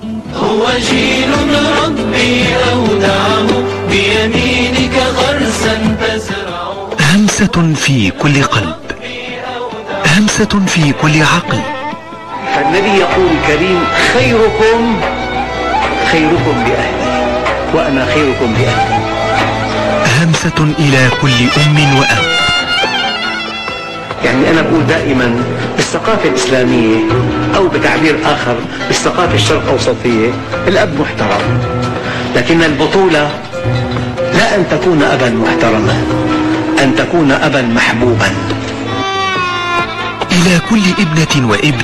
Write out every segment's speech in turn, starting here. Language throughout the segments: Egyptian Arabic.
هو جيل ربي أودعه بيمينك غرسا تزرعه همسة في كل قلب همسة في كل عقل فالنبي يقول الكريم خيركم خيركم لأهلي وأنا خيركم لأهلي همسة إلى كل أم وأب يعني أنا بقول دائما بالثقافة الإسلامية أو بتعبير آخر بالثقافة الشرق أوسطية الأب محترم لكن البطولة لا أن تكون أبا محترما أن تكون أبا محبوبا إلى كل ابنة وابن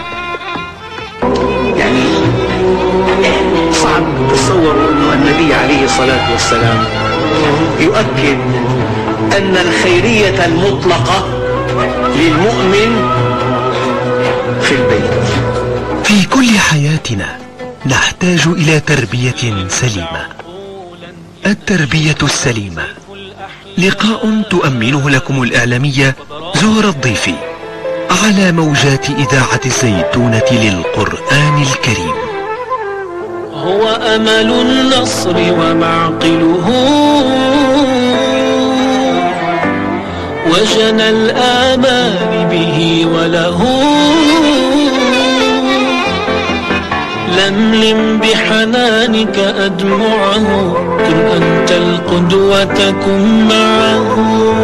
يعني صعب تصوروا أنه النبي عليه الصلاة والسلام يؤكد أن الخيرية المطلقة للمؤمن في البيت في كل حياتنا نحتاج إلى تربية سليمة التربية السليمة لقاء تؤمنه لكم الإعلامية زهر الضيفي على موجات إذاعة الزيتونة للقرآن الكريم هو أمل النصر ومعقله وجنى الآمال به وله لملم بحنانك أدمعه كن أنت القدوة كن معه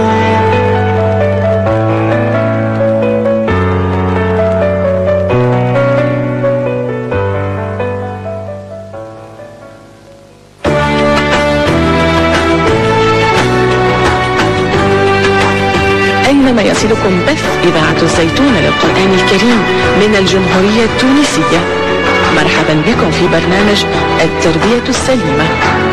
أينما يصلكم بث إذاعة الزيتون للقرآن الكريم من الجمهورية التونسية مرحبا بكم في برنامج التربية السليمة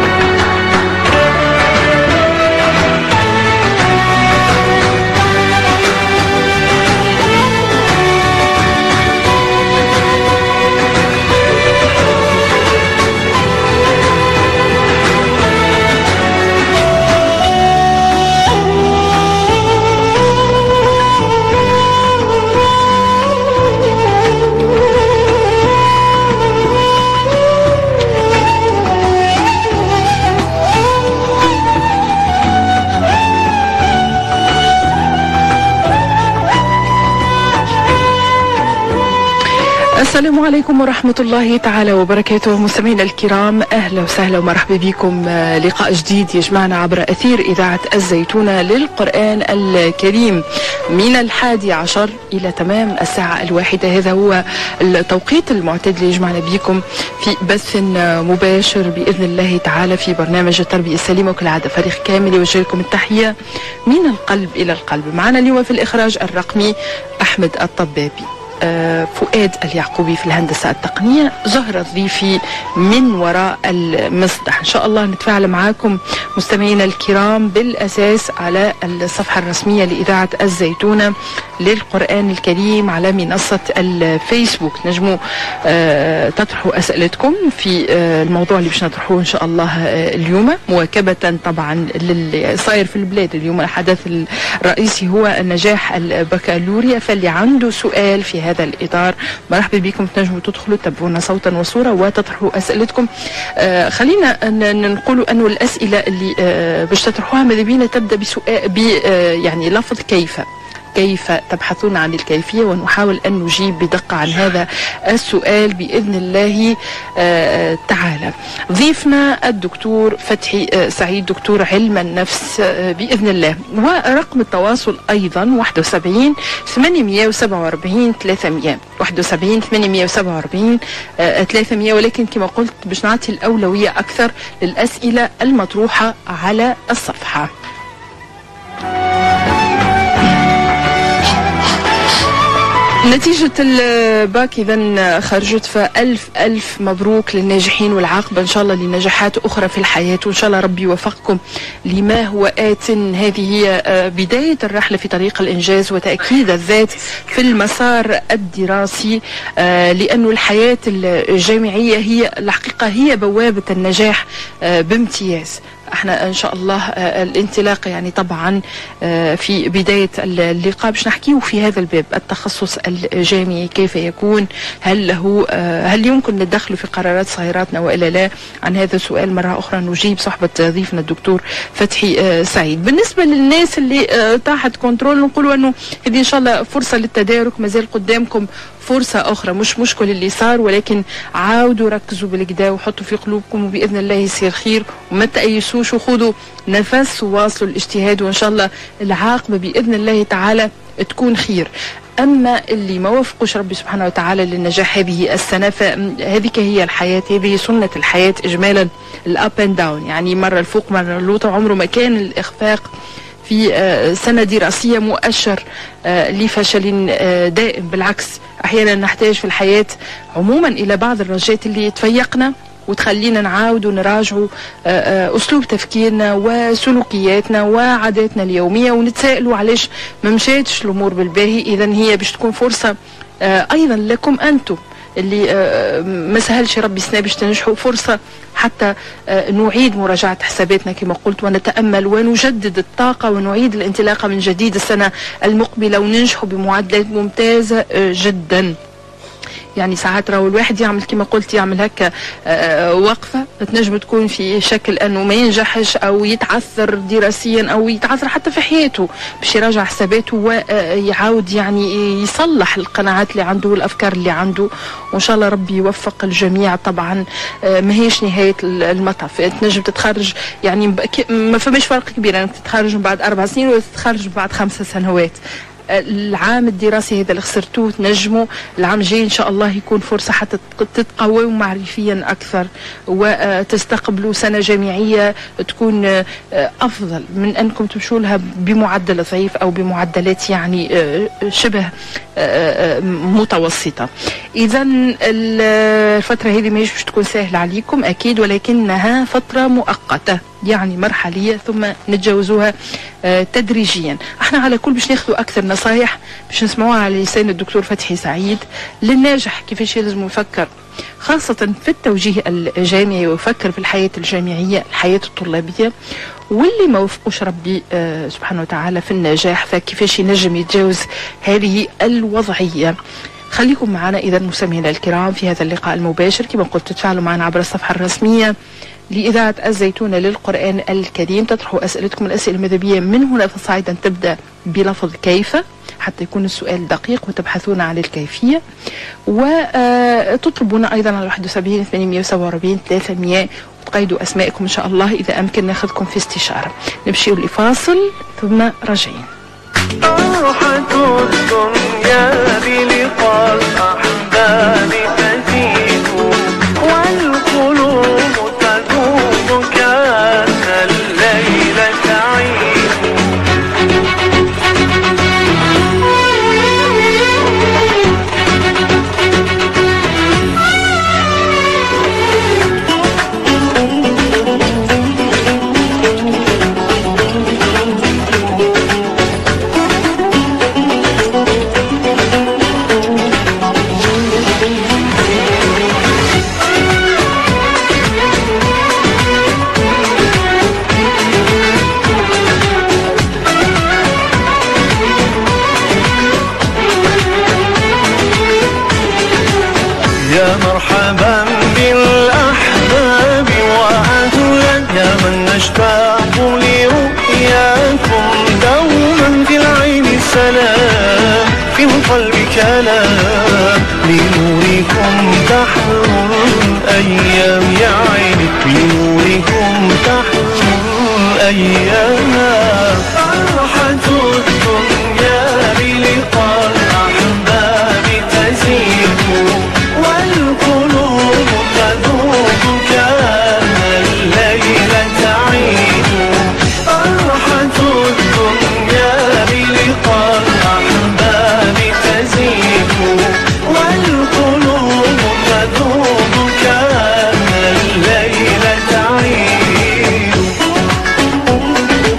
السلام عليكم ورحمة الله تعالى وبركاته مستمعينا الكرام أهلا وسهلا ومرحبا بكم آه، لقاء جديد يجمعنا عبر أثير إذاعة الزيتونة للقرآن الكريم من الحادي عشر إلى تمام الساعة الواحدة هذا هو التوقيت المعتاد اللي يجمعنا بكم في بث آه، مباشر بإذن الله تعالى في برنامج التربية السليمة وكالعادة فريق كامل يوجه لكم التحية من القلب إلى القلب معنا اليوم في الإخراج الرقمي أحمد الطبابي آه، فؤاد اليعقوبي في الهندسة التقنية زهرة الضيفي من وراء المصدح إن شاء الله نتفاعل معاكم مستمعينا الكرام بالأساس على الصفحة الرسمية لإذاعة الزيتونة للقرآن الكريم على منصة الفيسبوك نجموا آه، تطرحوا أسئلتكم في آه، الموضوع اللي باش نطرحوه إن شاء الله آه، اليوم مواكبة طبعا للي صاير في البلاد اليوم الحدث الرئيسي هو النجاح البكالوريا فاللي عنده سؤال في هذا الإطار مرحبا بكم تنجموا تدخلوا تتبعونا صوتا وصورة وتطرحوا أسئلتكم آه، خلينا ن- نقولوا أنه الأسئلة اللي آه، باش تطرحوها ماذا بينا تبدأ بسؤال ب آه، يعني لفظ كيف كيف تبحثون عن الكيفية ونحاول أن نجيب بدقة عن هذا السؤال بإذن الله آه، تعالى ضيفنا الدكتور فتحي آه، سعيد دكتور علم النفس آه، بإذن الله ورقم التواصل أيضا 71 847 300 71 847 آه، 300 ولكن كما قلت باش نعطي الأولوية أكثر للأسئلة المطروحة على الصفحة نتيجة الباك إذا خرجت فألف ألف مبروك للناجحين والعاقبة إن شاء الله لنجاحات أخرى في الحياة وإن شاء الله ربي يوفقكم لما هو آت هذه هي آه، بداية الرحلة في طريق الإنجاز وتأكيد الذات في المسار الدراسي آه، لأن الحياة الجامعية هي الحقيقة هي بوابة النجاح آه، بامتياز احنا ان شاء الله آه، الانطلاق يعني طبعا آه، في بدايه اللقاء باش نحكيه في هذا الباب التخصص الجامعي كيف يكون هل له آه، هل يمكن ندخله في قرارات صغيراتنا والا لا عن هذا السؤال مره اخرى نجيب صحبه ضيفنا الدكتور فتحي آه، سعيد بالنسبه للناس اللي آه، تحت كنترول نقولوا انه هذه ان شاء الله فرصه للتدارك مازال قدامكم فرصة أخرى مش مشكل اللي صار ولكن عاودوا ركزوا بالكدا وحطوا في قلوبكم وبإذن الله يصير خير وما تأيسوش وخذوا نفس وواصلوا الاجتهاد وإن شاء الله العاقبة بإذن الله تعالى تكون خير أما اللي ما وفقوش ربي سبحانه وتعالى للنجاح هذه السنة فهذه هي الحياة هذه سنة الحياة إجمالا الأب أند داون يعني مرة الفوق مرة اللوطة عمره ما كان الإخفاق في آه، سنة دراسية مؤشر آه، لفشل آه، دائم بالعكس أحيانا نحتاج في الحياة عموما إلى بعض الرجات اللي تفيقنا وتخلينا نعاود ونراجعوا آه، آه، اسلوب تفكيرنا وسلوكياتنا وعاداتنا اليوميه ونتسائلوا علاش ما مشاتش الامور بالباهي اذا هي باش تكون فرصه آه، ايضا لكم انتم اللي آه، ما سهلش ربي سنة باش تنجحوا فرصة حتى آه، نعيد مراجعة حساباتنا كما قلت ونتأمل ونجدد الطاقة ونعيد الانطلاقة من جديد السنة المقبلة وننجحوا بمعدلات ممتازة آه، جدا يعني ساعات راهو الواحد يعمل كما قلت يعمل هكا آه، وقفة تنجم تكون في شكل أنه ما ينجحش أو يتعثر دراسيا أو يتعثر حتى في حياته باش يراجع حساباته ويعاود يعني يصلح القناعات اللي عنده والأفكار اللي عنده وإن شاء الله ربي يوفق الجميع طبعا آه، ما هيش نهاية المطاف تنجم تتخرج يعني ب- ك- ما فماش فرق كبير انك تتخرج من بعد اربع سنين ولا تتخرج من بعد خمسة سنوات العام الدراسي هذا اللي خسرتوه تنجموا العام الجاي ان شاء الله يكون فرصه حتى تق- تتقووا معرفيا اكثر وتستقبلوا سنه جامعيه تكون آه، افضل من انكم تمشوا لها بمعدل ضعيف او بمعدلات يعني آه، شبه آه، آه، متوسطه. اذا الفتره هذه ماهيش باش تكون سهله عليكم اكيد ولكنها فتره مؤقته يعني مرحليه ثم نتجاوزوها آه، تدريجيا احنا على كل باش ناخذوا اكثر نصايح باش نسمعوها على لسان الدكتور فتحي سعيد للناجح كيفاش لازم يفكر خاصة في التوجيه الجامعي ويفكر في الحياة الجامعية الحياة الطلابية واللي ما وفقوش ربي آه، سبحانه وتعالى في النجاح فكيفاش ينجم يتجاوز هذه الوضعية خليكم معنا إذا مستمعينا الكرام في هذا اللقاء المباشر كما قلت تتفاعلوا معنا عبر الصفحة الرسمية لإذاعة الزيتونة للقرآن الكريم تطرحوا أسئلتكم الأسئلة المذهبية من هنا فصاعدا تبدأ بلفظ كيف حتى يكون السؤال دقيق وتبحثون عن الكيفية وتطلبون أيضا على 71 847 300 وتقيدوا أسمائكم إن شاء الله إذا أمكن ناخذكم في استشارة نمشي لفاصل ثم راجعين فرحة الدنيا بلقاء الأحباب تزيد والقلوب تذوب كأن الليل تعيد يا مرحبا بالأحباب وأهلا يا من نشتاق لرؤياكم دوما في العين سلام في القلب كلام لنوركم تحلو الأيام يا عيني لنوركم تحلو الأيام فرحة الدنيا بلقاء الأحباب تزيد والقلوب تذوب كأن الليل تعيد فرحة الدنيا بلقاء الأحباب تزيد والقلوب تذوب كأن الليل تعيد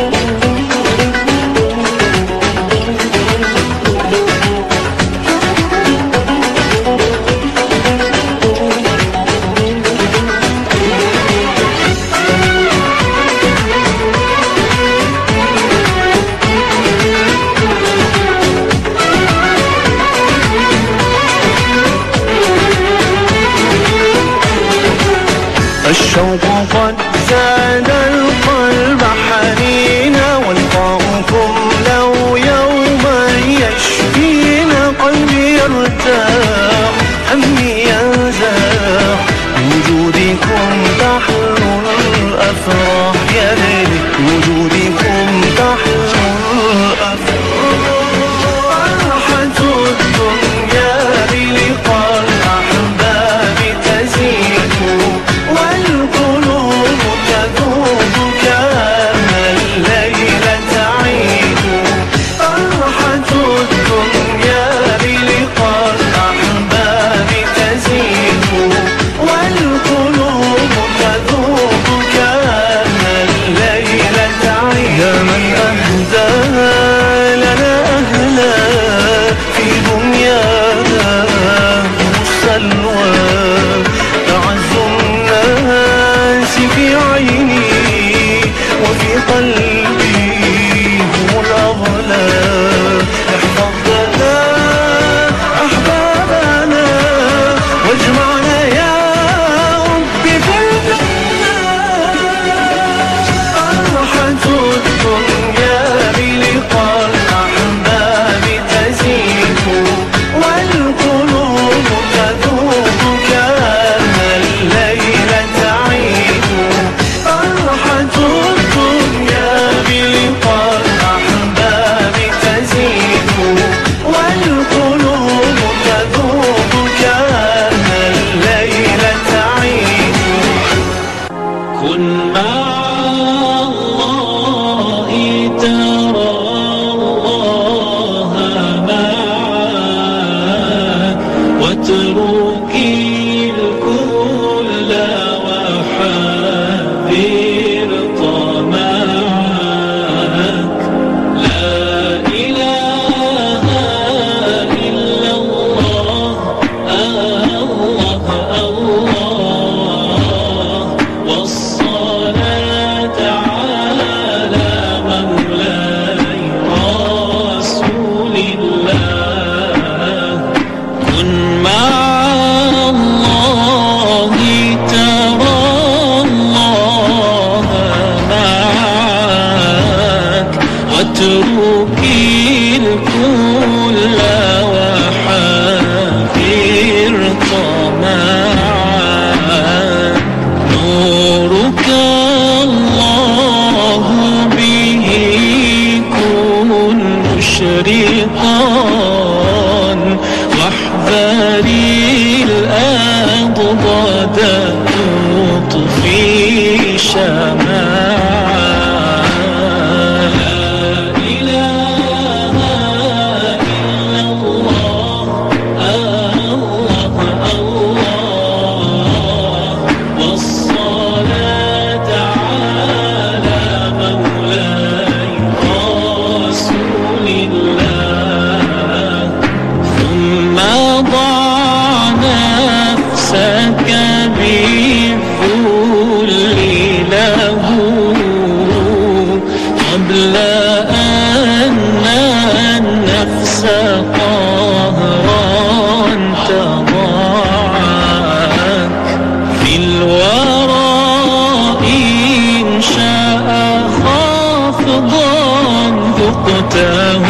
تطفي شمعا لا إله إلا الله الله الله والصلاة على مولاي رسول الله ثم ضع نفسك بالذل له قبل أن النفس قهرا تضاعك في الورى إن شاء خافضا ذقته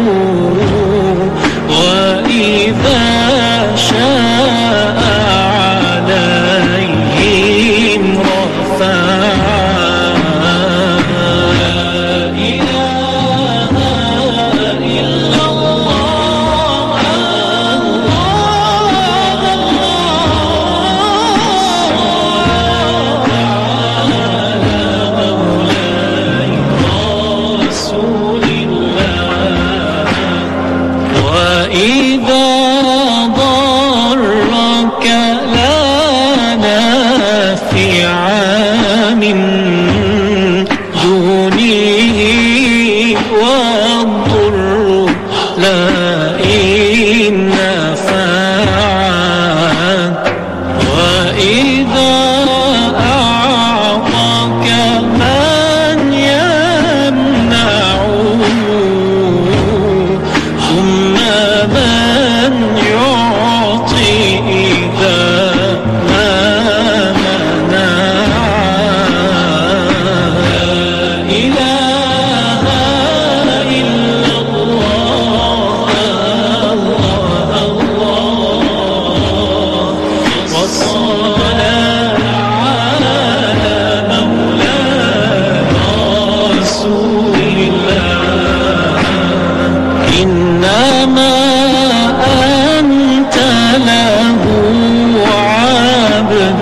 وإذا شاء عليهم رفعا لا إله إلا الله رسول الله وإذا ضرك لا نافع من دونه والضر لا إن نفعك وإذا أعطاك من يمنعه ثم من يعطي إذا ما منع لا إله إلا الله الله الله والصلاة على مولاي رسول الله إنما أنت له عبد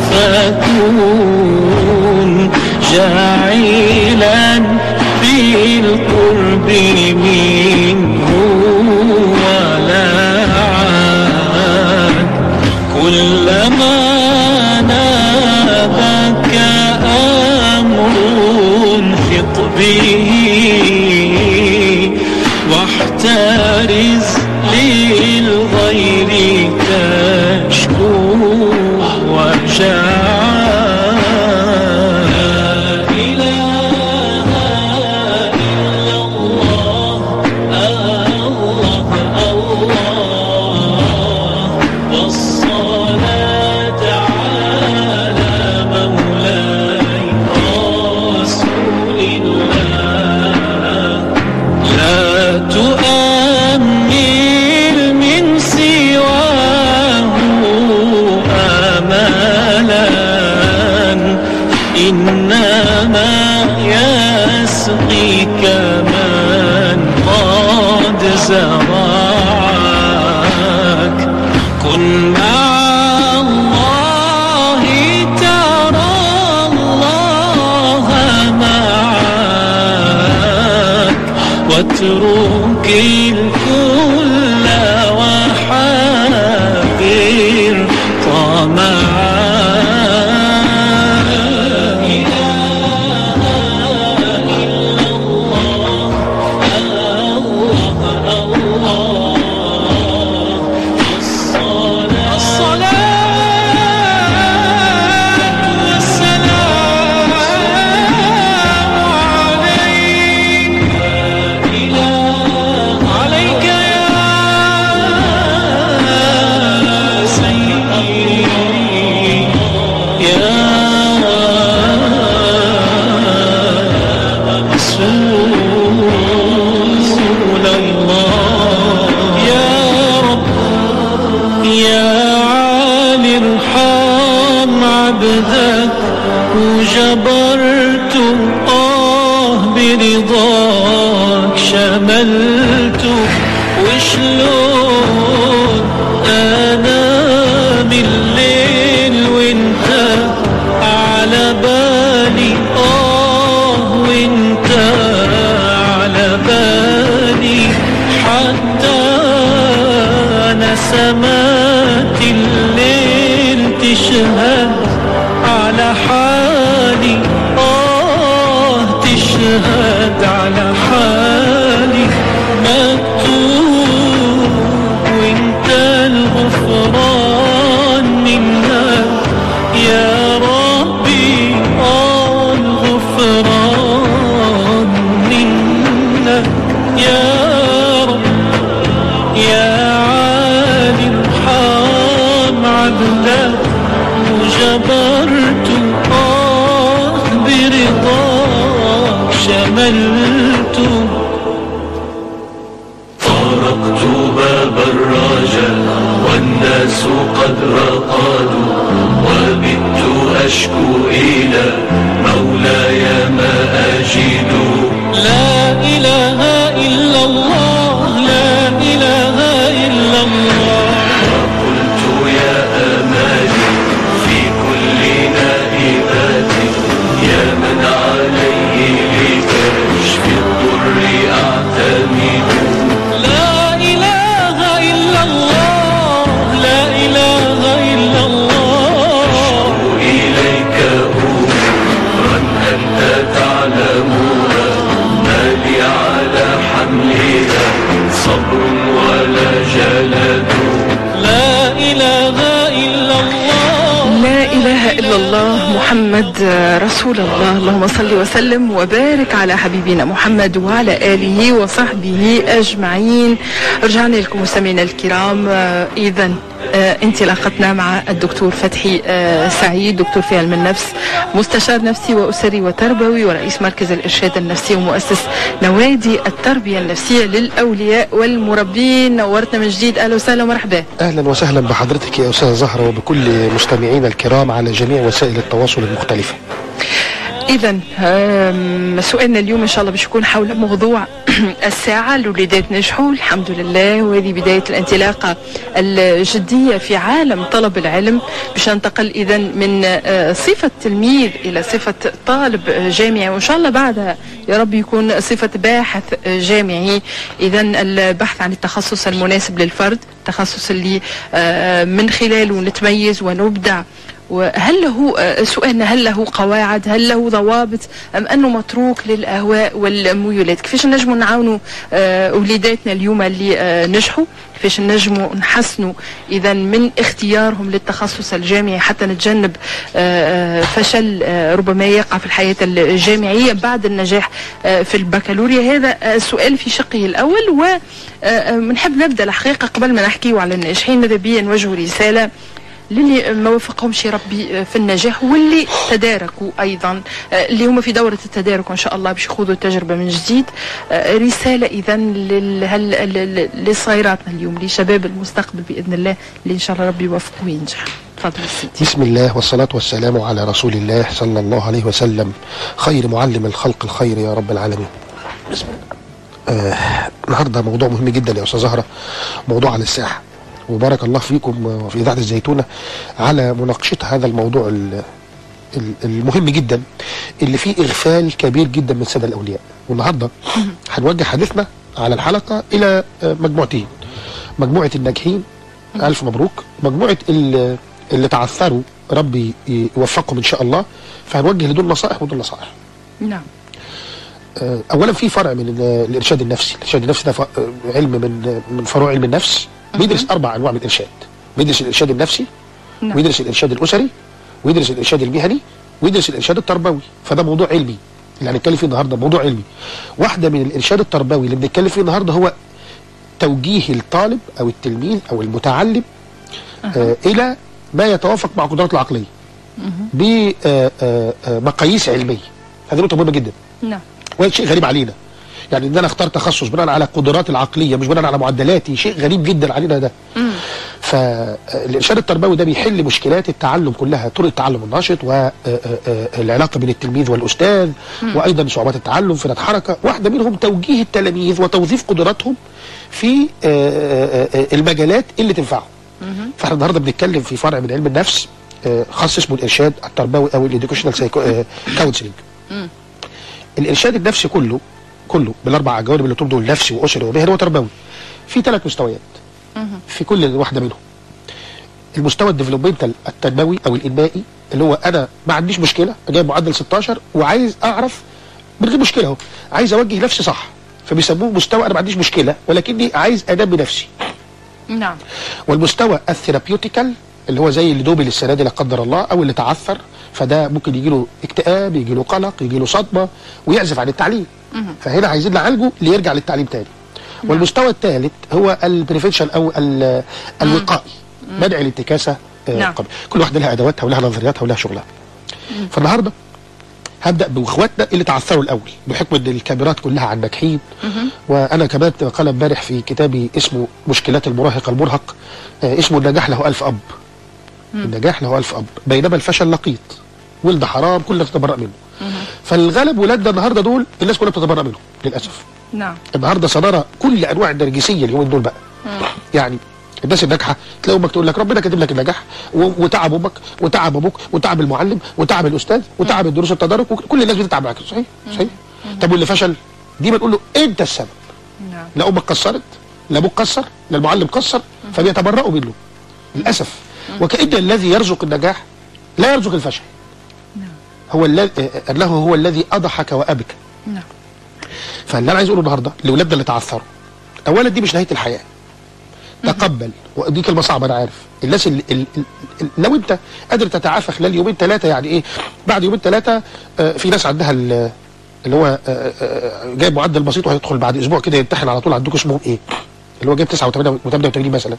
فكون جاعلا بالقرب منه ولا عاد كلما نابك أمر فط به واحترز للغير تشكو وجعا لا إله إلا الله الله الله والصلاة على مولاي رسول الله لا تؤمل من سواه آمالا إنما يسقيك من قد زرعك كن مع الله ترى الله معك واترك الكل وحاذر طمعا عليك يا سيدي يا رسول الله يا رب يا عالي ارحم عبدك وجبرت آه برضاك شملت وشلون أنا من الليل وإن تشهد على حالي آه تشهد على حالي مكتوب وانت الغفران منك يا ربي آه الغفران منك يا رب يا عالم حام عبدك وجبرت آه برضاك شملت طرقت باب الرجاء والناس قد رقدوا وبت أشكو إلى مولاي ما أجد لا إله إلا الله لا إله إلا الله قلت يا أمالي في كل نائبات يا من عليه لكشف الضر أعتمد لا إله إلا الله لا إله إلا الله إليك أمرا أنت تعلمها ما لي على حملها صبر ولا جلد لا إله إلا الله لا إله إلا الله محمد رسول الله اللهم صل وسلم وبارك على حبيبنا محمد وعلى آله وصحبه أجمعين رجعنا لكم مستمعينا الكرام إذا انطلاقتنا مع الدكتور فتحي آه، سعيد دكتور في علم النفس مستشار نفسي وأسري وتربوي ورئيس مركز الإرشاد النفسي ومؤسس نوادي التربية النفسية للأولياء والمربين نورتنا من جديد أهلا وسهلا ومرحبا اهلا وسهلا بحضرتك يا استاذه زهره وبكل مستمعينا الكرام على جميع وسائل التواصل المختلفه. إذا سؤالنا اليوم إن شاء الله باش يكون حول موضوع الساعة الوليدات نجحوا الحمد لله وهذه بداية الانطلاقة الجدية في عالم طلب العلم باش ننتقل إذا من آه، صفة تلميذ إلى صفة طالب آه، جامعي وإن شاء الله بعدها يا رب يكون صفة باحث آه، جامعي إذا البحث عن التخصص المناسب للفرد التخصص اللي آه، من خلاله نتميز ونبدع وهل له آه، سؤالنا هل له قواعد هل له ضوابط ام انه متروك للاهواء والميولات كيفاش نجموا نعاونوا آه، وليداتنا اليوم اللي آه، نجحوا كيفاش نجموا نحسنوا اذا من اختيارهم للتخصص الجامعي حتى نتجنب آه، آه، فشل آه، ربما يقع في الحياه الجامعيه بعد النجاح آه، في البكالوريا هذا آه، سؤال في شقه الاول ونحب نبدا الحقيقه قبل ما نحكيوا على الناجحين ماذا بيا نوجهوا رساله للي ما وفقهمش ربي في النجاح واللي تداركوا ايضا آه، اللي هم في دوره التدارك وان شاء الله باش يخوضوا التجربه من جديد آه، رساله اذا لل- هل- لل- لصغيراتنا اليوم لشباب المستقبل باذن الله اللي ان شاء الله ربي يوفقه وينجح تفضل سيدي بسم الله والصلاة والسلام على رسول الله صلى الله عليه وسلم خير معلم الخلق الخير يا رب العالمين بسم الله آه النهارده موضوع مهم جدا يا استاذ زهره موضوع عن الساحه وبارك الله فيكم وفي اذاعه الزيتونه على مناقشه هذا الموضوع ال- ال- المهم جدا اللي فيه اغفال كبير جدا من ساده الاولياء والنهارده هنوجه حديثنا على الحلقه الى آه، مجموعتين مجموعه الناجحين الف مبروك مجموعه ال- اللي تعثروا ربي يوفقهم ان شاء الله فهنوجه لدول نصائح ودول نصائح نعم آه، اولا في فرع من ال- الارشاد النفسي الارشاد النفسي ده ف- آه، علم من من فروع علم النفس بيدرس اربع انواع من الارشاد بيدرس الارشاد النفسي نعم. ويدرس الارشاد الاسري ويدرس الارشاد المهني ويدرس الارشاد التربوي فده موضوع علمي اللي هنتكلم فيه النهارده موضوع علمي واحده من الارشاد التربوي اللي بنتكلم فيه النهارده هو توجيه الطالب او التلميذ او المتعلم آه الى ما يتوافق مع قدراته العقليه بمقاييس علميه هذه نقطه مهمه جدا نعم وهذا شيء غريب علينا يعني ان انا اختار تخصص بناء على قدراتي العقليه مش بناء على معدلاتي شيء غريب جدا علينا ده فالارشاد التربوي ده بيحل مشكلات التعلم كلها طرق التعلم النشط والعلاقه بين التلميذ والاستاذ وايضا صعوبات التعلم في حركه واحده منهم توجيه التلاميذ وتوظيف قدراتهم في آه، آه، المجالات اللي تنفعهم فاحنا النهارده بنتكلم في فرع من علم النفس آه، خاص اسمه الارشاد التربوي او الاديوكيشنال كونسلنج الارشاد النفسي كله كله بالاربع جوانب اللي دول نفسي واسري ومهني وتربوي في ثلاث مستويات في كل واحده منهم المستوى الديفلوبمنتال التنموي او الانمائي اللي هو انا ما عنديش مشكله جايب معدل 16 وعايز اعرف من غير مشكله اهو عايز اوجه نفسي صح فبيسموه مستوى انا ما عنديش مشكله ولكني عايز انمي نفسي نعم والمستوى الثيرابيوتيكال اللي هو زي اللي دوبل السنه دي لا قدر الله او اللي تعثر فده ممكن يجي له اكتئاب يجي له قلق يجي له صدمه ويعزف عن التعليم فهنا عايزين نعالجه ليرجع للتعليم تاني والمستوى الثالث هو البريفنشن او ال- الوقائي منع الانتكاسه آه، نعم. قبل كل واحده لها ادواتها ولها نظرياتها ولها شغلها فالنهارده هبدا باخواتنا اللي تعثروا الاول بحكم ان الكاميرات كلها عن ناجحين وانا كمان قال امبارح في كتابي اسمه مشكلات المراهق المرهق آه، اسمه النجاح له الف اب النجاح له الف اب بينما الفشل لقيط ولد حرام كلنا تتبرأ منه فالغالب ولادنا النهارده دول الناس كلها بتتبرأ منهم للاسف نعم النهارده سنرى كل انواع النرجسيه اليومين دول بقى يعني الناس الناجحه تلاقي امك تقول لك ربنا كاتب لك النجاح و- وتعب امك وتعب ابوك وتعب المعلم وتعب الاستاذ وتعب الدروس التدارك وكل الناس بتتعب معاك صحيح صحيح طب واللي فشل دي بنقول له انت السبب نعم لا امك قصرت لا ابوك قصر لا المعلم قصر فبيتبرأوا منه للاسف وكأن الذي يرزق النجاح لا يرزق الفشل هو الذي انه هو الذي اضحك وابكى نعم فاللي انا عايز اقوله النهارده لاولادنا اللي تعثروا اولا دي مش نهايه الحياه تقبل ودي كلمه صعبه انا عارف الناس اللي ال- ال- ال- لو انت قادر تتعافى خلال يومين ثلاثه يعني ايه بعد يومين ثلاثه آه، في ناس عندها ال- اللي هو آه، آه، جايب معدل بسيط وهيدخل بعد اسبوع كده يمتحن على طول عندكم اسمهم ايه اللي هو جايب 89 مثلا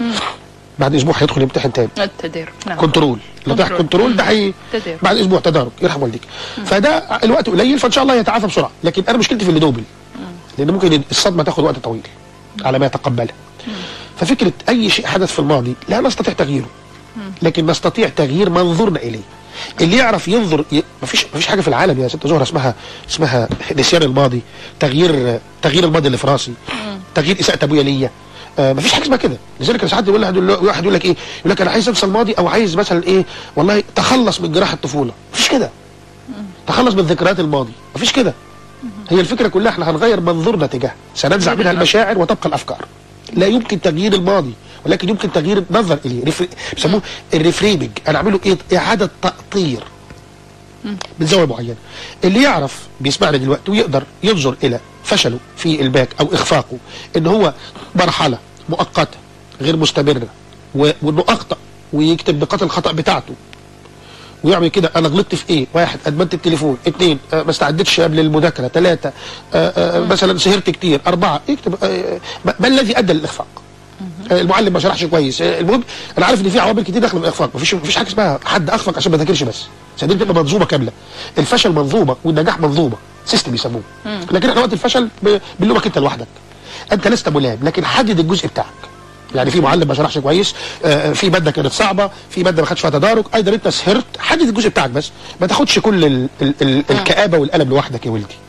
بعد اسبوع هيدخل يمتحن تاني التدير نعم كنترول لو تحت كنترول. كنترول ده هي تدارك. بعد اسبوع تدارك يرحم والديك فده الوقت قليل فان شاء الله يتعافى بسرعه لكن انا مشكلتي في اللي دوبل لان ممكن الصدمه تاخد وقت طويل على ما يتقبلها ففكره اي شيء حدث في الماضي لا نستطيع تغييره لكن نستطيع تغيير منظورنا اليه اللي يعرف ينظر ي... مفيش مفيش حاجه في العالم يا ست زهره اسمها اسمها نسيان الماضي تغيير تغيير الماضي اللي في راسي تغيير اساءه ابويا ليا آه مفيش حاجه اسمها كده لذلك ساعات يقول واحد يقول واحد يقول لك ايه يقول لك انا عايز انسى الماضي او عايز مثلا ايه والله تخلص من جراح الطفوله مفيش كده تخلص من ذكريات الماضي مفيش كده هي الفكره كلها احنا هنغير منظورنا تجاه سننزع منها المشاعر وتبقى الافكار لا يمكن تغيير الماضي ولكن يمكن تغيير النظر اليه ريفري... بيسموه الريفريمنج انا اعمله ايه اعاده تاطير من زاويه معينه اللي يعرف بيسمعنا دلوقتي ويقدر ينظر الى فشله في الباك او اخفاقه ان هو مرحله مؤقته غير مستمره و- وانه اخطا ويكتب نقاط الخطا بتاعته ويعمل كده انا غلطت في ايه واحد ادمنت التليفون اثنين آه ما استعدتش قبل المذاكره ثلاثه آه آه مثلا سهرت كتير اربعه يكتب آه ما ما الذي ادى للاخفاق آه المعلم ما شرحش كويس آه المهم انا عارف ان في عوامل كتير داخله من الاخفاق مفيش مفيش حاجه اسمها حد اخفق عشان ما ذاكرش بس صدقني تبقى منظومه كامله الفشل منظومه والنجاح منظومه سيستم يسموه لكن احنا وقت الفشل ب- بنلومك انت لوحدك انت لست ملام لكن حدد الجزء بتاعك يعني في معلم ما شرحش كويس آه، في ماده كانت صعبه في ماده ما خدش فيها تدارك ايضا انت سهرت حدد الجزء بتاعك بس ما تاخدش كل ال ال ال الكآبه والالم لوحدك يا ولدي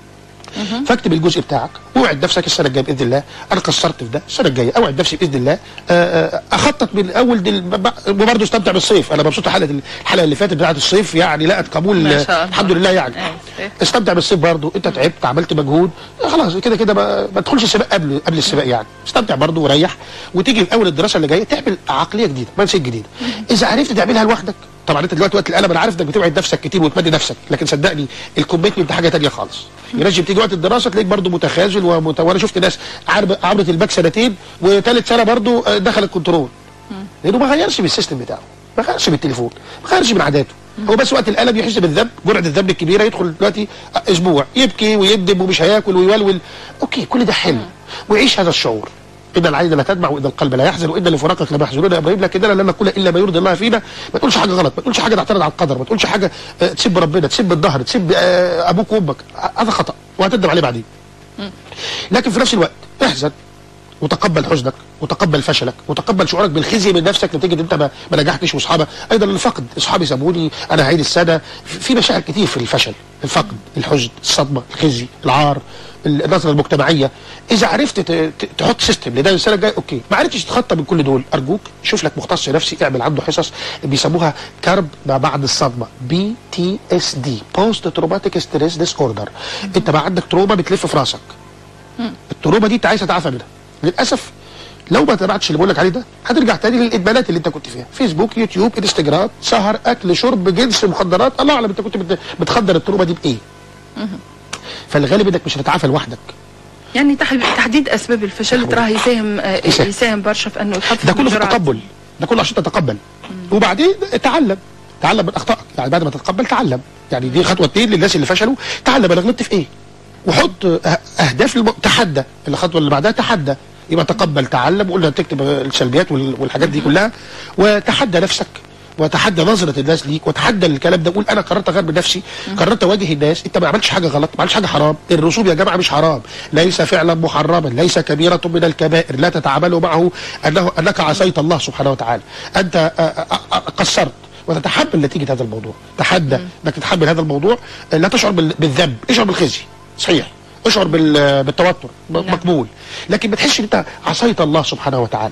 فاكتب الجزء بتاعك اوعد نفسك السنه الجايه باذن الله انا قصرت في ده السنه الجايه اوعد نفسي باذن الله آه، آه، اخطط من اول دل... وبرضه استمتع بالصيف انا مبسوط حلقه الحلقه اللي فاتت بتاعت الصيف يعني لقت قبول ما آه، شاء الله. الحمد لله يعني أيوة، صحيح. استمتع بالصيف برضه انت تعبت عملت مجهود خلاص كده كده ما, ما تدخلش السباق قبل قبل السباق يعني استمتع برضه وريح وتيجي في اول الدراسه اللي جايه تعمل عقليه جديده مايند سيت جديد اذا عرفت تعملها لوحدك طبعا انت دلوقتي وقت القلم انا عارف انك بتوعد نفسك كتير وتمدي نفسك لكن صدقني الكوميتمنت حاجه تانية خالص ينجم تيجي وقت الدراسه تلاقيك برضه متخاذل ومت... وانا شفت ناس عرب- عبرت الباك سنتين وثالث سنه برضه آه، دخل الكنترول لانه ما غيرش من السيستم بتاعه ما غيرش من التليفون ما غيرش من عاداته هو بس وقت القلم يحس بالذنب جرعه الذنب الكبيره يدخل دلوقتي اسبوع يبكي ويندم ومش هياكل ويولول اوكي كل ده حلو ويعيش هذا الشعور ان العين لا تدمع وان القلب لا يحزن وان لفراقك لمحزونون يا ابراهيم لكننا لن نقول الا ما يرضي الله فينا ما تقولش حاجه غلط ما تقولش حاجه تعترض على القدر ما تقولش حاجه آه، تسب ربنا تسب الظهر تسب آه، ابوك وامك هذا خطا وهتندم عليه بعدين لكن في نفس الوقت احزن وتقبل حزنك وتقبل فشلك وتقبل شعورك بالخزي من نفسك نتيجه ان انت ما ما نجحتش واصحابك ايضا الفقد اصحابي سابوني انا هعيد السنه في في مشاعر كتير في الفشل الفقد الحزن الصدمه الخزي العار النظره المجتمعيه اذا عرفت ت- ت- تحط سيستم لده السنه الجايه اوكي ما عرفتش تتخطى من كل دول ارجوك شوف لك مختص نفسي اعمل عنده حصص بيسموها كرب ما بعد الصدمه بي تي اس دي بوست تروماتيك ستريس ديس اوردر انت بقى عندك تروما بتلف في راسك التروما دي انت عايز تتعافى منها للاسف لو ما تابعتش اللي بقول لك عليه ده هترجع تاني للادمانات اللي انت كنت فيها فيسبوك يوتيوب انستجرام سهر اكل شرب جنس مخدرات الله اعلم انت كنت بت- بتخدر التروبه دي بايه فالغالب انك مش هتتعافى لوحدك يعني تح- تحديد اسباب الفشل تراه يساهم آه، يساهم. يساهم برشا في انه يخفف ده كله من في جرعة. التقبل ده كله عشان تتقبل وبعدين تعلم تعلم من اخطائك يعني بعد ما تتقبل تعلم يعني دي خطوه اتنين للناس اللي فشلوا تعلم انا غلطت في ايه وحط أه- اهداف الم... تحدى الخطوه اللي بعدها تحدى يبقى تقبل تعلم وقلنا تكتب السلبيات وال- والحاجات دي كلها وتحدى نفسك وتحدى نظرة الناس ليك وتحدى الكلام ده قول انا قررت اغير من نفسي قررت اواجه الناس انت ما عملتش حاجه غلط ما عملتش حاجه حرام الرسوم يا جماعه مش حرام ليس فعلا محرما ليس كبيره من الكبائر لا تتعاملوا معه انه انك عصيت الله سبحانه وتعالى انت آه، آه، آه، قصرت وتتحمل نتيجه هذا الموضوع تحدى انك تتحمل هذا الموضوع آه، لا تشعر بال- بالذنب اشعر بالخزي صحيح اشعر بال- بالتوتر م- مقبول لكن ما تحسش ان انت عصيت الله سبحانه وتعالى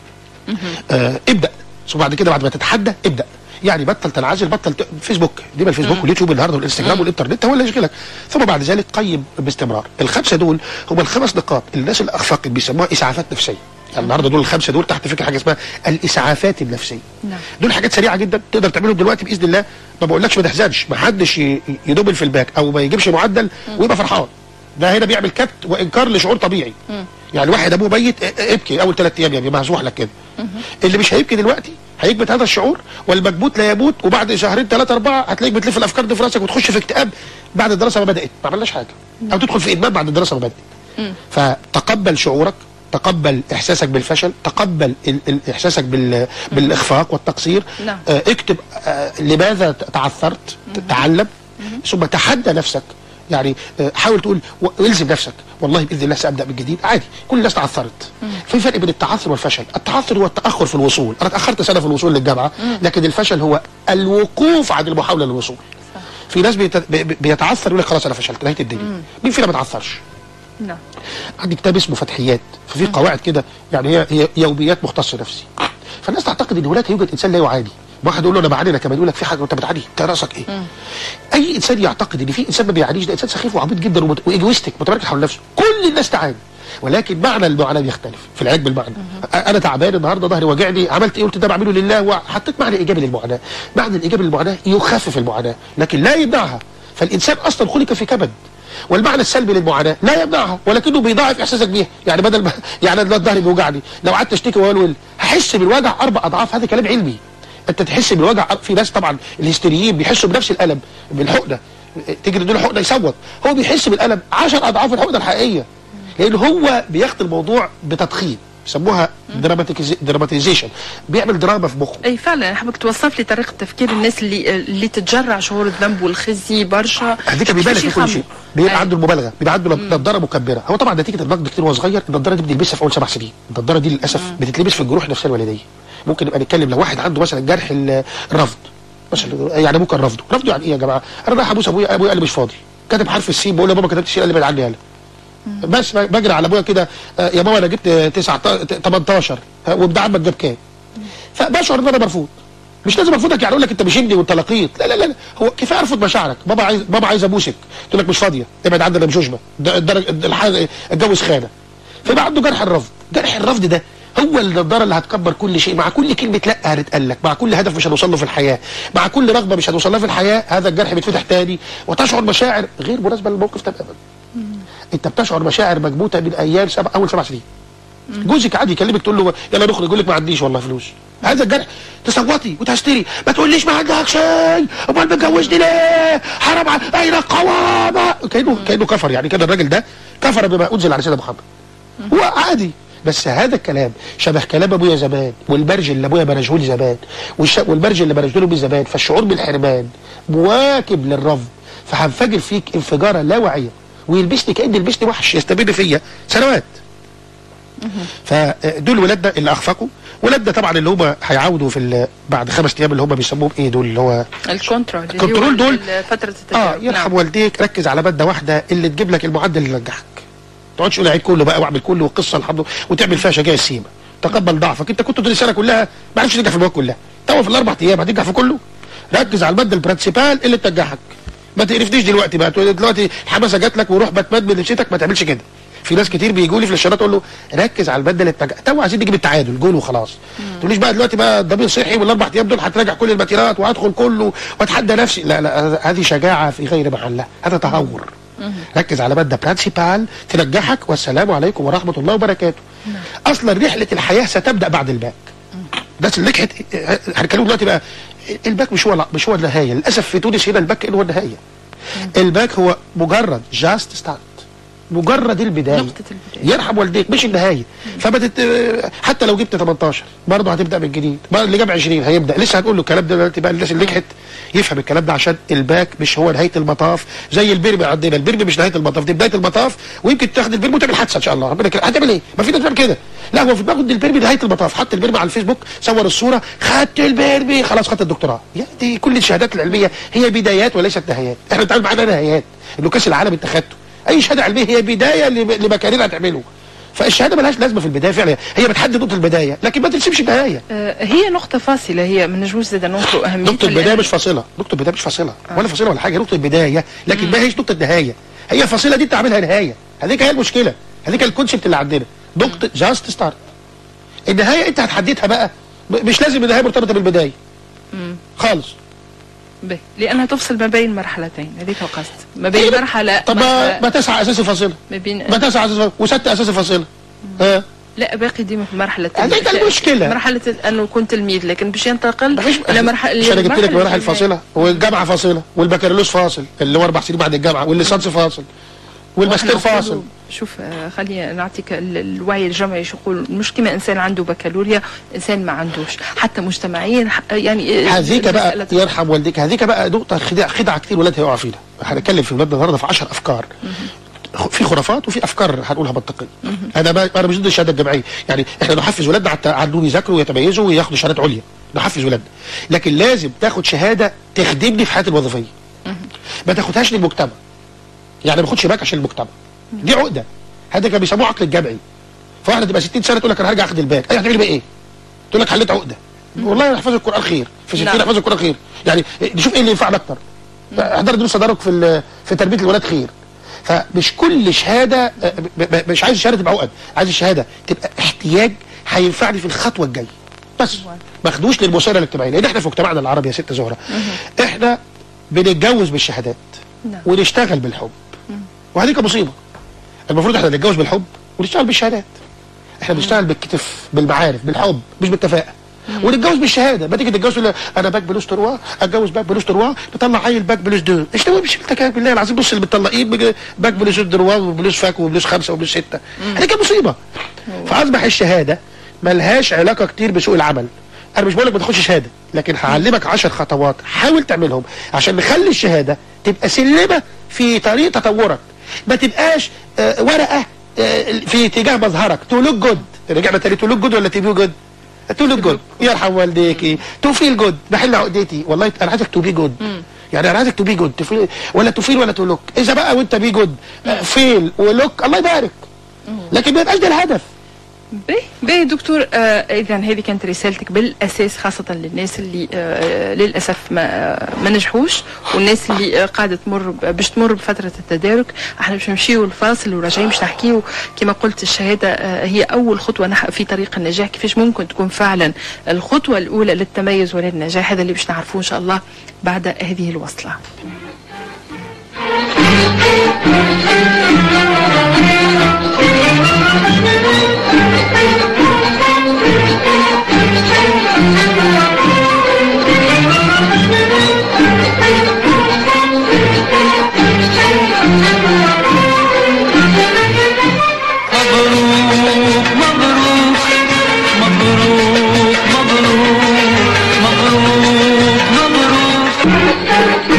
آه ابدا ثم بعد كده بعد ما تتحدى ابدا يعني بطل تنعزل بطل ت... فيسبوك دي بقى الفيسبوك واليوتيوب النهارده والانستجرام والانترنت هو اللي يشغلك ثم بعد ذلك قيم باستمرار الخمسه دول هم الخمس نقاط اللي الناس اللي اخفقت بيسموها اسعافات نفسيه يعني النهارده دول الخمسه دول تحت فكره حاجه اسمها الاسعافات النفسيه نعم. دول حاجات سريعه جدا تقدر تعملهم دلوقتي باذن الله ما بقولكش ما تحزنش ما حدش ي- يدوبل في الباك او ما يجيبش معدل ويبقى فرحان ده هنا بيعمل كبت وانكار لشعور طبيعي يعني واحد ابوه ميت ا- ا- ابكي اول ثلاث ايام يعني مسموح لك كده اللي مش هيبكي دلوقتي هيكبت هذا الشعور والمكبوت لا يموت وبعد شهرين ثلاثه اربعه هتلاقيك بتلف الافكار دي في راسك وتخش في اكتئاب بعد الدراسه ما بدات ما عملناش حاجه او تدخل في ادمان بعد الدراسه ما بدات فتقبل شعورك تقبل احساسك بالفشل تقبل ال ال احساسك بال بالاخفاق والتقصير نعم. آه اكتب آه لماذا تعثرت تعلم ثم تحدى نفسك يعني آه، حاول تقول و- والزم نفسك والله باذن الله سابدا من جديد عادي كل الناس تعثرت في فرق بين التعثر والفشل التعثر هو التاخر في الوصول انا اتاخرت سنه في الوصول للجامعه لكن الفشل هو الوقوف عن المحاوله للوصول في ناس بيت- بي- بي- بيتعثر يقول لك خلاص انا فشلت نهايه الدنيا مين فينا ما تعثرش نعم عندي كتاب اسمه فتحيات ففي قواعد كده يعني هي هي يوميات مختصه نفسي فالناس تعتقد ان هناك يوجد انسان لا يعاني واحد يقول له انا بعاني انا كمان يقول لك في حاجه وانت بتعاني انت راسك ايه اي انسان يعتقد ان في انسان ما بيعانيش ده انسان سخيف وعبيط جدا ومت- وايجويستيك متمركز حول نفسه كل الناس تعاني ولكن معنى المعاناه بيختلف في العلاج بالمعنى أ- انا تعبان النهارده ظهري وجعني عملت ايه قلت ده بعمله لله وحطيت معنى ايجابي للمعاناه معنى الايجابي للمعاناه يخفف المعاناه لكن لا يمنعها فالانسان اصلا خلق في كبد والمعنى السلبي للمعاناه لا يمنعها ولكنه بيضاعف احساسك بيها يعني بدل ما يعني انا ظهري بيوجعني لو قعدت اشتكي واولول هحس بالوجع اربع اضعاف هذا كلام علمي انت تحس بالوجع في ناس طبعا الهستيريين بيحسوا بنفس الالم بالحقنه تيجي تديله حقنه يصوت هو بيحس بالالم 10 اضعاف الحقنه الحقيقيه لان هو بياخد الموضوع بتضخيم بيسموها دراماتيزيشن بيعمل دراما في مخه اي فعلا حابك توصف لي طريقه تفكير الناس اللي اللي تتجرع شعور الذنب والخزي برشا هديك بيبالغ في كل يخموا. شيء بيبقى أي. عنده المبالغه بيبقى عنده نضاره مكبره هو طبعا نتيجه النقد كتير وهو صغير النضاره دي بنلبسها في اول سبع سنين النضاره دي للاسف بتتلبس في الجروح النفسيه الوالديه ممكن نبقى نتكلم لو واحد عنده مثلا جرح ال- الرفض مثلا يعني ممكن رفضه رفضه يعني ايه يا جماعه انا رايح ابوس ابويا ابويا قال لي مش فاضي كاتب حرف السين بقول له يا بابا كتبت السين قال لي ابعد عني يالا بس بجري على ابويا كده آه، يا ماما انا جبت 19 18 آه، وابن عمك جاب كام فبشعر ان انا مرفوض مش لازم ارفضك يعني اقول لك انت مش ابني وانت لقيط لا لا لا لا. هو كفايه ارفض مشاعرك بابا عايز بابا عايز ابوسك تقول لك مش فاضيه ابعد عني انا مش هشبه ده- الدرج- الحاجه اتجوز خانه فيبقى عنده جرح الرفض جرح الرفض ده هو النضاره اللي هتكبر كل شيء مع كل كلمه لا هتتقال لك مع كل هدف مش هنوصل له في الحياه مع كل رغبه مش هنوصل لها في الحياه هذا الجرح بيتفتح تاني وتشعر مشاعر غير مناسبه للموقف تماما انت بتشعر مشاعر مكبوته من ايام سبع اول سبع سنين جوزك عادي يكلمك تقول له يلا نخرج يقول لك ما عنديش والله فلوس هذا الجرح تصوتي وتهستري ما تقوليش ما عندكش شيء امال متجوزني ليه حرام ع- اين القوامه كانه كانه كفر يعني كان الراجل ده كفر بما انزل على سيدنا محمد هو عادي بس هذا الكلام شبه كلام ابويا زمان والبرج اللي ابويا برجه لي زمان والش... والبرج اللي برجه له بيه زمان فالشعور بالحرمان مواكب للرفض فهنفجر فيك انفجاره لا واعيه ويلبسني كان لبسني وحش يستمر فيا سنوات فدول ولادنا اللي اخفقوا ولادنا طبعا اللي هم هيعاودوا في ال- بعد خمس ايام اللي هم بيسموهم ايه دول اللي هو الكونترول اللي الكنترول هو دول- ال- فتره اه التجارب يرحم نعم. والديك ركز على ماده واحده اللي تجيب لك المعدل اللي ينجحك ما تقعدش تقول عيد كله بقى واعمل كله وقصه الحمد لله وتعمل فيها شجاع السيما تقبل ضعفك انت كنت طول السنه كلها ما عرفتش تنجح في المواد كلها تو في الاربع ايام هتنجح في كله ركز على الماده البرنسيبال اللي تنجحك ما تقرفنيش دلوقتي بقى تقول دلوقتي الحماسه جات لك وروح باتمان من نفسيتك ما تعملش كده في في ناس كتير بيجوا لي في الاشارات اقول له ركز على البدل التج... تو عايزين نجيب التعادل جول وخلاص ما تقوليش بقى دلوقتي بقى الضمير صحي والاربع ايام دول هتراجع كل الماتيرات وهدخل كله واتحدى نفسي لا لا هذه شجاعه في غير محلها هذا تهور ركز على ماده برانسيبال تنجحك والسلام عليكم ورحمه الله وبركاته اصلا رحله الحياه ستبدا بعد الباك بس اللي نجحت هنتكلم دلوقتي بقى الباك مش هو مش هو النهايه للاسف في تونس هنا الباك هو النهايه الباك هو مجرد جاست ستارت مجرد البدايه نقطة البداية. يرحم والديك مش النهايه فبدت حتى لو جبت 18 برضه هتبدا من جديد بقى اللي جاب 20 هيبدا لسه هنقول له الكلام ده دلوقتي بقى الناس اللي نجحت يفهم الكلام ده عشان الباك مش هو نهايه المطاف زي البرمي عندنا البرمي مش نهايه المطاف دي بدايه المطاف ويمكن تاخد البرمي وتعمل حادثه ان شاء الله ربنا يكرمك هتعمل ايه؟ ما في ناس بتعمل كده لا هو في دماغه ان البرمي نهايه المطاف حط البرمي على الفيسبوك صور الصوره خدت البرمي خلاص خدت الدكتوراه يا دي كل الشهادات العلميه هي بدايات وليست نهايات احنا بنتعامل معانا نهايات انه كاس العالم انت خدته اي شهاده علميه هي بدايه لم- لمكارير هتعمله فالشهاده ملهاش لازمه في البدايه فعلا هي بتحدد نقطه البدايه لكن ما ترسمش النهايه آه، هي نقطة فاصلة هي من نجوز زاد نقطة أهميتها نقطه البدايه لأن- مش فاصله نقطه البدايه مش فاصله ولا فاصله ولا حاجه نقطه البدايه لكن ما هيش نقطه النهايه هي الفاصله دي انت عاملها نهايه هذيك هي المشكله هذيك الكونسيبت اللي عندنا نقطه جاست ستارت النهايه انت هتحددها بقى م- مش لازم النهايه مرتبطه بالبدايه خالص به. لأنها تفصل ما بين مرحلتين هذيك القصد ما بين طيب، مرحلة طب ما, مرحلة- ما تسعى اساس الفاصله ما بين ما تسعى اساس الفاصلة وست اساس الفاصله ها لا باقي ديما في مرحلة هذيك المشكلة. مرحلة أنه كنت تلميذ لكن باش ينتقل مفيش إلى مرحلة مش انا جبت لك مرحلة مراحل فاصله والجامعه فاصله والبكالوريوس فاصل اللي هو اربع سنين بعد الجامعه والليسانس فاصل والماستر وإحنا فاصل نقولوا- شوف آه، خلينا نعطيك ال- الوعي الجمعي شو يقول مش كما انسان عنده بكالوريا انسان ما عندوش حتى مجتمعيا ح- يعني آه، هذيك بقى المسألة- يرحم والديك هذيك بقى نقطه خداع خدعه كتير ولاد هيقعوا فينا هنتكلم في الماده النهارده في 10 افكار خ- في خرافات وفي افكار هنقولها منطقيه انا ما انا مش ضد الشهاده الجامعيه يعني احنا نحفز ولادنا حتى عندهم يذاكروا ويتميزوا وياخدوا شهادات عليا نحفز ولادنا لكن لازم تاخد شهاده تخدمني في حياتي الوظيفيه ما تاخدهاش للمجتمع يعني ما اخدش باك عشان المجتمع دي عقده هذا كان بيسموه عقل الجمعي فواحده تبقى 60 سنه تقول لك انا هرجع اخد الباك اي هتعمل بيه ايه؟ تقول لك حليت عقده والله يحفظ القران خير في 60 نعم. يحفظ القران خير يعني نشوف ايه اللي ينفعنا اكتر احضر دروس تدرج في ال- في تربيه الولاد خير فمش كل شهاده آه، ب- ب- مش عايز الشهاده تبقى عقد عايز الشهاده تبقى احتياج هينفعني في الخطوه الجايه بس ما اخدوش للمسيره الاجتماعيه لان احنا في مجتمعنا العربي يا ست زهره احنا بنتجوز بالشهادات نعم. ونشتغل بالحب وهذيك مصيبه المفروض احنا نتجوز بالحب ونشتغل بالشهادات احنا بنشتغل بالكتف بالمعارف بالحب مش بالكفاءه ونتجوز بالشهاده ما تيجي تتجوز تقول انا باك بلوس تروا اتجوز باك بلوس تروا نطلع عيل باك بلوس دو ايش تبغى مش بالتكاد بالله العظيم بص اللي مطلقين بج- باك بلوس دروا وبلوس فاك وبلوس خمسه وبلوس سته هذه كانت مصيبه فاصبح الشهاده ملهاش علاقه كتير بسوق العمل انا مش بقول لك ما تاخدش شهاده لكن هعلمك 10 خطوات حاول تعملهم عشان نخلي الشهاده تبقى سلمه في طريق تطورك ما تبقاش آه، ورقه آه، في اتجاه مظهرك تو لوك جود رجعنا تاني تو لوك جود ولا تو بي جود تو لوك جود يرحم والديكي تو فيل جود بحل عقدتي والله انا عايزك تو بي جود يعني انا عايزك تو بي جود ولا تو فيل ولا تو لوك اذا بقى وانت بي جود فيل ولوك الله يبارك لكن ما يبقاش ده الهدف باهي باهي دكتور آه اذا هذه كانت رسالتك بالاساس خاصه للناس اللي آه للاسف ما آه ما نجحوش والناس اللي آه قاعده تمر ب- باش تمر بفتره التدارك احنا باش نمشيو الفاصل وراجعين باش نحكيو كما قلت الشهاده آه هي اول خطوه نح- في طريق النجاح كيفاش ممكن تكون فعلا الخطوه الاولى للتميز وللنجاح هذا اللي باش نعرفوه ان شاء الله بعد هذه الوصله مبروك مبروك مبروك مبروك مبروك مبروك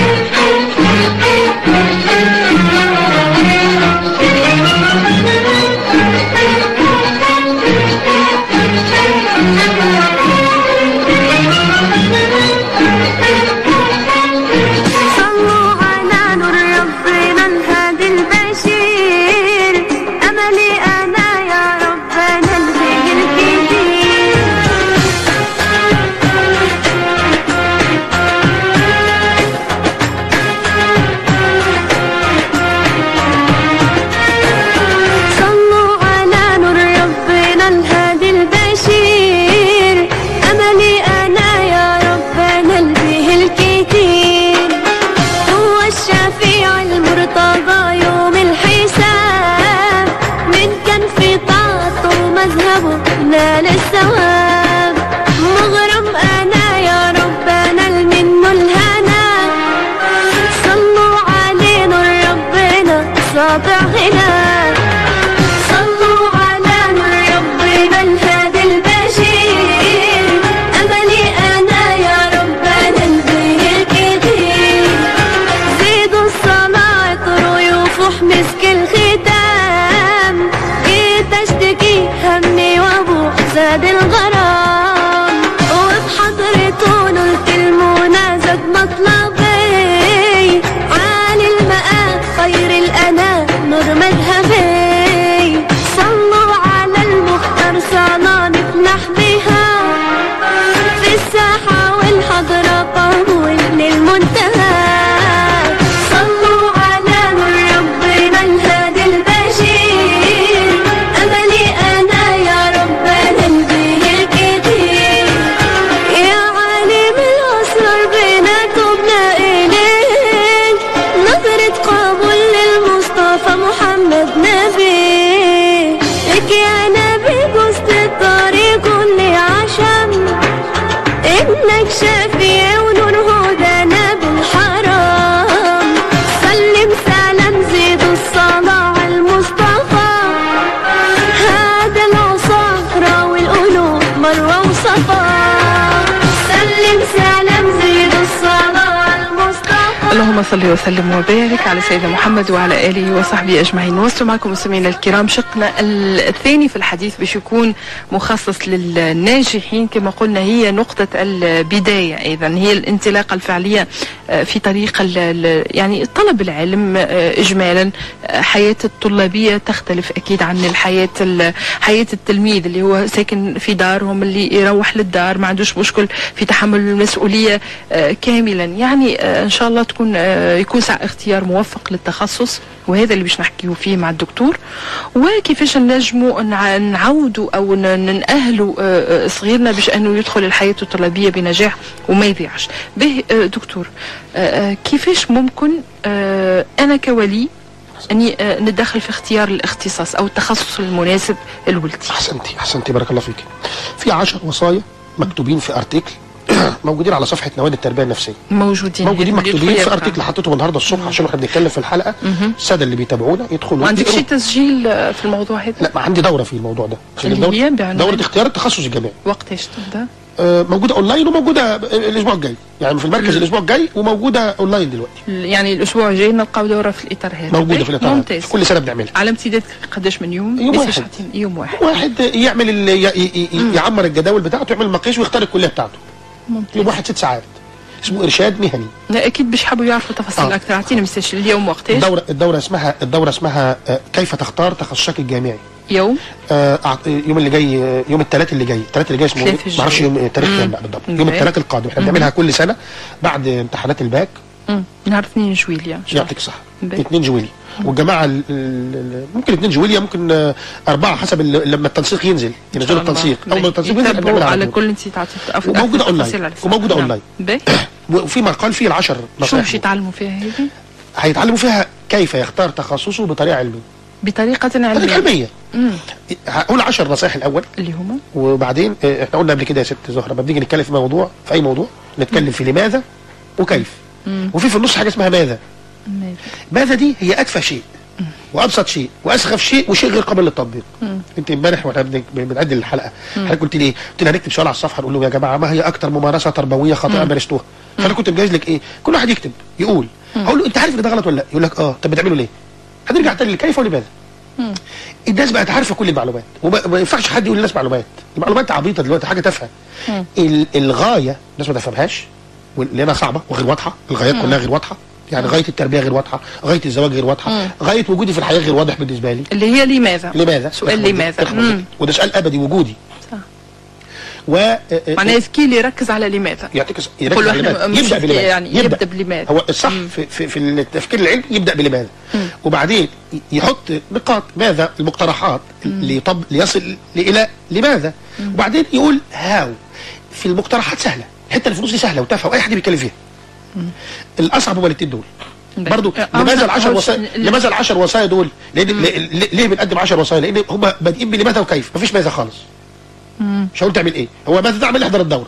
اللهم صل وسلم وبارك على سيدنا محمد وعلى اله وصحبه اجمعين نواصل معكم مستمعينا الكرام شقنا الثاني في الحديث باش يكون مخصص للناجحين كما قلنا هي نقطة البداية ايضا هي الانطلاقة الفعلية آه، في طريق ال- ال- يعني طلب العلم آه، اجمالا آه، حياة الطلابية تختلف اكيد عن الحياة ال- حياة التلميذ اللي هو ساكن في دارهم اللي يروح للدار ما عندوش مشكل في تحمل المسؤولية آه، كاملا يعني آه، ان شاء الله تكون آه، يكون ساعة اختيار موفق للتخصص وهذا اللي باش نحكيو فيه مع الدكتور وكيفاش نجموا نع- نعودوا او ن- نأهلوا آه، آه، صغيرنا باش انه يدخل الحياة الطلابية بنجاح وما يضيعش به آه، دكتور آه، آه، كيفاش ممكن آه، انا كولي اني آه، نتدخل في اختيار الاختصاص او التخصص المناسب لولدي احسنتي احسنتي بارك الله فيك في 10 وصايا مكتوبين في ارتيكل موجودين على صفحه نوادي التربيه النفسيه موجودين موجودين اللي مكتوبين يدخل في يقرأ. ارتيكل حطيته النهارده الصبح عشان احنا بنتكلم في الحلقه الساده اللي بيتابعونا يدخلوا ما عندك يقروا. شي تسجيل آه، في الموضوع هذا لا ما عندي دوره في الموضوع ده عشان اللي هي الدورة- بعنوان؟ دوره اختيار التخصص الجامعي وقتاش تبدا آه، موجوده اونلاين وموجوده الاسبوع الجاي يعني في المركز الاسبوع الجاي وموجوده اونلاين دلوقتي يعني الاسبوع الجاي نلقاو دوره في الاطار هذا موجوده في الاطار ممتاز كل سنه بنعملها على امتداد قداش من يوم يوم بس واحد. شهرين. يوم واحد واحد يعمل ال- ي- ي- ي- يعمر الجداول بتاعته يعمل المقاييس ويختار الكليه بتاعته ممتاز يوم واحد ست ساعات اسمه ارشاد مهني لا اكيد باش حابوا يعرفوا تفاصيل آه. اكثر اعطينا مسج اليوم وقتاش الدوره الدوره اسمها الدوره اسمها آه، كيف تختار تخصصك الجامعي يوم آه، أعط- يوم اللي جاي آه، يوم الثلاث اللي جاي الثلاث اللي جاي اسمه ثلاث إيه؟ الجاي. ما اعرفش يوم تاريخ كام مم. بقى بالضبط مم. يوم الثلاث القادم احنا بنعملها كل سنه بعد امتحانات الباك مم. نهار 2 جويليا ان شاء الله يعطيك الصحه باهي. 2 جويليا والجماعه ال- ال- ال- ممكن 2 جويليا ممكن آه، اربعه حسب ال- لما التنسيق ينزل ينزلوا التنسيق اول ما التنسيق ينزل يتابعوا بنعملها على على طول كل انت تعطي أف- وموجودة أكثر أونلاين. تفاصيل على وموجودة نعم. أونلاين. باهي. وفي مقال فيه العشر شو نصائح باش يتعلموا فيها هذه هيتعلموا فيها كيف يختار تخصصه بطريقه علميه بطريقه طريقه علميه علميه مم. هقول 10 نصائح الاول اللي هما وبعدين آه، احنا قلنا قبل كده يا ست زهره لما بنيجي نتكلم في موضوع في اي موضوع نتكلم في لماذا وكيف وفي في النص حاجه اسمها ماذا ماذا؟ ماذا دي هي اتفه شيء وابسط شيء واسخف شيء وشيء غير قابل للتطبيق انت امبارح واحنا بن- بنعد الحلقه حضرتك قلت لي ايه؟ قلت لي هنكتب سؤال على الصفحه نقول له يا جماعه ما هي اكتر ممارسه تربويه خاطئه مارستوها فانا كنت مجهز لك ايه كل واحد يكتب يقول هقول له انت عارف ان ده غلط ولا لا يقول لك اه طب بتعمله ليه هنرجع تاني لكيف ولماذا الناس بقت عارفه كل المعلومات وما ما ينفعش حد يقول للناس معلومات المعلومات عبيطه دلوقتي حاجه تافهه ال- الغايه الناس ما تفهمهاش لانها صعبه وغير واضحه الغايات كلها غير واضحه يعني غايه التربيه غير واضحه غايه الزواج غير واضحه غايه وجودي في الحياه غير واضح بالنسبه لي اللي هي لماذا لماذا سؤال تخبط دي- لماذا تخبط دي. مم. وده سؤال ابدي وجودي صح. و آه، آه، معناها ذكي اللي يركز على لماذا يعطيك الص- كل يركز على واحد لماذا مش يبدا بلماذا يعني يبدأ بلماذا. هو الصح في, في, في التفكير العلمي يبدا بلماذا وبعدين ي- يحط نقاط ماذا المقترحات اللي يطب ليصل الى لماذا وبعدين يقول هاو في المقترحات سهله الحته اللي في النص دي سهله وتافهه واي حد بيتكلم فيها الاصعب هما الاثنين دول باهي. برضو آه، لماذا آه، العشر هوش- وصايا ال- لماذا العشر وصايا دول لان ل- ل- ليه بنقدم 10 وصايا لان هم بادئين بلماذا وكيف مفيش ماذا خالص مش هقول تعمل ايه هو ماذا تعمل احضر الدوره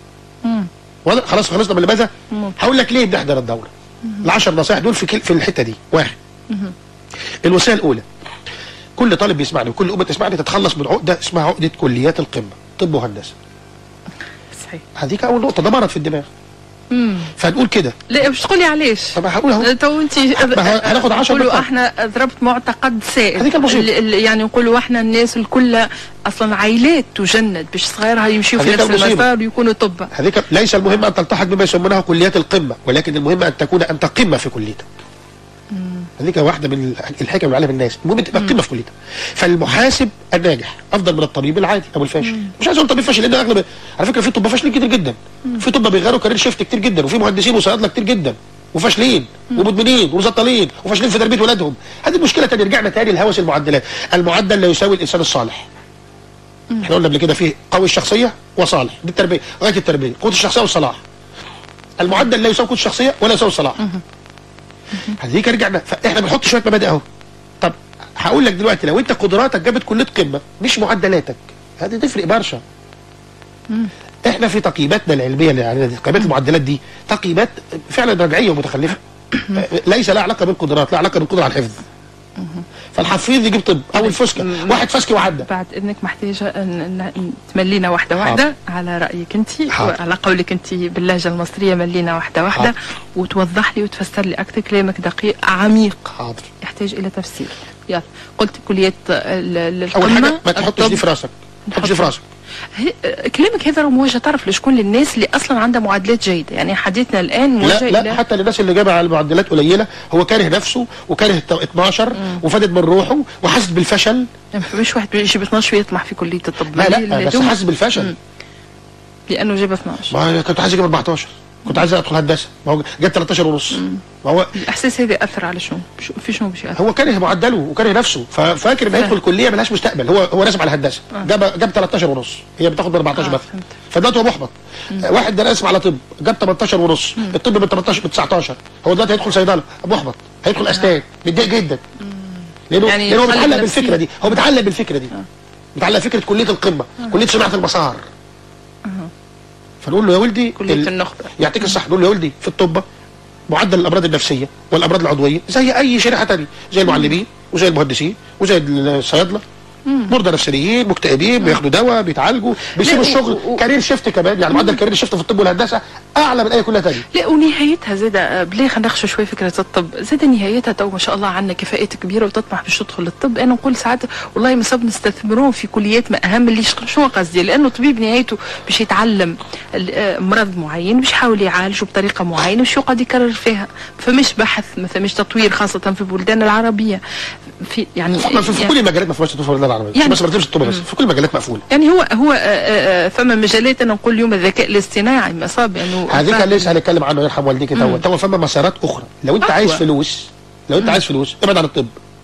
واضح خلاص خلصنا من لماذا هقول لك ليه بنحضر الدوره العشر نصائح دول في كل في الحته دي واحد الوصيه الاولى كل طالب بيسمعني وكل امه تسمعني تتخلص من عقده اسمها عقده كليات القمه طب وهندسه صحيح هذيك اول نقطه ده مرض في الدماغ فنقول كده لا باش تقولي علاش طب هقول اهو تو انت ما ه- هناخد عشر نقولوا نقاط. احنا ضربت معتقد سائد هذيك البسيط. ال- ال- يعني نقولوا احنا الناس الكل اصلا عائلات تجند باش صغيرها يمشيوا في هذيك نفس المصيبة. المسار ويكونوا طب هذيك ليس المهم ان تلتحق بما يسمونه كليات القمه ولكن المهم ان تكون انت قمه في كليتك هذيك واحده من الحكم اللي عليها الناس المهم تبقى قمه في كليتك فالمحاسب الناجح افضل من الطبيب العادي او الفاشل مش عايز اقول طبيب فاشل لان اغلب على فكره في طب فاشلين كتير جدا في طب بيغيروا كارير شيفت كتير جدا وفي مهندسين وصيادله كتير جدا وفاشلين ومدمنين ومزطلين وفاشلين في تربيه ولادهم هذه المشكله تاني رجعنا تاني لهوس المعدلات المعدل لا يساوي الانسان الصالح احنا قلنا قبل كده فيه قوي الشخصيه وصالح دي التربيه غايه التربيه قوه الشخصيه والصلاح المعدل لا يساوي قوه الشخصيه ولا يساوي الصلاح هذيك رجعنا فاحنا بنحط شويه مبادئ اهو طب هقول لك دلوقتي لو انت قدراتك جابت كليه قمه مش معدلاتك هذه تفرق برشا احنا في تقييماتنا العلميه اللي يعني تقييمات المعدلات دي تقييمات فعلا رجعيه ومتخلفه ليس لها علاقه بالقدرات لها علاقه بالقدره على الحفظ فالحفيظ يجيب طب او الفسكه م- واحد فسكي وعدى بعد اذنك محتاجه ان إن تملينا واحده واحده على رايك انت حاضر. وعلى قولك انت باللهجه المصريه ملينا واحده واحده حاضر. وتوضح لي وتفسر لي اكثر كلامك دقيق عميق حاضر يحتاج الى تفسير يلا قلت كليات ال- ال- اول القمه حاجه ما تحطش الطب. دي في راسك ما تحطش دي في راسك هي- كلامك هذا موجه تعرف لشكون للناس اللي اصلا عندها معادلات جيده يعني حديثنا الان موجه لا لا الى حتى للناس اللي جابها على المعدلات قليله هو كاره نفسه وكاره الت- 12 وفادت من روحه وحاسس بالفشل يعني مش واحد بيجي ب 12 ويطمح في كليه الطب لا ما لا هي بس الهجوم حاسس بالفشل مم. لانه جاب 12 ما أنا كنت عايز اجيب 14 كنت عايز ادخل هندسه ما هو جاب 13 ونص ما هو الاحساس هذا اثر على شنو؟ شو- في شنو باش ياثر؟ هو كاره معدله وكاره نفسه ففاكر انه هيدخل كليه ملهاش مستقبل هو هو راسم على الهندسه جاب جاب 13 ونص هي بتاخد ب 14 آه، بس فهمت. فدلوقتي هو محبط آه، واحد ده راسم على طب جاب 18 ونص الطب ب 18 ب 19 هو دلوقتي هيدخل صيدله محبط هيدخل اسنان متضايق جدا لانه يعني لانه هو يتعلق متعلق نفسياً. بالفكره دي هو متعلق بالفكره دي متعلق فكره كليه القمه كليه صناعه المسار فنقول له يا ولدي كليه ال- النخبه يعطيك الصح نقول له يا ولدي في الطب معدل الامراض النفسيه والامراض العضويه زي اي شريحه ثانيه زي المعلمين وزي المهندسين وزي الصيادله مرضى نفسيين مكتئبين بياخدوا دواء بيتعالجوا بيسيبوا لا، و- الشغل و- كارير شيفت كمان يعني معدل كارير شيفت في الطب والهندسه اعلى من اي كليه ثانيه لا ونهايتها زاد بلي خلينا نخشى شوي فكره الطب زاد نهايتها تو ما شاء الله عندنا كفاءات كبيره وتطمح باش تدخل الطب انا نقول ساعات والله مصاب نستثمرون في كليات ما اهم اللي ش- شنو قصدي لانه الطبيب نهايته باش يتعلم ال- آه، مرض معين باش يحاول يعالجه بطريقه معينه باش يقعد يكرر فيها فمش بحث ما فماش تطوير خاصه في البلدان العربيه في يعني في, في, في يعني كل المجالات ما فيهاش تطور الدول العربيه يعني- يعني بس ما بتمشي الطب بس في كل المجالات مقفوله يعني هو هو آه، آه، آه، فما مجالات انا نقول اليوم الذكاء الاصطناعي مصاب انه هذيك اللي لسه هنتكلم عنه يرحم والديك تو تو فما مسارات اخرى لو انت أقوى. عايز فلوس لو انت عايز فلوس ابعد عن الطب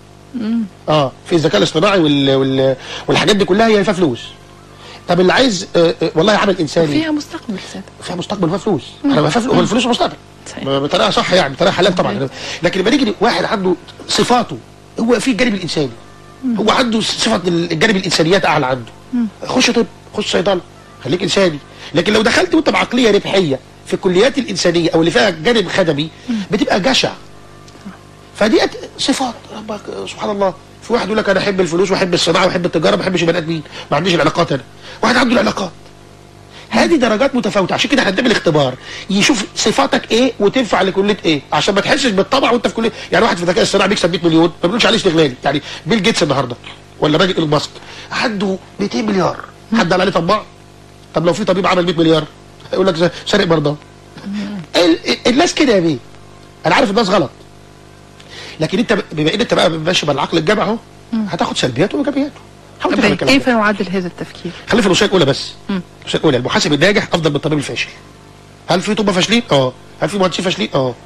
اه في الذكاء الاصطناعي وال... وال... والحاجات دي كلها هي فيها فلوس طب اللي عايز آه آه والله عمل انساني فيها مستقبل سادة. فيها مستقبل فيها فلوس انا فيها فلوس هو الفلوس مستقبل صحيح. بطريقه صح يعني بطريقه حلال طبعا لكن لما نيجي واحد عنده صفاته هو في الجانب الانساني هو عنده صفه الجانب الانسانيات اعلى عنده خش طب خش صيدله خليك انساني لكن لو دخلت وانت بعقليه ربحيه في الكليات الانسانيه او اللي فيها جانب خدمي بتبقى جشع فدي صفات ربك سبحان الله في واحد يقول لك انا احب الفلوس واحب الصناعه واحب التجاره ما بحبش البني ادمين ما عنديش العلاقات انا واحد عنده العلاقات هذه درجات متفاوته عشان كده احنا بنعمل اختبار يشوف صفاتك ايه وتنفع لكليه ايه عشان ما تحسش بالطبع وانت في كليه يعني واحد في الذكاء الصناعي بيكسب 100 مليون ما بنقولش عليه استغلالي يعني بيل جيتس النهارده ولا راجل ايلون ماسك عنده 200 مليار حد قال عليه طماع طب لو في طبيب عمل 100 مليار يقول لك سارق مرضى ال- ال- الناس كده يا بيه انا عارف الناس غلط لكن انت بما ان انت بقى ماشي بالعقل الجامع اهو هتاخد سلبياته وايجابياته حاول تفهم طيب الكلام كيف ده. نعدل هذا التفكير؟ خلينا في الوصيه الاولى بس الوصيه الاولى المحاسب الناجح افضل من الطبيب الفاشل هل في طب فاشلين اه هل في مهندسين فاشلين اه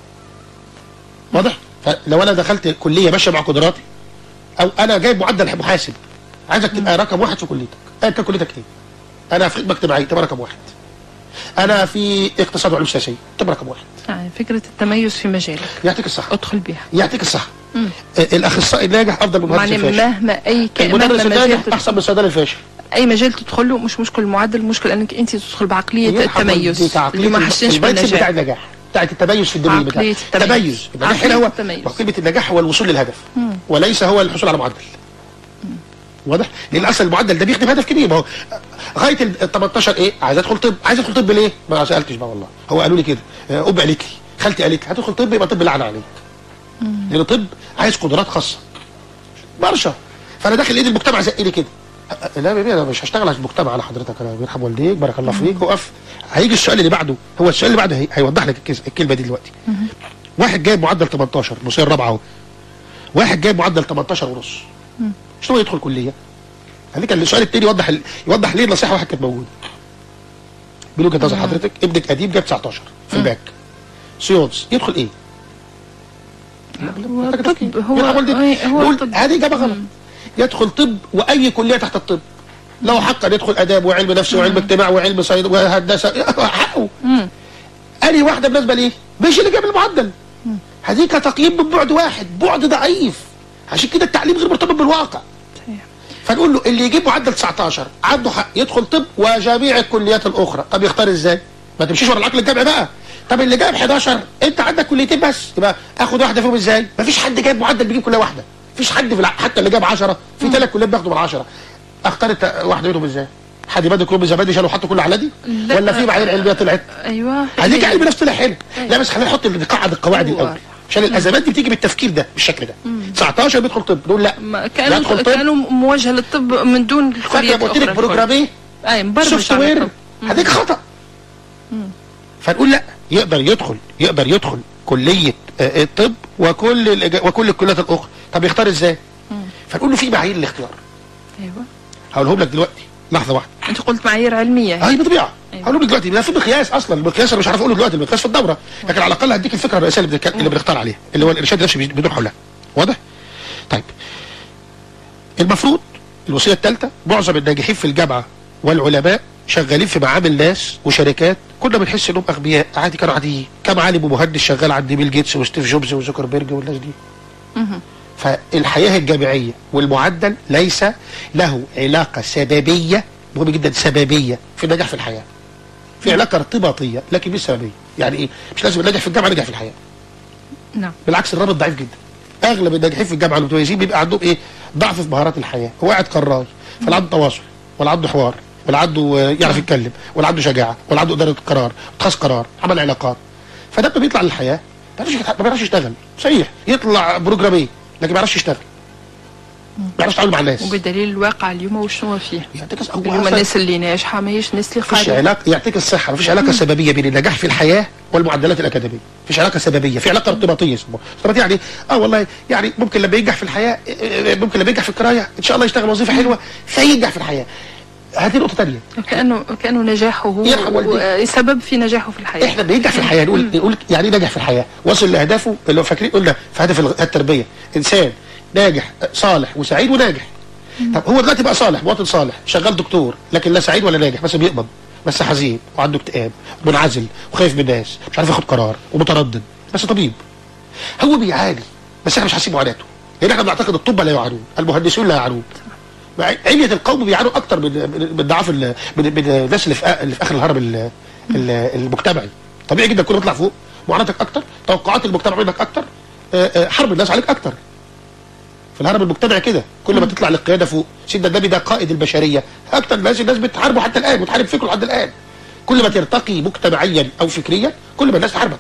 واضح فلو انا دخلت كليه ماشيه مع قدراتي او انا جايب معدل محاسب عايزك تبقى رقم واحد في كليتك انت كليتك ايه انا في خدمه اجتماعيه تبقى رقم واحد انا في اقتصاد وعلوم سياسيه تبقى رقم واحد يعني فكرة التميز في مجالك يعطيك الصحه ادخل بها يعطيك الصحه آه، الاخصائي الناجح افضل من المهندس يعني الفاشل مهما اي ك... مهما المدرس مجال الناجح تدخل... احسن من الصيدلي الفاشل اي مجال تدخل له مش مشكل المعدل المشكل انك انت تدخل بعقلية يرحم التميز والديك، عقلية اللي ما الم- حسنش المايند سيت بتاع بالنجاح النجاح بتاعت التميز في الدنيا بتاع عقلية التميز. التميز النجاح عقلية هنا هو التميز. وكلمة النجاح هو الوصول للهدف وليس هو الحصول على معدل واضح لان اصلا المعدل ده بيخدم هدف كبير ما هو غايه ال 18 ايه عايز ادخل طب عايز ادخل طب ليه ما سالتش بقى والله هو قالوا لي كده آه، ام قالت لي خالتي قالت لي هتدخل طب يبقى طب لعنه عليك لان طب عايز قدرات خاصه برشا فانا داخل ايد المجتمع زق لي كده أه، لا يا بيه انا مش هشتغل على المجتمع على حضرتك انا بيرحم والديك بارك الله فيك وقف هيجي السؤال اللي بعده هو السؤال اللي بعده هي- هيوضح لك الكز- الكلمه دي دلوقتي واحد جايب معدل 18 المصير الرابعه اهو واحد جايب معدل 18 ونص شنو يدخل كليه خليك السؤال التاني يوضح ال... يوضح ليه النصيحه واحد كانت موجوده من وجهه نظر حضرتك ابنك قديم جاب 19 في الباك سيونس يدخل ايه؟ هو طب الطب هو يرحم والديك. أي- هو نقول الطب هذه اجابه غلط يدخل طب واي كليه تحت الطب لو حقا يدخل اداب وعلم نفس وعلم اجتماع وعلم صيد وهندسه حقه انهي واحده بالنسبه ليه؟ مش اللي جاب المعدل هذيك تقييم من بعد واحد بعد ضعيف عشان كده التعليم غير مرتبط بالواقع صحيح. فنقول له اللي يجيب معدل 19 عنده حق يدخل طب وجميع الكليات الاخرى طب يختار ازاي ما تمشيش ورا العقل الجمعي بقى طب اللي جايب 11 انت عندك كليتين بس يبقى اخد واحده فيهم ازاي ما فيش حد جايب معدل بيجيب كليه واحده مفيش حد في الع... حتى اللي جاب 10 في ثلاث كليات بياخدوا من 10 اختار الت... واحده منهم ازاي؟ حد بادئ كلهم زبادي شالوا حطوا كله على دي لا. ولا في معايير علميه طلعت ايوه هديك علم نفس طلع حلو أيوة. لا بس خلينا نحط نقعد القواعد أيوة. الاول عشان الازمات دي بتيجي بالتفكير ده بالشكل ده 19 بيدخل طب نقول لا ما لا كانوا يدخل طب كانوا موجهه للطب من دون فاكر الكليات لما قلت لك الأخرى. بروجراميه اي مبرمج سوفت على وير الطب. هديك خطا فنقول لا يقدر يدخل يقدر يدخل كليه آه، الطب وكل الإج- وكل الكليات الاخرى طب يختار ازاي؟ فنقول له في معايير الاختيار ايوه هقولهم لك دلوقتي لحظه واحده انت قلت معايير علميه اه هي بطبيعه أيوة. هقول لك دلوقتي لا في مقياس اصلا المقياس انا مش عارف اقوله دلوقتي المقياس في الدوره لكن على الاقل هديك الفكره الرئيسيه اللي, بنتك- اللي بنختار عليها اللي هو الارشاد النفسي بدون حولها واضح؟ طيب المفروض الوصيه الثالثه معظم الناجحين في الجامعه والعلماء شغالين في معامل ناس وشركات كنا بنحس انهم اغبياء عادي كانوا عاديين كم عالم ومهندس شغال عند بيل جيتس وستيف جوبز وزوكربيرج والناس دي فالحياه الجامعيه والمعدل ليس له علاقه سببيه مهم جدا سببيه في النجاح في الحياه في علاقه ارتباطيه لكن مش سببيه يعني ايه مش لازم الناجح في الجامعه نجح في الحياه نعم بالعكس الرابط ضعيف جدا اغلب الناجحين في الجامعه المتميزين بيبقى عندهم ايه ضعف في مهارات الحياه هو قاعد قراي فلا عنده تواصل ولا عنده حوار ولا عنده آه، يعرف يتكلم ولا عنده شجاعه ولا عنده اداره قرار اتخاذ قرار عمل علاقات فده لما بيطلع للحياه ما بيعرفش يتح- ما بيعرفش يشتغل صحيح يطلع بروجراميه لكن ما بيعرفش يشتغل ما بيعرفش يتعامل مع الناس وبدليل الواقع اليوم وشنو هو فيه يعطيك الص- اليوم أصلاً الناس اللي ناجحه ماهيش الناس اللي مفيش قاعده علاقه يعطيك الصحه مفيش علاقه سببيه بين النجاح في الحياه والمعدلات الاكاديميه مفيش علاقه سببيه في علاقه ارتباطيه اسمها ارتباطيه يعني اه والله يعني ممكن لما ينجح في الحياه آه، آه، ممكن لما ينجح في القرايه ان شاء الله يشتغل وظيفه حلوه فينجح في الحياه هذه نقطه ثانيه كانه كانه نجاحه هو يرحم والديك. و- سبب في نجاحه في الحياه احنا بننجح في الحياه نقول نقول يعني ايه نجح في الحياه وصل لاهدافه اللي هو فاكرين قلنا في هدف الغ- التربيه انسان ناجح آه، صالح وسعيد وناجح طب هو دلوقتي بقى صالح مواطن صالح شغال دكتور لكن لا سعيد ولا ناجح بس بيقبض بس حزين وعنده اكتئاب منعزل وخايف من الناس مش عارف ياخد قرار ومتردد بس طبيب هو بيعاني بس احنا مش حاسين معاناته لان احنا بنعتقد الطب لا يعانون المهندسون لا يعانون مع- علية القوم بيعانوا اكتر من من من ضعاف ال- من من الناس اللي في آ- اللي في اخر الهرم ال- ال- المجتمعي طبيعي جدا كل ما تطلع فوق معاناتك اكتر توقعات المجتمع منك اكتر آه، آه، حرب الناس عليك اكتر في الهرم المجتمعي كده كل ما تطلع للقياده فوق سيدنا النبي ده قائد البشريه اكتر الناس الناس بتحاربه حتى الان بتحارب فكره لحد الان كل ما ترتقي مجتمعيا او فكريا كل ما الناس تحاربك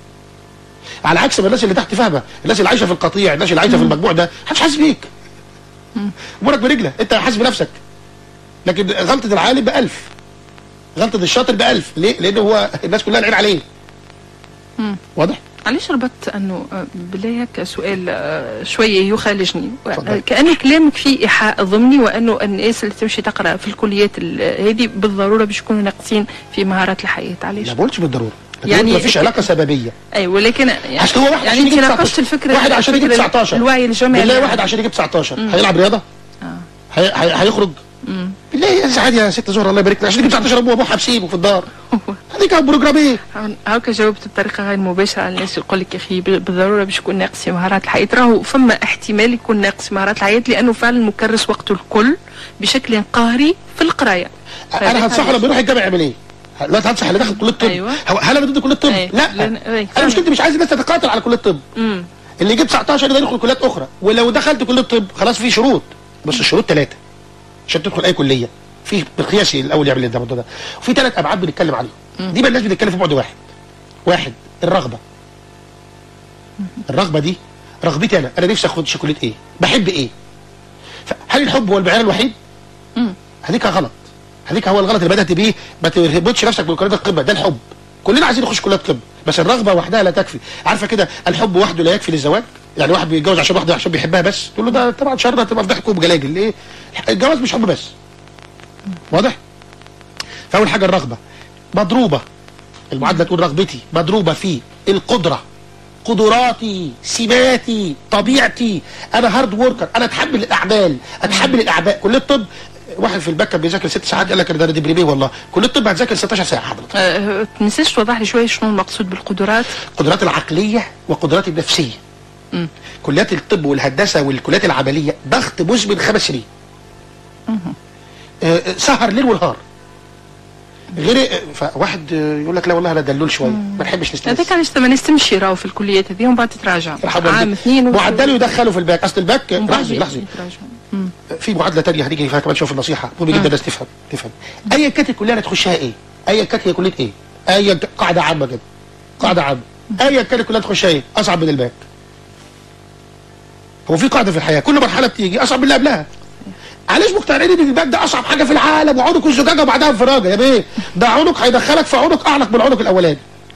على عكس ما الناس اللي تحت فاهمه الناس اللي عايشه في القطيع الناس اللي عايشه في المجموع ده محدش حاسس بيك امورك برجله انت حاسس بنفسك لكن غلطه العالم بألف غلطه الشاطر بألف ليه؟ لان هو الناس كلها العين عليه واضح؟ علاش ربطت انه آه، بالله هيك سؤال آه، شويه يخالجني تفضل. آه، كان كلامك فيه ايحاء ضمني وانه الناس اللي تمشي تقرا في الكليات ال- هذه بالضروره باش يكونوا ناقصين في مهارات الحياه علاش؟ لا ما قلتش بالضروره لكن يعني- يعني ما فيش علاقه سببيه اي ولكن يعني, اصل هو واحد يعني عشان انت يجيب ناقشت 19 الفكره واحد عشان يجيب الفكرة 19 الوعي الجمعي بالله اللي واحد عنده. عشان يجيب 19 هيلعب رياضه هي- هي- هيخرج بالله يا سعاد يا ست زهره الله يبارك لك عشان يجيب 19 ابوه وابوه حابسينه في الدار هذيك بروجراميه هاكا جاوبت بطريقه غير مباشره على الناس يقول لك يا اخي بالضروره باش يكون ناقص في مهارات الحياه راهو فما احتمال يكون ناقص في مهارات الحياه لانه فعلا مكرس وقته الكل بشكل قهري في القرايه انا هنصحه لما يروح الجامعه يعمل ايه؟ دلوقتي هنصح اللي داخل كليه الطب أيوة. هو- هل انا ضد كليه الطب؟ أيوة. لا لأن- أيوة. انا مشكلتي مش عايز الناس تتقاتل على كليه الطب امم اللي يجيب 19 ده يدخل كليات اخرى ولو دخلت كليه الطب خلاص في شروط بس الشروط ثلاثه عشان تدخل اي كليه في بالقياسي الاول يعمل ده الموضوع ده وفي ثلاث ابعاد بنتكلم عليهم دي بقى الناس بتتكلم في بعد واحد واحد الرغبه الرغبه دي رغبتي انا انا نفسي اخد كليه ايه بحب ايه هل الحب هو المعيار الوحيد هذيك غلط هذيك هو الغلط اللي بدات بيه ما تربطش نفسك بكليات القمه ده الحب كلنا عايزين نخش كليات قمه بس الرغبه وحدها لا تكفي عارفه كده الحب وحده لا يكفي للزواج يعني واحد بيتجوز عشان واحده عشان بيحبها بس تقول له ده طبعا شر هتبقى فضحك وبجلاجل ليه الجواز مش حب بس واضح فاول حاجه الرغبه مضروبه المعادله تقول رغبتي مضروبه في القدره قدراتي سماتي طبيعتي انا هارد وركر انا اتحمل الاعمال اتحمل الاعباء كليه الطب واحد في الباك كان بيذاكر ست ساعات قال لك ده انا دبريميه والله كليه الطب هتذاكر 16 ساعه حضرتك أه تنساش توضح لي شويه شنو المقصود بالقدرات القدرات العقليه والقدرات النفسيه مم. كليات الطب والهندسه والكليات العمليه ضغط مزمن خمس سنين آه، آه، سهر ليل ونهار غير فواحد يقول لك لا والله انا دلول شويه ما نحبش نستنى هذاك علاش ثم ناس تمشي راهو في الكليات هذه ومن بعد تتراجع عام اثنين و- معدله يدخله في الباك اصل الباك ومن بعد لحظه لحظه يتراجعوا. في معادله تانية هنيجي فيها كمان شوف النصيحه مهم جدا الناس تفهم تفهم ايا كانت الكليه اللي تخشها ايه ايا كانت هي كليه ايه ايا ك- قاعده عامه كده قاعده عامه ايا كانت الكليه اللي تخشها ايه اصعب من الباك هو في قاعده في الحياه كل مرحله بتيجي اصعب من اللي قبلها علاش مقتنعين ان الباك ده اصعب حاجه في العالم وعنق الزجاجه وبعدها انفراجه يا بيه ده عنق هيدخلك في عنق اعلق من العنق الاولاني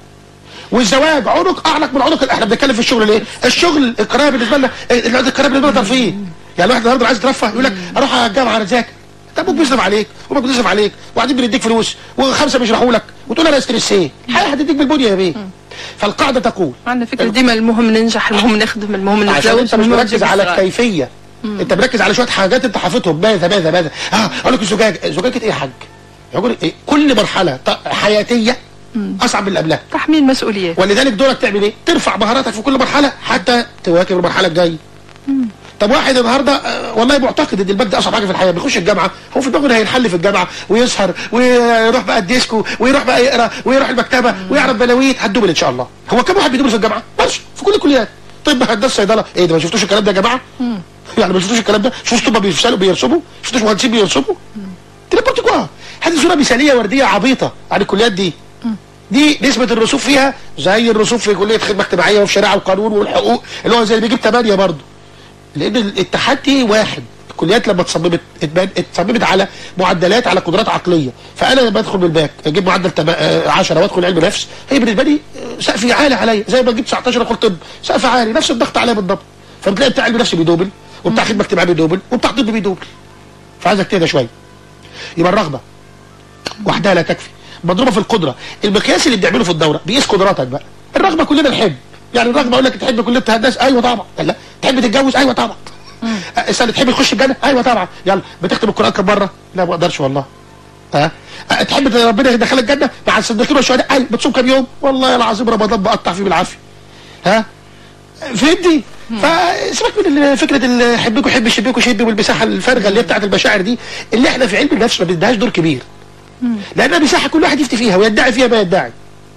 والزواج عنق اعلق من عنق احنا بنتكلم في الشغل ليه؟ الشغل القرايه بالنسبه لنا القرايه بالنسبه لنا ترفيه يعني الواحد النهارده عايز يترفه يقول لك اروح على الجامعه اذاكر طب ابوك بيصرف عليك وامك بتصرف عليك وبعدين بنديك فلوس وخمسه بيشرحوا لك وتقول انا ستريسيه الحياه هتديك بالبنيه يا بيه فالقاعده تقول عندنا فكره ديما المهم ننجح المهم نخدم المهم عشان نتزوج انت مش المهم مركز نجيب على صغار. الكيفيه انت مركز على شويه حاجات انت حافظهم ماذا ماذا ماذا اه اقول لك الزجاج زجاجه ايه يا حاج؟ يقول إيه؟ كل مرحله ط- حياتيه اصعب من اللي قبلها تحميل مسؤوليات ولذلك دورك تعمل ايه؟ ترفع مهاراتك في كل مرحله حتى تواكب المرحله الجايه. طب واحد النهارده آه، والله معتقد ان البنك ده اصعب حاجه في الحياه بيخش الجامعه هو في دماغه إنه هينحل في الجامعه ويسهر ويروح بقى الديسكو ويروح بقى يقرا ويروح المكتبه ويعرف بلاويت هتدوبل ان شاء الله. هو كم واحد بيدوبل في الجامعه؟ ماشي في كل الكليات. طب هندسه صيدله ايه ده ما شفتوش الكلام ده يا جماعه؟ يعني ما شفتوش الكلام ده؟ شفتوش طب بيرسلوا بيرسموا؟ شفتوش مهندسين بيرسموا؟ تليبورت كوا هذه صوره مثاليه ورديه عبيطه عن الكليات دي دي نسبة الرسوب فيها زي الرسوب في كلية خدمة اجتماعية وفي شريعة القانون والحقوق اللي هو زي اللي بيجيب 8 برضه لأن التحدي واحد الكليات لما اتصممت اتبان- اتصممت على معدلات على قدرات عقلية فأنا لما أدخل من الباك أجيب معدل 10 وأدخل علم نفس هي بالنسبة لي آه، سقفي عالي عليا زي ما جبت 19 أدخل طب سقف عالي نفس الضغط عليا بالضبط فبتلاقي بتاع علم نفس بيدوبل وبتاع خدمة اجتماعية بيدوبل وبتاع طب بيدوبل فعايزك تهدى شوية يبقى الرغبة وحدها لا تكفي مضروبه في القدره المقياس اللي بنعمله في الدوره بيقيس قدراتك بقى الرغبه كلنا نحب يعني الرغبه اقول لك تحب كليه هندسه ايوه طبعا لا تحب تتجوز ايوه طبعا استنى تحب تخش الجنه ايوه طبعا يلا بتختم القران كم مره لا ما اقدرش والله ها أه؟ تحب ربنا يدخلك الجنه مع الصديقين والشهداء ايوه بتصوم كم يوم والله العظيم رمضان بقطع فيه بالعافيه ها فهمتي فسيبك من ال- فكره ال- حبكوا حب شبيكوا شبي والمساحه الفارغه اللي هي بتاعت المشاعر دي اللي احنا في علم النفس ما بنديهاش دور كبير لانها مساحه كل واحد يفتي فيها ويدعي فيها ما يدعي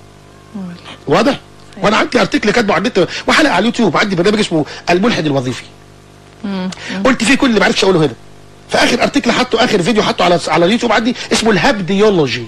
واضح وانا عندي ارتكل كاتبه على النت وحلقه على اليوتيوب عندي برنامج اسمه الملحد الوظيفي قلت فيه كل اللي ما عرفتش اقوله هنا فاخر ارتكل حطه اخر فيديو حطه على على اليوتيوب عندي اسمه الهبديولوجي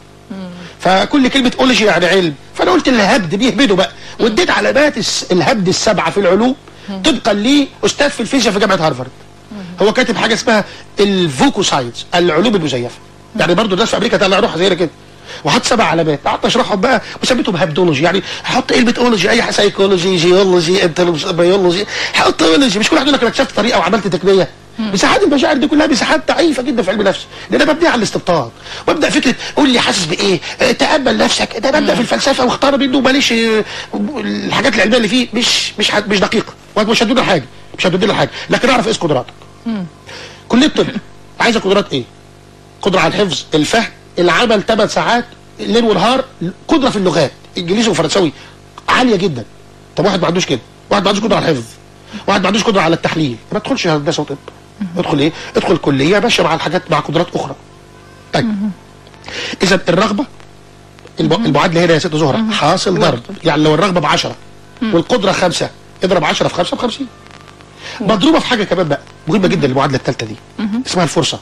فكل كلمه اولوجي يعني علم فانا قلت الهبد بيهبدوا بقى واديت علامات الس- الهبد السبعه في العلوم طبقا ليه استاذ في الفيزياء في جامعه هارفارد هو كاتب حاجه اسمها الفوكو ساينس العلوم المزيفه يعني برضو الناس في امريكا طلع روحها زي كده وحط سبع علامات قعدت اشرحهم بقى وسميتهم هبدولوجي يعني حط كلمه اولوجي اي سايكولوجي جيولوجي انتولوجي بيولوجي حط اولوجي مش كل واحد يقول لك انا اكتشفت طريقه وعملت تقنيه مساحات المشاعر دي كلها مساحات ضعيفه جدا في علم النفس لانها مبنيه على الاستبطان وابدا فكره قول لي حاسس بايه آه، تامل نفسك ده مبدا في الفلسفه واختار منه ماليش آه، الحاجات العلميه اللي فيه مش مش حد- مش دقيقه ومش هتدينا حاجه مش هتدينا حاجه لكن اعرف ايه قدراتك كليه الطب عايزه قدرات ايه قدره على الحفظ الفهم العمل 8 ساعات ليل ونهار قدره في اللغات انجليزي وفرنساوي عاليه جدا طب واحد ما عندوش كده واحد ما عندوش قدره على الحفظ واحد ما عندوش قدره على التحليل ما تدخلش هندسه وطب ادخل ايه ادخل كليه ماشيه مع الحاجات مع قدرات اخرى طيب اذا الرغبه الم- المعادله هنا يا ست زهره حاصل ضرب يعني لو الرغبه ب 10 والقدره خمسة اضرب 10 في 5 ب 50 مضروبه في حاجه كمان بقى مهمه جدا المعادله الثالثه دي اسمها الفرصه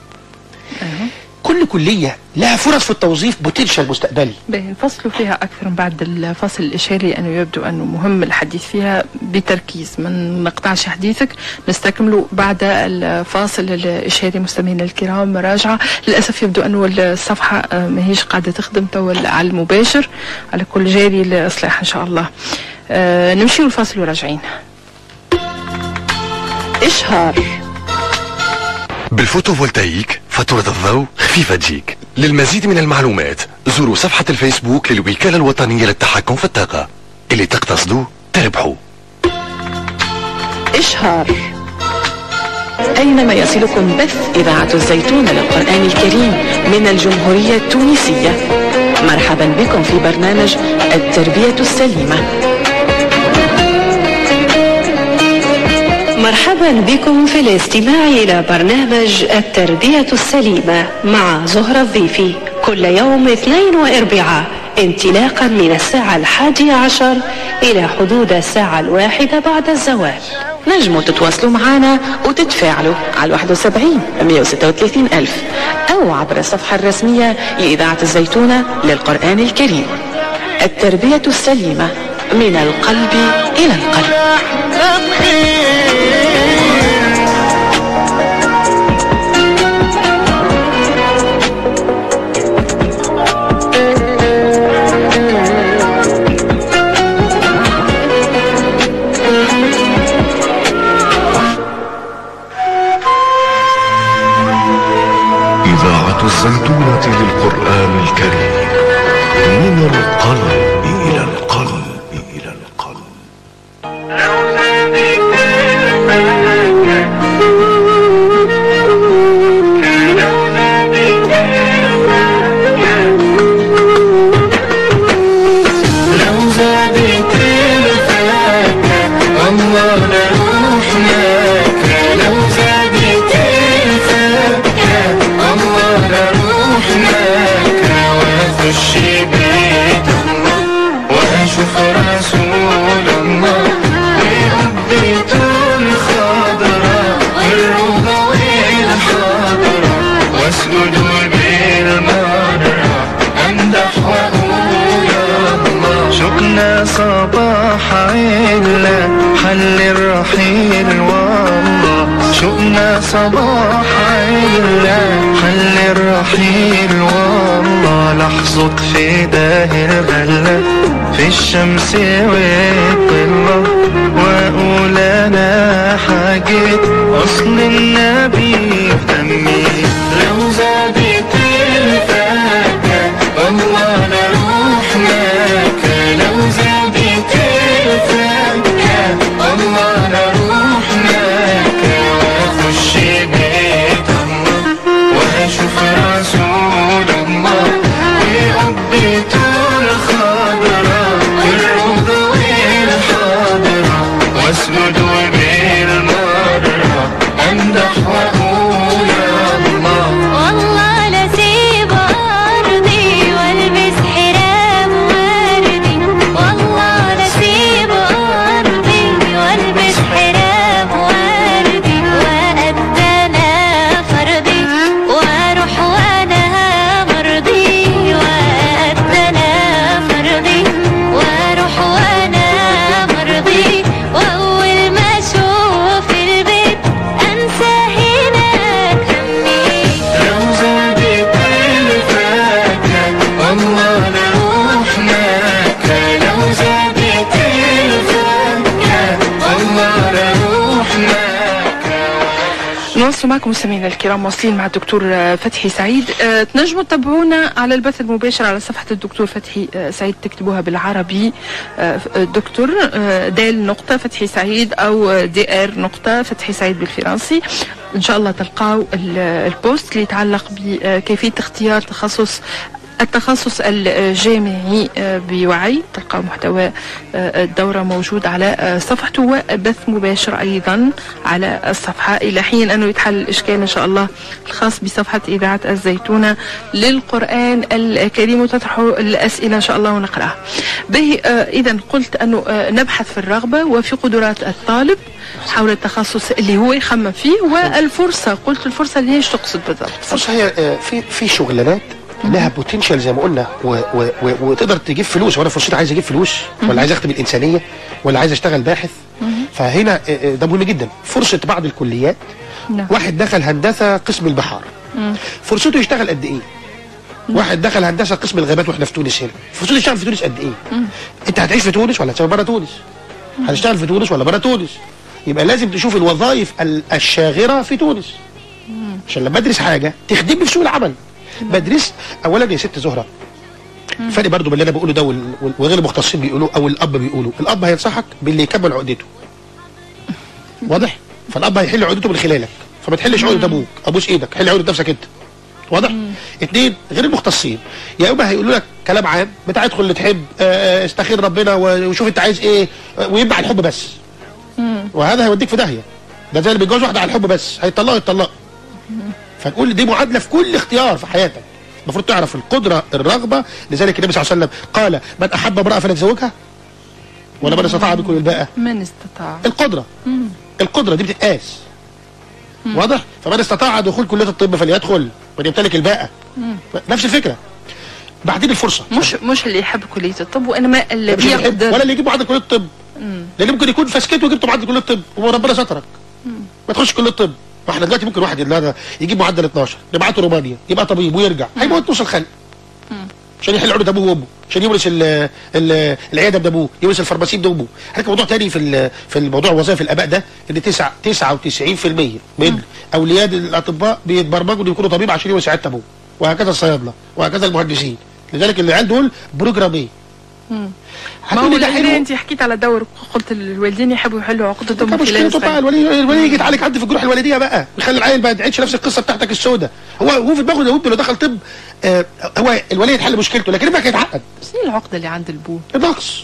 كل كليه لها فرص في التوظيف بوتنشال مستقبلي باهي نفصلوا فيها أكثر من بعد الفصل الإشاري لأنه يبدو أنه مهم الحديث فيها بتركيز ما نقطعش حديثك نستكمله بعد الفاصل الإشاري مستمعينا الكرام مراجعة للأسف يبدو أنه الصفحة آه، ما هيش قاعدة تخدم توا على المباشر على كل جاري الإصلاح إن شاء الله آه، نمشي الفاصل وراجعين إشهار بالفوتوفولتايك فاتورة الضوء خفيفة تجيك للمزيد من المعلومات زوروا صفحة الفيسبوك للوكالة الوطنية للتحكم في الطاقة اللي تقتصدوا تربحوا إشهار أينما يصلكم بث إذاعة الزيتون للقرآن الكريم من الجمهورية التونسية مرحبا بكم في برنامج التربية السليمة مرحبا بكم في الاستماع إلى برنامج التربية السليمة مع زهرة الضيفي كل يوم اثنين واربعاء انطلاقا من الساعة الحادية عشر إلى حدود الساعة الواحدة بعد الزوال نجموا تتواصلوا معنا وتتفاعلوا على 71 136 ألف أو عبر الصفحة الرسمية لإذاعة الزيتونة للقرآن الكريم التربية السليمة من القلب إلى القلب إذاعة الزيتونة للقرآن الكريم من القلب إلى القلب إلى القلب لو زادت الفاكهة الله لروحناك لو زادت الفاكهة الله لروحناك واخش بيت الله واشوف رسول الله بقبته الخضراء الروضة والحضرة واسجد بالمرة امدح واقول يا الله شكنا صباح علا حل الرحيل والله شكنا صباح علا حل الرحيل والله لحظة فداه الغلة في الشمس والظلة واقول انا حاجة اصل النبي في دمي لو زادت الفاكهة الله لروحناك لو زادت الفاكهة الله لروحناك واخش بيت الله واشوف رسول الله بقبته الخضراء الروضة والحضرة واسجد بالمرة امدح واقول يا الله والله لسيب أرضي والبس حرام وردي والله لسيب أرضي والبس حرام وردي وأدنى فرضي وأروح وأنا مرضي وأدنى فرضي وأروح وأنا مرضي وأول ما أشوف البيت أنسى هناك همي لو زادت الفاكهة الله لروحناك لو زادت الفاكهة الله لروحناك نواصل معكم مستمعينا الكرام مواصلين مع الدكتور آه، فتحي سعيد آه، تنجموا تتابعونا على البث المباشر على صفحة الدكتور فتحي آه، سعيد تكتبوها بالعربي آه، ف- آه، دكتور آه، دال نقطة فتحي سعيد أو آه، دي ار نقطة فتحي سعيد بالفرنسي إن شاء الله تلقاو ال- البوست اللي يتعلق بكيفية اختيار تخصص التخصص الجامعي آه، بوعي تلقى محتوى آه، الدورة موجود على آه، صفحته وبث مباشر أيضا على الصفحة إلى حين أنه يتحل الإشكال إن شاء الله الخاص بصفحة إذاعة الزيتونة للقرآن الكريم وتطرح الأسئلة إن شاء الله ونقرأها به إذا قلت أنه آه، نبحث في الرغبة وفي قدرات الطالب حول التخصص اللي هو يخمم فيه والفرصة قلت الفرصة اللي هي ايش تقصد بالضبط بص هي آه، في في شغلانات لها بوتنشال زي ما قلنا و و و وتقدر تجيب فلوس وانا فرصتي عايز اجيب فلوس ولا عايز اخدم الانسانيه ولا عايز اشتغل باحث فهنا آه، آه، ده مهم جدا فرصه بعض الكليات نعم. واحد دخل هندسه قسم البحار فرصته يشتغل قد ايه واحد دخل هندسه قسم الغابات واحنا في تونس هنا فرصته يشتغل في تونس قد ايه انت هتعيش في تونس ولا هتشتغل بره تونس هتشتغل في تونس ولا بره تونس يبقى لازم تشوف الوظائف ال- الشاغره في تونس عشان لما ادرس حاجه تخدمني في سوق العمل بدرس اولا يا ست زهره الفرق برضو باللي انا بقوله ده وال- وال- وغير المختصين بيقولوا او الاب بيقولوا الاب هينصحك باللي يكمل عقدته واضح فالاب هيحل عقدته من خلالك فما تحلش عقده ابوك ابوس ايدك حل عقده نفسك انت واضح اتنين غير المختصين يا اما هيقولوا لك كلام عام بتاع ادخل اللي تحب آه، آه، استخير ربنا و- وشوف انت عايز ايه آه، ويبقى على الحب بس وهذا هيوديك في داهيه ده زي اللي بيتجوز واحده على الحب بس هيطلقوا يطلقوا فنقول دي معادله في كل اختيار في حياتك المفروض تعرف القدره الرغبه لذلك النبي صلى الله عليه وسلم قال من احب امراه فليتزوجها ولا من استطاع منكم الباءه من استطاع القدره القدره دي بتتقاس واضح فمن استطاع دخول كليه الطب فليدخل من يمتلك الباءه نفس الفكره بعدين الفرصه مش مش اللي يحب كليه الطب وانما اللي مش اللي يحب بيقدر ولا اللي يجيب معدل كليه الطب لان ممكن يكون فسكته وجبته معدل كليه الطب وربنا سترك ما تخش كليه الطب ما احنا دلوقتي ممكن واحد اللي هذا يجيب معدل 12 نبعته رومانيا يبقى طبيب ويرجع هيموت نص الخلق عشان يحل عقد ابوه وامه عشان يورث ال- ال- العياده باموه يورث الفارماسي بامه هناك موضوع تاني في ال- في الموضوع وظائف الاباء ده ان 9 99% من اولياء الاطباء بيتبرمجوا انه يكونوا طبيب عشان يورث عياده ابوه وهكذا الصيادله وهكذا المهندسين لذلك العيال دول بروجرامين ما هتقول هو لي ده الولي حلو انت حكيت على دور قلت الوالدين يحبوا يحلوا عقدتهم كان خلال مشكلته بقى السنة. الولي الولي يجي يتعالج عندي في الجروح الوالديه بقى يخلي العيل ما يعيش نفس القصه بتاعتك السوداء هو هو في دماغه لو ابنه لو دخل طب آه هو الولي يتحل مشكلته لكن ابنك هيتعقد بس هي العقده اللي عند البو النقص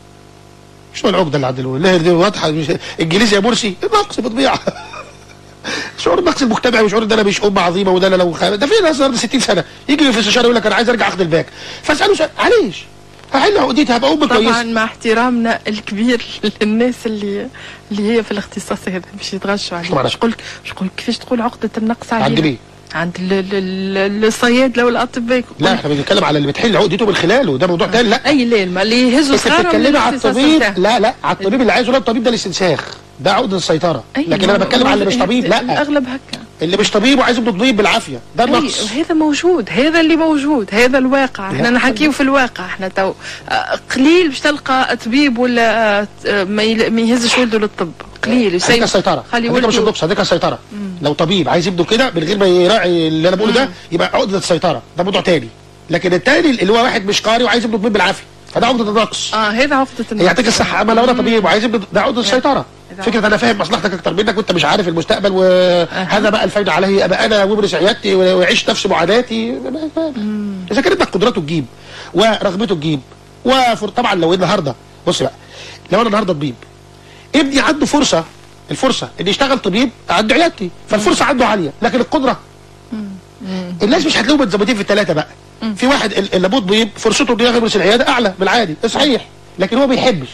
شو العقده اللي عند الولي لا دي واضحه مش انجليزي يا مرسي النقص بطبيعه شعور النقص المجتمعي وشعور ان انا مش ام عظيمه وده انا لو خ... ده في ناس صار 60 سنه يجي في استشاره يقول لك انا عايز ارجع اخد الباك فاساله سؤال معلش هحل عقدتي هبقى ام طبعا كويسه مع احترامنا الكبير للناس اللي اللي هي في الاختصاص هذا باش يتغشوا عليه طبعاً. مش قلت مش قلت كيفاش تقول عقده النقص عليها عند مين؟ عند ال- ال- ال- الصيادله والاطباء لا احنا بنتكلم على اللي بتحل عقدته من خلاله ده موضوع تاني لا اي ليل ما اللي يهزوا انت صغارهم بتتكلمي على للاختصاص الطبيب نتاعهم. لا لا على الطبيب اللي عايزه لا الطبيب ده الاستنساخ ده عقد السيطره أي لكن انا ما- بتكلم على اللي مش ما- طبيب لا الاغلب هكا اللي مش طبيب وعايز ابنه طبيب بالعافيه ده أي النقص هذا موجود هذا اللي موجود هذا الواقع احنا لا. نحكيو في الواقع احنا تو آه، قليل باش تلقى طبيب ولا آه، ما يل- ما يهزش ولده للطب قليل هذيك يسيب- السيطره خلي هذيك مش ولده النقص هذيك السيطره لو طبيب عايز ابنه كده من غير ما يراعي اللي انا بقوله ده يبقى عقده السيطره ده موضوع تاني لكن التاني اللي هو واحد مش قاري وعايز ابنه طبيب بالعافيه فده عقده النقص اه هذا عقده هي النقص يعطيك الصحه اما لو انا طبيب وعايز ابنه ده عقده السيطره إذا فكره انا فاهم مصلحتك اكتر منك وانت مش عارف المستقبل وهذا بقى الفايده عليه ابقى انا وابرس عيادتي ويعيش نفس معاناتي اذا كان ابنك قدراته تجيب ورغبته تجيب وفر طبعا لو النهارده بص بقى لو انا النهارده طبيب ابني عنده فرصه الفرصه ان يشتغل طبيب عنده عيادتي فالفرصه عنده عاليه لكن القدره الناس مش هتلاقيهم متظبطين في الثلاثه بقى في واحد ال- اللي ابوه طبيب فرصته انه يغرس العياده اعلى من العادي ده صحيح لكن هو ما بيحبش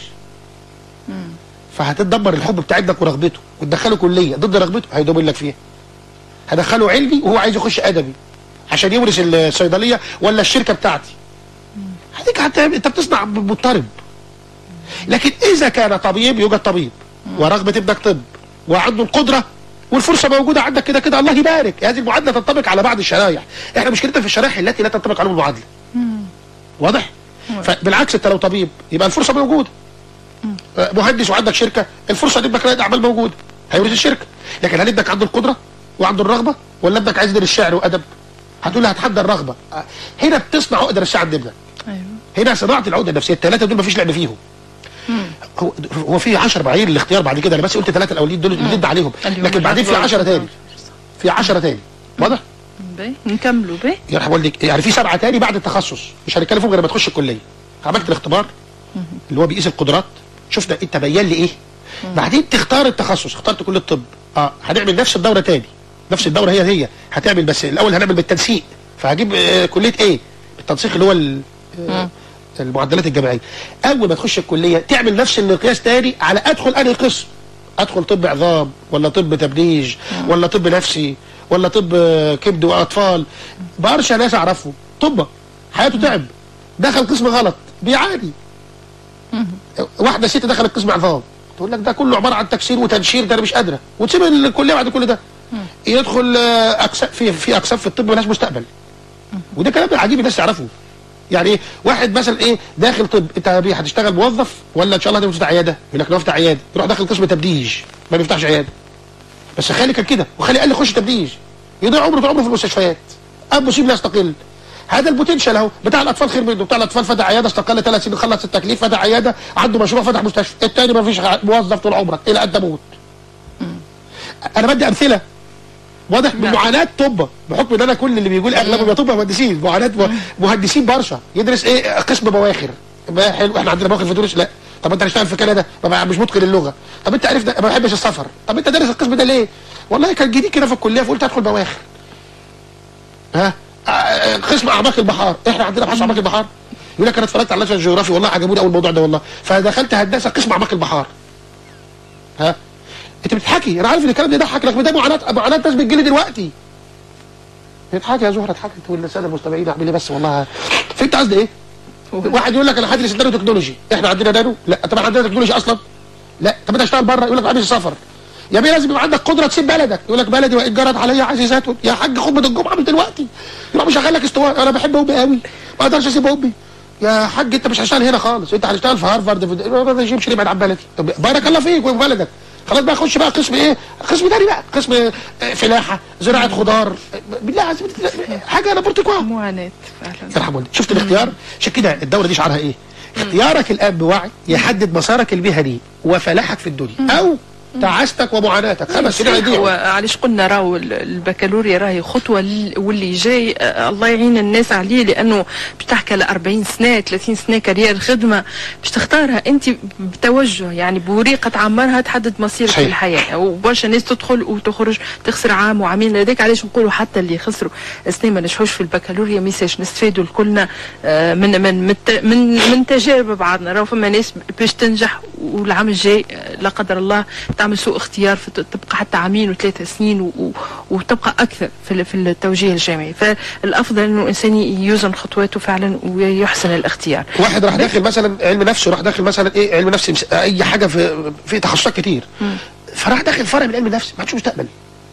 فهتتدمر الحب بتاع ابنك ورغبته وتدخله كليه ضد رغبته هيدمر لك فيها هدخله علمي وهو عايز يخش ادبي عشان يورث الصيدليه ولا الشركه بتاعتي هديك حتى انت بتصنع مضطرب لكن اذا كان طبيب يوجد طبيب ورغبه ابنك طب وعنده القدره والفرصه موجوده عندك كده كده الله يبارك هذه المعادله تنطبق على بعض الشرايح احنا مشكلتنا في الشرايح التي لا تنطبق عليهم المعادله واضح فبالعكس انت لو طبيب يبقى الفرصه موجوده آه، مهندس وعندك شركه الفرصه ان ابنك رائد اعمال موجوده هيورث الشركه لكن هل ابنك عنده القدره وعنده الرغبه ولا ابنك عايز يدرس شعر وادب هتقول لي هتحدى الرغبه آه، هنا بتصنع عقده نفسيه عند ابنك ايوه هنا صناعه العقده النفسيه الثلاثه دول مفيش لعب فيهم هو هو في 10 معايير الاختيار بعد كده انا بس قلت ثلاثه الاولين دول اللي ضد عليهم اليوم لكن بعدين في الأول 10 تاني في 10 تاني واضح باهي نكملوا باهي يرحم والديك يعني في سبعه تاني بعد التخصص مش هنتكلم فيهم غير لما تخش الكليه عملت الاختبار اللي هو بيقيس القدرات شفنا انت ميال لايه بعدين تختار التخصص اخترت كليه الطب اه هنعمل نفس الدوره تاني نفس الدوره هي هي هتعمل بس الاول هنعمل بالتنسيق فهجيب آه كليه ايه بالتنسيق اللي هو ال- آه، المعدلات الجامعيه اول ما تخش الكليه تعمل نفس المقياس تاني على ادخل انهي قسم ادخل طب عظام ولا طب تبنيج ولا طب نفسي ولا طب آه، كبد واطفال بارشا ناس اعرفهم طب حياته تعب دخل قسم غلط بيعاني واحده ست دخلت قسم عظام تقول لك ده كله عباره عن تكسير وتنشير ده انا مش قادره وتسيب الكليه بعد كل ده يدخل آه، اقسام في في اقسام في الطب ملهاش مستقبل وده كلام عجيب الناس تعرفه يعني ايه واحد مثلا ايه داخل طب انت يا بيه هتشتغل موظف ولا ان شاء الله هتفتح عياده يقول لك انا افتح عياده يروح داخل قسم تبديج ما بيفتحش عياده بس خالي كان كده وخالي قال لي خش تبديج يضيع عمره طول عمره في المستشفيات اب مصيب لا يستقل هذا البوتنشال اهو بتاع الاطفال خير منه بتاع الاطفال فتح عياده استقل ثلاث سنين خلص التكليف فتح عياده عنده مشروع فتح مستشفى الثاني ما فيش موظف طول عمرك الى ان تموت انا بدي امثله واضح من نعم. معاناه طب بحكم ان انا كل اللي بيقول اغلبهم يا طب مهندسين معاناه م- مهندسين برشا يدرس ايه قسم بواخر ما حلو احنا عندنا بواخر في تونس لا طب انت هتشتغل في كندا ما بقى- مش متقن اللغه طب انت عرفت ما بحبش السفر طب انت دارس القسم ده ليه والله كان جديد كده في الكليه فقلت ادخل بواخر ها آه، قسم اعماق البحار احنا عندنا بحث اعماق البحار يقول لك انا اتفرجت على ناشونال جيوغرافي والله عجبوني قوي الموضوع ده والله فدخلت هندسه قسم اعماق البحار ها انت بتضحكي انا عارف ان الكلام ده يضحك لكن ده معاناه معاناه ناس بتجيلي دلوقتي اضحكي يا زهره اضحكي انت والساده المستمعين اعملي بس والله فهمت قصدي ايه؟ واحد يقول لك انا هدرس نانو تكنولوجي احنا عندنا نانو لا طب احنا عندنا تكنولوجي اصلا لا طب انت هشتغل بره يقول لك عامل سفر يا بيه لازم يبقى عندك قدره تسيب بلدك يقول لك بلدي وان جرت عليا عزيزات يا حاج خطبه الجمعه من دلوقتي يروح مشغل لك استواء انا بحب امي قوي ما اقدرش اسيب امي يا حاج انت مش هتشتغل هنا خالص انت هتشتغل في هارفارد في ما يجيبش ليه بعد عن بلدي طب بارك الله فيك وفي بلدك خلاص بقى خش بقى قسم ايه قسم تاني بقى قسم آه، فلاحه زراعه خضار آه، بالله عايز حاجه انا برتقال معاناة فعلا يرحم والديك شفت الاختيار عشان كده الدوره دي شعارها ايه اختيارك الان بوعي يحدد مسارك المهني وفلاحك في الدنيا او تعاستك ومعاناتك خمس سنين هيضيعوا وعلاش قلنا راهو ال- البكالوريا راهي خطوه لل- واللي جاي آه، الله يعين الناس عليه لانه بتحكي على 40 سنه 30 سنه كارير خدمه باش تختارها انت بتوجه يعني بوريقه تعمرها تحدد مصيرك في صحيح. الحياه وبرشا ناس تدخل وتخرج تخسر عام وعامين هذاك علاش نقولوا حتى اللي خسروا سنين ما نجحوش في البكالوريا ميساج نستفادوا الكلنا آه، من من من الت- من, من تجارب بعضنا راهو فما ناس باش تنجح والعام الجاي آه، لا قدر الله تعمل سوء اختيار فتبقى حتى عامين وثلاثة سنين و- و- وتبقى اكثر في ال- في التوجيه الجامعي فالافضل انه الانسان يوزن خطواته فعلا ويحسن الاختيار واحد راح داخل مثلا علم نفس راح داخل مثلا ايه علم نفس مس- اي حاجه في في تخصصات كتير فراح داخل فرع من علم النفس ما عادش مستقبل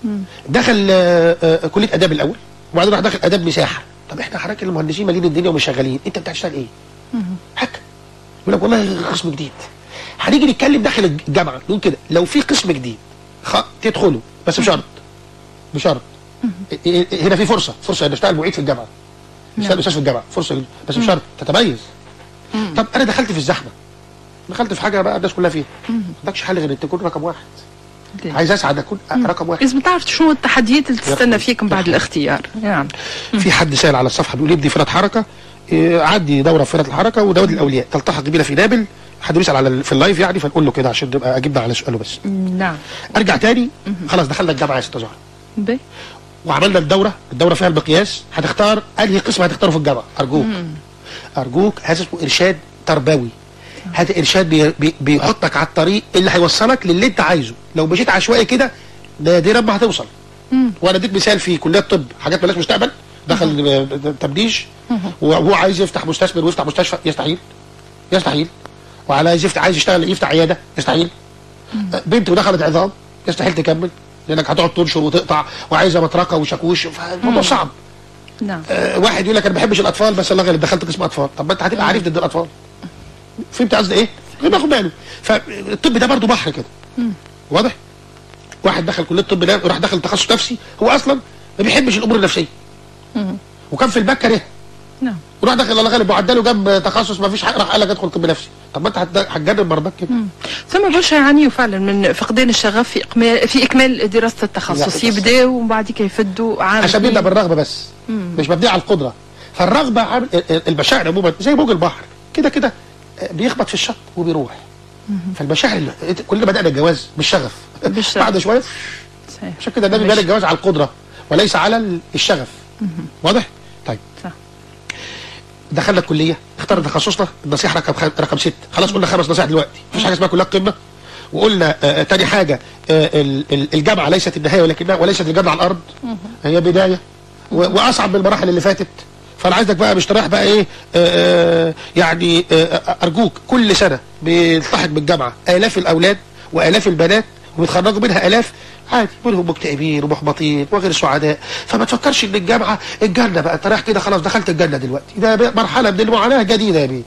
دخل آه، آه، كليه اداب الاول وبعدين راح داخل اداب مساحه طب احنا حضرتك المهندسين مالين الدنيا ومش شغالين انت بتشتغل ايه؟ حك يقول لك والله قسم جديد هنيجي نتكلم داخل الجامعه نقول كده لو في قسم جديد خ... تدخله بس بشرط بشرط إيه- إيه- هنا في فرصه فرصه ان اشتغل معيد في الجامعه اشتغل استاذ في الجامعه فرصه جديدة. بس بشرط تتميز طب انا دخلت في الزحمه دخلت في حاجه بقى الناس كلها فيها ما عندكش حل غير ان تكون رقم واحد عايز اسعد اكون رقم واحد لازم تعرف شنو التحديات اللي تستنى يخلق. فيك من بعد يخلق. الاختيار نعم في حد سال على الصفحه بيقول يبدي فرقه حركه إيه، عدي دوره في فرقه الحركه ودوله الاولياء تلتحق بينا في نابل حد بيسال على ال- في اللايف يعني فنقول له كده عشان نبقى اجيبنا على سؤاله بس نعم ارجع تاني خلاص دخلنا الجامعه يا ست زهره بي. وعملنا الدوره الدوره فيها المقياس هتختار انهي قسم هتختاره في الجامعه ارجوك ارجوك هذا اسمه ارشاد تربوي هذا ارشاد بي بي بيحطك على الطريق اللي هيوصلك للي انت عايزه لو مشيت عشوائي كده نادرا ما هتوصل وانا اديك مثال في كليه الطب حاجات مالهاش مستقبل دخل آه، تبديج وهو عايز يفتح مستثمر ويفتح مستشفى يستحيل يستحيل وعلى عايز يفتح عايز يشتغل يفتح عياده يستحيل آه، بنت ودخلت عظام يستحيل تكمل لانك هتقعد تنشر وتقطع وعايزه مطرقه وشاكوش فالموضوع صعب نعم آه، واحد يقول لك انا ما بحبش الاطفال بس الله غالب دخلت قسم اطفال طب ما انت هتبقى عارف ضد الاطفال فهمت قصدي ايه؟ غير ناخد باله فالطب ده برضه بحر كده واضح؟ واحد دخل كليه الطب ده وراح دخل تخصص نفسي هو اصلا ما بيحبش الامور النفسيه وكان في الباك كاره نعم وراح دخل الله غالب وعداله جاب تخصص ما فيش حاجه راح قال لك ادخل طب نفسي طب ما انت هت- هتجرب مرضاك كده ثم برشا يعانيوا فعلا من فقدان الشغف في اكمال في اكمال دراسه التخصص يعني يبداوا ومن بعد كي يفدوا عام عشان بيبدا اثنين. بالرغبه بس مش مبنيه على القدره فالرغبه عامل ال- ال- المشاعر عموما زي موج البحر كده كده آه، بيخبط في الشط وبيروح فالمشاعر اللي- كلنا بدانا الجواز بالشغف بالشغف. بعد شويه صحيح. عشان كده النبي ماشي. بنى الجواز على القدره وليس على ال- الشغف واضح؟ طيب صح. دخلنا الكليه اخترنا تخصصنا النصيحه رقم خ... رقم ست خلاص قلنا خمس نصائح دلوقتي مفيش حاجه اسمها كلها قمه وقلنا آه تاني حاجه آه ال- ال- الجامعه ليست النهايه ولكنها وليست الجنه على الارض هي بدايه و... واصعب من المراحل اللي فاتت فانا عايزك بقى مش رايح بقى ايه آه آه يعني آه ارجوك كل سنه بيلتحق بالجامعه الاف الاولاد والاف البنات وبيتخرجوا منها الاف عادي منهم مكتئبين ومحبطين وغير سعداء فما تفكرش ان الجامعه الجنه بقى انت رايح كده خلاص دخلت الجنه دلوقتي ده بقى مرحله من المعاناه جديده يا بيه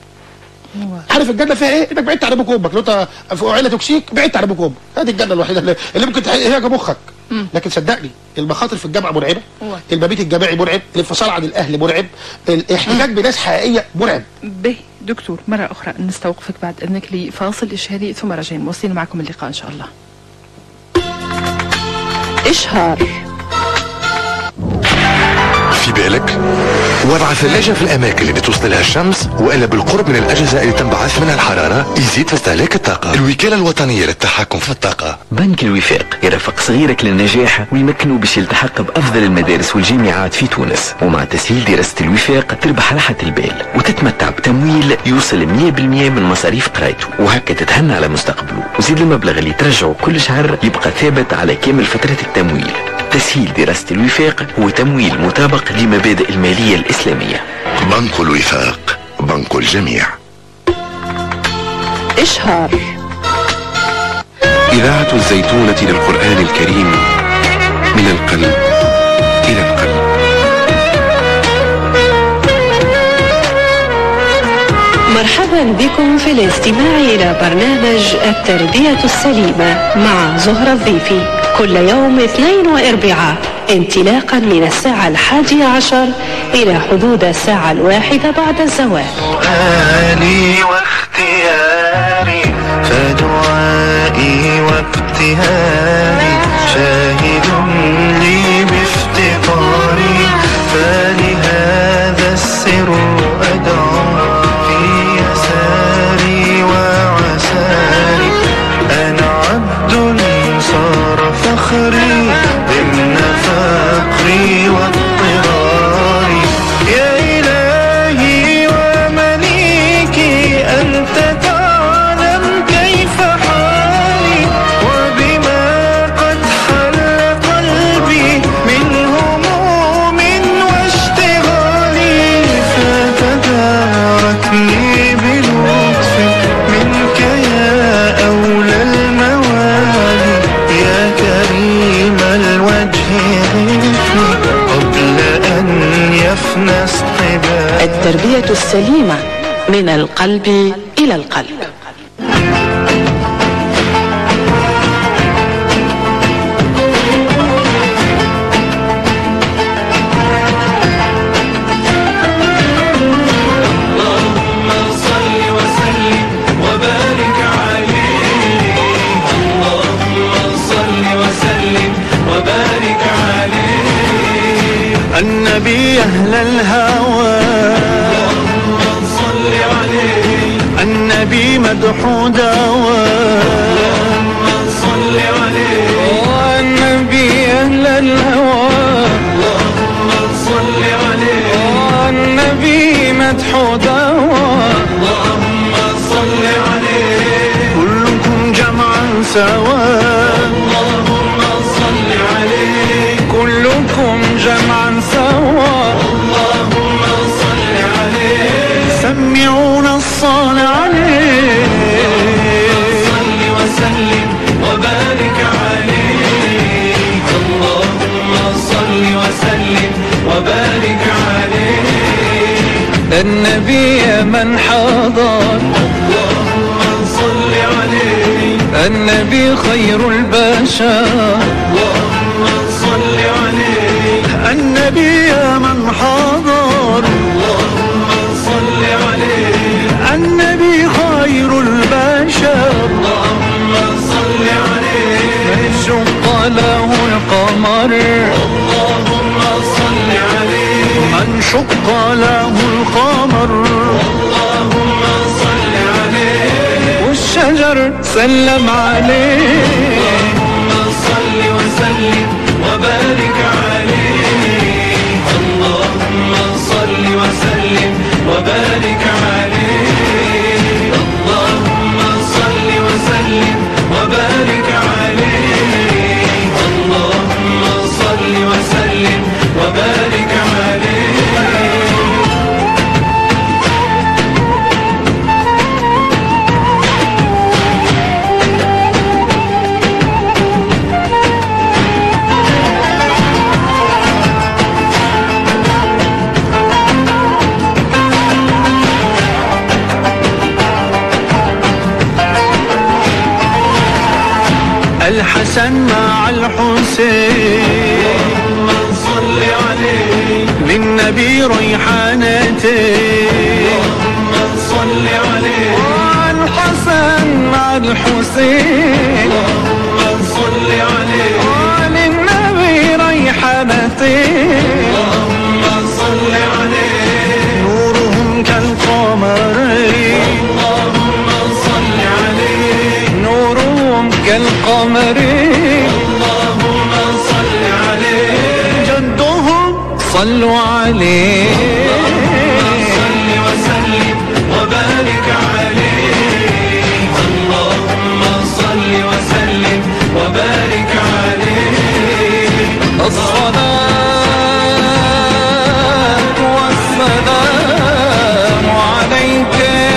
عارف الجنه فيها ايه؟ انك بعدت عن ابوك وامك لو انت في عيله توكسيك بعدت عن ابوك وامك هذه الجنه الوحيده اللي, اللي ممكن تهيج مخك لكن صدقني المخاطر في الجامعه مرعبه هو. المبيت الجامعي مرعب الانفصال عن الاهل مرعب الاحتكاك بناس حقيقيه مرعب به دكتور مرة أخرى نستوقفك بعد إذنك لفاصل إشهاري ثم راجعين موصلين معكم اللقاء إن شاء الله إشهار في بالك وضع ثلاجة في الأماكن اللي توصل لها الشمس وإلا بالقرب من الأجهزة اللي تنبعث منها الحرارة يزيد في استهلاك الطاقة الوكالة الوطنية للتحكم في الطاقة بنك الوفاق يرافق صغيرك للنجاح ويمكنه باش يلتحق بأفضل المدارس والجامعات في تونس ومع تسهيل دراسة الوفاق تربح راحة البال وتتمتع بتمويل يوصل 100% من مصاريف قرايته وهكا تتهنى على مستقبله وزيد المبلغ اللي ترجعه كل شهر يبقى ثابت على كامل فترة التمويل تسهيل دراسة الوفاق هو تمويل مطابق لمبادئ المالية الإسلامية بنك الوفاق بنك الجميع إشهار إذاعة الزيتونة للقرآن الكريم من القلب إلى القلب مرحبا بكم في الاستماع إلى برنامج التربية السليمة مع زهرة الضيفي كل يوم اثنين واربعاء انطلاقا من الساعة الحادية عشر إلى حدود الساعة الواحدة بعد الزوال سؤالي واختياري فدعائي وابتهاري شاهد لي بافتقاري فلهذا السر أدعو في يساري وعساري أنا عبد صار فخري ضمن فقري واضطراري يا إلهي ومليكي أنت تعلم كيف حالي وبما قد حل قلبي من هموم واشتغالي فتداركني بلطف منك يا أولى الموالي يا كريم الوجه غفني قبل أن يفنى اصطبالي التربية السليمة من القلب إلى القلب النبي أهل الهوى صل عليه النبي مدحو دوا صل عليه النبي أهل الهوى صل عليه النبي مدحو دوا صل عليه كلكم جمعا سوا اللهم صل عليه كلكم جمعا سوا اللهم صل عليه سمعونا الصلاة عليه صل وسلم وبارك عليه اللهم صل وسلم وبارك عليه النبي من حضر اللهم صل عليه النبي خير البشر اللهم صل عليه النبي من حضر اللهم صل عليه النبي خير البشر اللهم صل عليه من شق له القمر اللهم صل عليه من شق له القمر اللهم صل عليه والشجر سلم عليه اللهم صل وسلم وبارك عليه اللهم صل وسلم وبارك عليه اللهم صل وسلم وبارك عليه اللهم صل وسلم وبارك عليه الحسن مع الحسين اللهم صل عليه للنبي ريحانتين اللهم صل عليه الحسن مع الحسين اللهم صل عليه للنبي ريحانتين اللهم كالقمر اللهم صل عليه جدهم صلوا عليه صل وسلم وبارك عليه اللهم صل وسلم وبارك عليه الصلاة والسلام عليك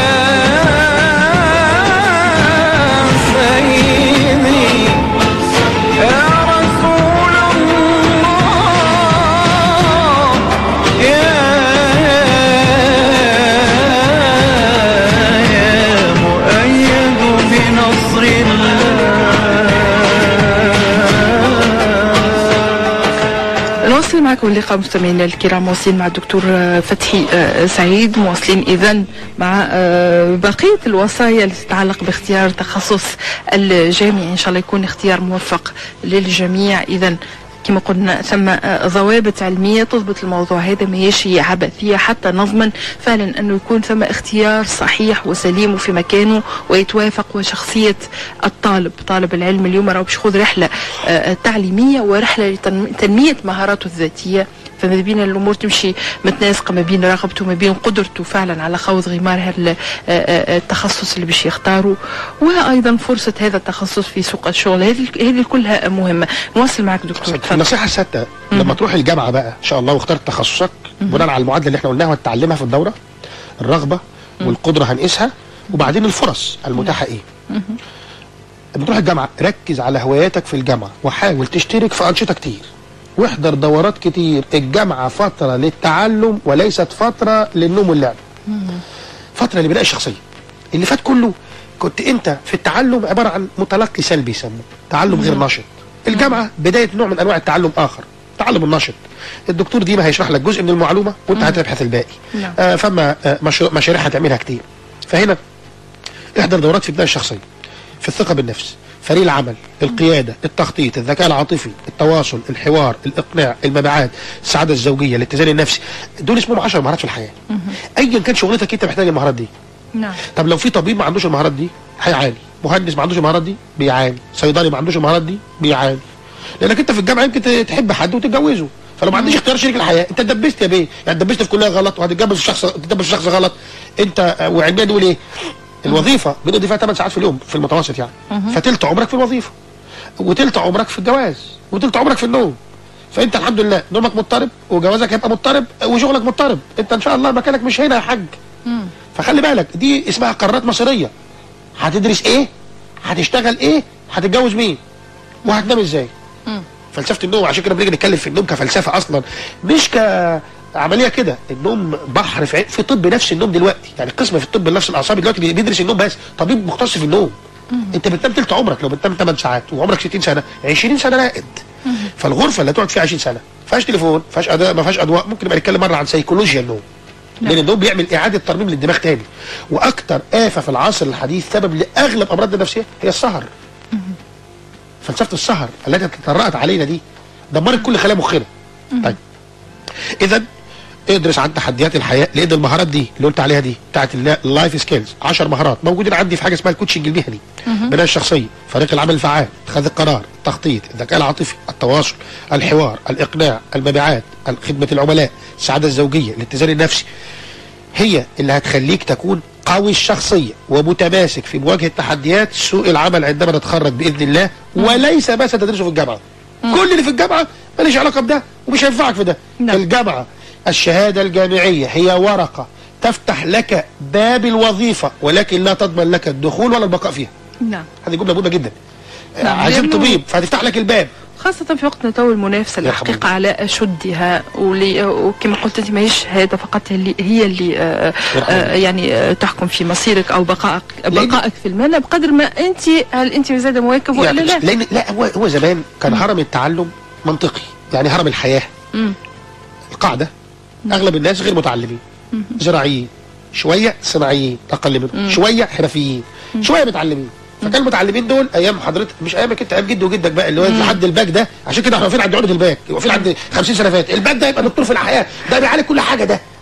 يا سيدي يا رسول الله يا يا مؤيد بنصر الله نواصل معكم اللقاء مستمعينا الكرام مواصلين مع الدكتور آه، فتحي آه، سعيد مواصلين اذا مع آه، بقيه الوصايا اللي تتعلق باختيار تخصص الجامعي ان شاء الله يكون اختيار موفق للجميع اذا كما قلنا ثم آه، ضوابط علمية تضبط الموضوع هذا ما هيش عبثية حتى نضمن فعلا أنه يكون ثم اختيار صحيح وسليم وفي مكانه ويتوافق وشخصية الطالب طالب العلم اليوم راه باش يخوض رحلة آه، تعليمية ورحلة لتنمية مهاراته الذاتية فما بين الامور تمشي متناسقه ما بين رغبته وما بين قدرته فعلا على خوض غمار هذا ال- آه، آه، التخصص اللي باش يختاره وايضا فرصه هذا التخصص في سوق الشغل هذه هذه كلها مهمه نواصل معك دكتور تفضل. النصيحه السادسه لما تروح الجامعه بقى ان شاء الله واخترت تخصصك بناء على المعادله اللي احنا قلناها وتتعلمها في الدوره الرغبه والقدره هنقيسها وبعدين الفرص المتاحه ايه لما تروح الجامعه ركز على هواياتك في الجامعه وحاول تشترك في انشطه كتير واحضر دورات كتير الجامعه فتره للتعلم وليست فتره للنوم واللعب فتره لبناء الشخصيه اللي فات كله كنت انت في التعلم عباره عن متلقي سلبي يسموه تعلم غير نشط الجامعه بدايه نوع من انواع التعلم اخر التعلم النشط الدكتور ديما هيشرح لك جزء من المعلومه وانت هتبحث الباقي نعم. آه فما آه مشروع- مشاريع هتعملها كتير فهنا احضر دورات في بناء الشخصيه في الثقه بالنفس فريق العمل القياده التخطيط الذكاء العاطفي التواصل الحوار الاقناع المبيعات السعاده الزوجيه الاتزان النفسي دول اسمهم 10 مهارات في الحياه ايا كان شغلتك انت محتاج المهارات دي نعم طب لو في طبيب ما عندوش المهارات دي هيعاني مهندس ما عندوش المهارات دي بيعاني صيدلي ما عندوش المهارات دي بيعاني لانك انت في الجامعه يمكن ت- تحب حد وتتجوزه فلو ما عنديش اختيار شريك الحياه انت اتدبست يا بيه يعني اتدبست في كليه غلط وهتتجوز شخص تتدبس في شخص غلط انت آه، وعلميا نقول ايه الوظيفه بنقضي فيها 8 ساعات في اليوم في المتوسط يعني فتلت عمرك في الوظيفه وتلت عمرك في الجواز وتلت عمرك في النوم فانت الحمد لله نومك مضطرب وجوازك هيبقى مضطرب وشغلك مضطرب انت ان شاء الله مكانك مش هنا يا حاج فخلي بالك دي اسمها قرارات مصيريه هتدرس ايه هتشتغل ايه هتتجوز مين وهتنام ازاي فلسفه النوم عشان كده بنيجي نتكلم في النوم كفلسفه اصلا مش كعمليه كده النوم بحر في, عين- في طب نفس النوم دلوقتي يعني قسم في الطب النفس الاعصابي دلوقتي بي- بيدرس النوم بس طبيب مختص في النوم انت بتنام تلت عمرك لو بتنام 8 ساعات وعمرك 60 سنه 20 سنه رائد فالغرفه اللي هتقعد فيها 20 سنه ما فيهاش تليفون ما فيهاش اداء ما فيهاش اضواء ممكن نبقى نتكلم مره عن سيكولوجيا النوم لان النوم بيعمل اعاده ترميم للدماغ تاني واكتر افه في العصر الحديث سبب لاغلب امراض النفسيه هي السهر فلسفه السهر التي تطرقت علينا دي دمرت كل خلايا مخنا طيب اذا ادرس عن تحديات الحياه لان المهارات دي اللي قلت عليها دي بتاعت اللايف سكيلز 10 مهارات موجودين عندي في حاجه اسمها الكوتشنج المهني بناء الشخصيه فريق العمل الفعال اتخاذ القرار التخطيط الذكاء العاطفي التواصل الحوار الاقناع المبيعات خدمه العملاء السعاده الزوجيه الاتزان النفسي هي اللي هتخليك تكون قوي الشخصية ومتماسك في مواجهة تحديات سوق العمل عندما نتخرج بإذن الله وليس ما ستدرسه في الجامعة كل اللي في الجامعة ماليش علاقة بده ومش هينفعك في ده نعم. الجامعة الشهادة الجامعية هي ورقة تفتح لك باب الوظيفة ولكن لا تضمن لك الدخول ولا البقاء فيها نعم هذه جملة مهمة جدا نعم، عايزين لأنه- طبيب فهتفتح لك الباب خاصة في وقتنا تو المنافسة يرحم الحقيقة على أشدها ولي- وكما قلت أنت ماهيش هذا فقط اللي هي اللي آه، يرحم آه، يعني آه، تحكم في مصيرك أو بقائك لأن- بقائك في المهنة بقدر ما أنت هل أنت زاد مواكب ولا يعني لا؟ لان لا هو هو زمان كان هرم التعلم منطقي يعني هرم الحياه مم. القاعده اغلب الناس غير متعلمين زراعيين شويه صناعيين اقل منهم شويه حرفيين شويه متعلمين فكان المتعلمين دول ايام حضرتك مش ايامك انت ايام جد وجدك بقى اللي هو لحد الباك ده عشان كده احنا واقفين عند عقده الباك واقفين عند 50 سنه فات الباك ده يبقى دكتور في الحياه ده بيعالج كل حاجه ده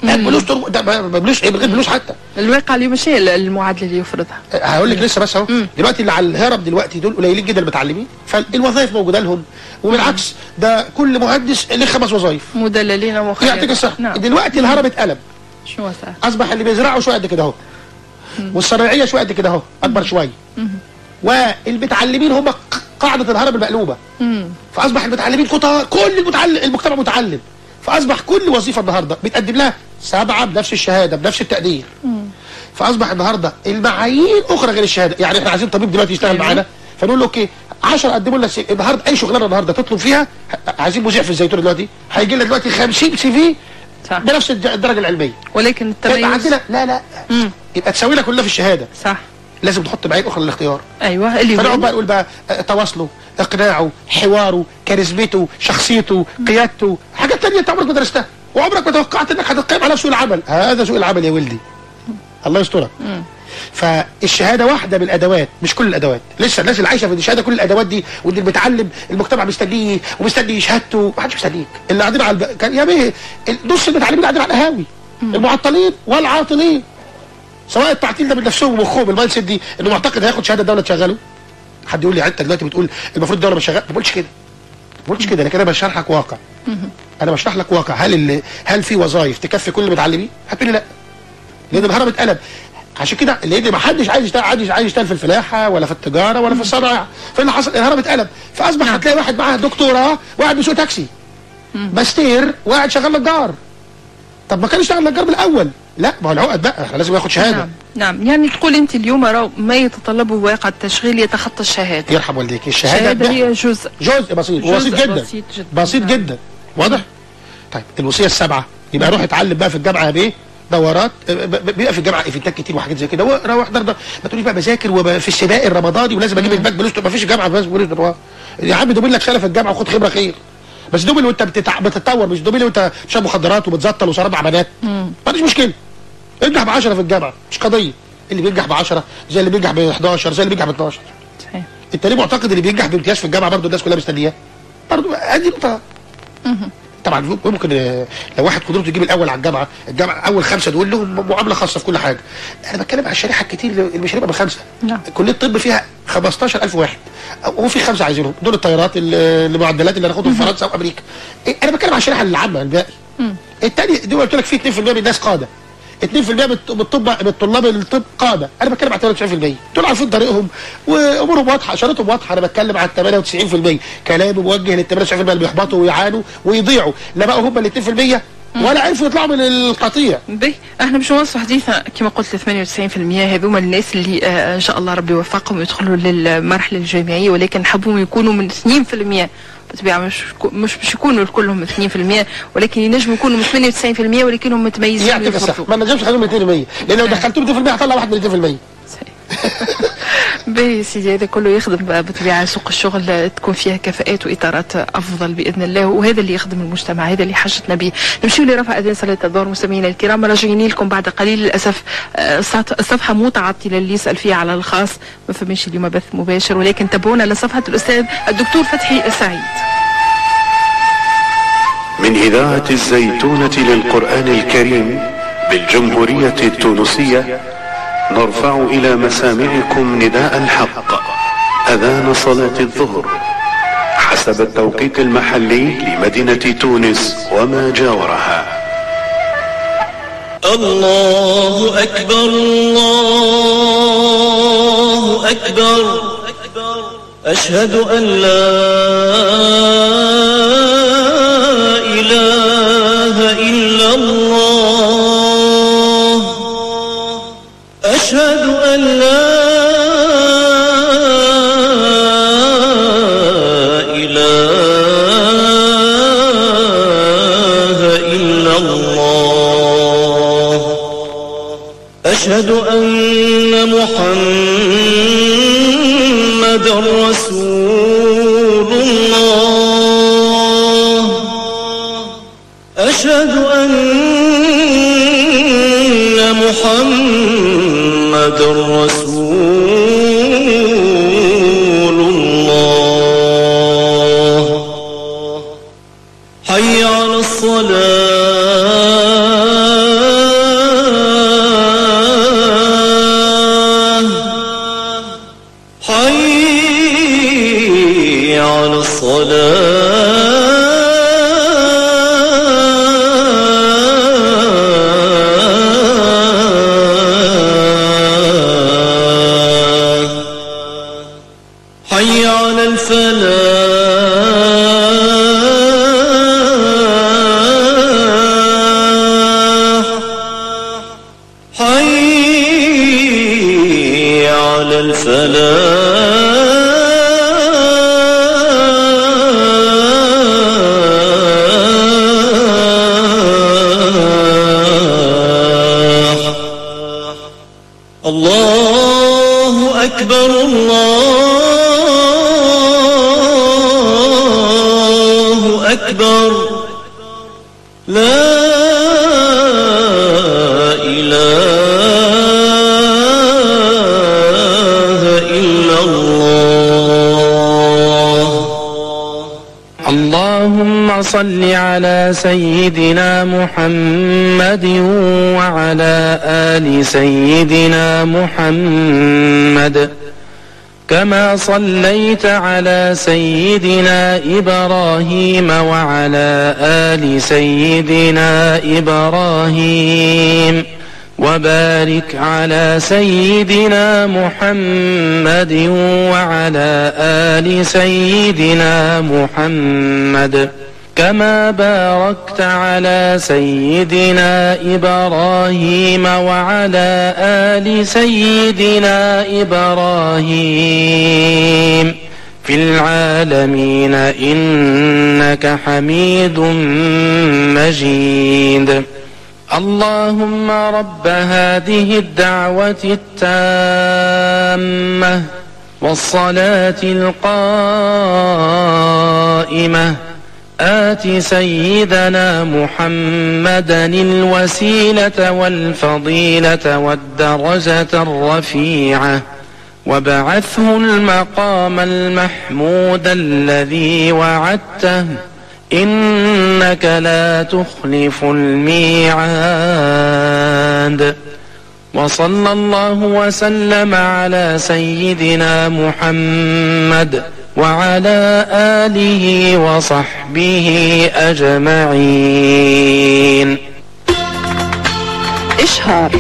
لا بلوش طرق ده ما- ما بلوش ايه من غير بلوش حتى الواقع اليوم ايش هي المعادله اللي يفرضها؟ هقول لك لسه بس اهو دلوقتي اللي على الهرم دلوقتي دول قليلين جدا المتعلمين فالوظائف موجوده لهم وبالعكس ده كل مهندس له خمس وظائف مدللين ومخيرين يعطيك الصحه نعم دلوقتي الهرم اتقلب شو صار؟ اصبح اللي بيزرعوا شويه قد كده اهو والصناعيه شويه قد كده اهو اكبر شويه والمتعلمين هم ق- قاعده الهرم المقلوبه مم. فاصبح المتعلمين كتار كل المتعلم المجتمع متعلم فاصبح كل وظيفه النهارده بيتقدم لها سبعه بنفس الشهاده بنفس التقدير فاصبح النهارده المعايير اخرى غير الشهاده يعني احنا عايزين طبيب دلوقتي يشتغل معانا فنقول له اوكي 10 قدموا لنا سي- النهارده اي شغلانه النهارده تطلب فيها ه- عايزين مذيع في الزيتون دلوقتي هيجي لنا دلوقتي 50 سي في صح بنفس الد- الدرجه العلميه ولكن يبقى التميز عندنا لا لا مم. يبقى تساوينا كلنا في الشهاده صح لازم تحط معايير اخرى للاختيار ايوه اللي فنقعد هو بقى نقول بقى آه، تواصله اقناعه حواره كاريزمته شخصيته قيادته حاجات تانية انت عمرك ما درستها وعمرك ما توقعت انك هتتقيم على سوق العمل هذا سوق العمل يا ولدي الله يسترك فالشهاده واحده من الادوات مش كل الادوات لسه الناس اللي عايشه في الشهاده كل الادوات دي واللي بيتعلم المجتمع مستنيه ومستني شهادته ما حدش مستنيك اللي قاعدين على الب... كان يا بيه نص المتعلمين قاعدين على القهاوي المعطلين والعاطلين سواء التعطيل ده من نفسهم ومخهم المايند سيت دي انه معتقد هياخد شهاده الدوله تشغله حد يقول لي انت دلوقتي بتقول المفروض الدوله مش شغاله ما بقولش كده ما بقولش كده لكن انا بشرح لك واقع انا بشرح لك واقع هل اللي هل في وظائف تكفي كل المتعلمين هتقول لي لا لان الهرم اتقلب عشان كده لان ما حدش عايز يشتغل عايز عايز يشتغل في الفلاحه ولا في التجاره ولا في الصناعه فايه اللي حصل الهرم اتقلب فاصبح هتلاقي واحد معاه دكتوراه وقاعد بيسوق تاكسي ماستير وقاعد شغال نجار طب ما كان يشتغل نجار من الاول لا ما هو العقد بقى احنا لازم ياخد شهاده نعم نعم يعني تقول انت اليوم راهو ما يتطلبه واقع التشغيل يتخطى الشهاده يرحم والديك الشهاده الشهاده بنحكي. هي جزء جزء بسيط جزء بسيط جدا بسيط جدا. بسيط نعم. جدا واضح طيب الوصيه السبعه يبقى روح اتعلم بقى في الجامعه يا بيه دورات ب- ب- بيبقى في الجامعه ايفنتات كتير وحاجات زي كده روح احضر ده ما تقوليش بقى بذاكر وفي السباق الرمضاني ولازم اجيب الباك بلوز ما فيش جامعه بس بلوز ده. يا عم دوبين لك سنه في الجامعه وخد خبره خير بس دوبين وانت بتتع... بتتطور مش دوبين وانت بتشرب مخدرات وبتزطل وشرب مع بنات ما عنديش مشكله انجح ب 10 في الجامعه مش قضيه اللي بينجح ب 10 زي اللي بينجح ب 11 زي اللي بينجح ب 12 صحيح انت ليه معتقد اللي بينجح بامتياز في الجامعه برضه الناس كلها مستنياه برضه ادي نقطه طبعا ممكن آه، لو واحد قدرته يجيب الاول على الجامعه الجامعه اول خمسه دول لهم معامله خاصه في كل حاجه انا بتكلم على الشريحه الكتير اللي مش هيبقى بخمسه نعم. كليه الطب فيها 15000 واحد هو في خمسه عايزينهم دول الطيارات ال- المعدلات اللي هناخدهم في فرنسا وامريكا إيه، انا بتكلم على الشريحه العامه الباقي الثاني دي قلت لك في 2% من الناس قاده 2% من الط- من الطب من الطلاب الطب قاده انا بتكلم على 93% دول عارفين طريقهم وامورهم واضحه اشارتهم واضحه انا بتكلم على 98% كلامي موجه لل 98% اللي بيحبطوا ويعانوا ويضيعوا لا بقوا هم ال 2% ولا عرفوا يطلعوا من القطيع به احنا باش نوصلوا حديثنا كما قلت ل 98% هذوما الناس اللي آه، ان شاء الله ربي يوفقهم ويدخلوا للمرحله الجامعيه ولكن حبوا يكونوا من 2% بالطبيعه مش مش باش يكونوا كلهم 2% ولكن ينجموا يكونوا من 98% ولكنهم متميزين يعطيك الصحه ويفرطوا. ما نجمش نخليهم 2% لان لو دخلتهم 2% هطلع واحد من 2% باهي سيدي هذا كله يخدم بقى بطبيعه سوق الشغل تكون فيها كفاءات واطارات افضل باذن الله وهذا اللي يخدم المجتمع هذا اللي حاجتنا به نمشيو لرفع اذان صلاه الظهر مستمعينا الكرام راجعين لكم بعد قليل للاسف آه، الصفحة- الصفحه متعطله اللي يسال فيها على الخاص ما فماش اليوم بث مباشر ولكن تابعونا لصفحه الاستاذ الدكتور فتحي سعيد من إذاعة الزيتونة للقرآن الكريم بالجمهورية التونسية نرفع إلى مسامعكم نداء الحق أذان صلاة الظهر حسب التوقيت المحلي لمدينة تونس وما جاورها الله أكبر الله أكبر أشهد أن لا إله إلا الله أشهد أن لا إله إلا الله أشهد أن محمد رسول الله أشهد أن محمد رسول الله حي على الصلاة على الصلاة حي على الفلاح حي على الفلاح الله أكبر الله أكبر لا إله إلا الله اللهم صل على سيدنا محمد وعلى آل سيدنا محمد كما صليت على سيدنا إبراهيم وعلى آل سيدنا إبراهيم وبارك على سيدنا محمد وعلى آل سيدنا محمد كما باركت على سيدنا إبراهيم وعلى آل سيدنا إبراهيم في العالمين إنك حميد مجيد اللهم رب هذه الدعوة التامة والصلاة القائمة آت سيدنا محمدا الوسيلة والفضيلة والدرجة الرفيعة وبعثه المقام المحمود الذي وعدته إنك لا تخلف الميعاد وصلى الله وسلم على سيدنا محمد وعلى آله وصحبه أجمعين إشهار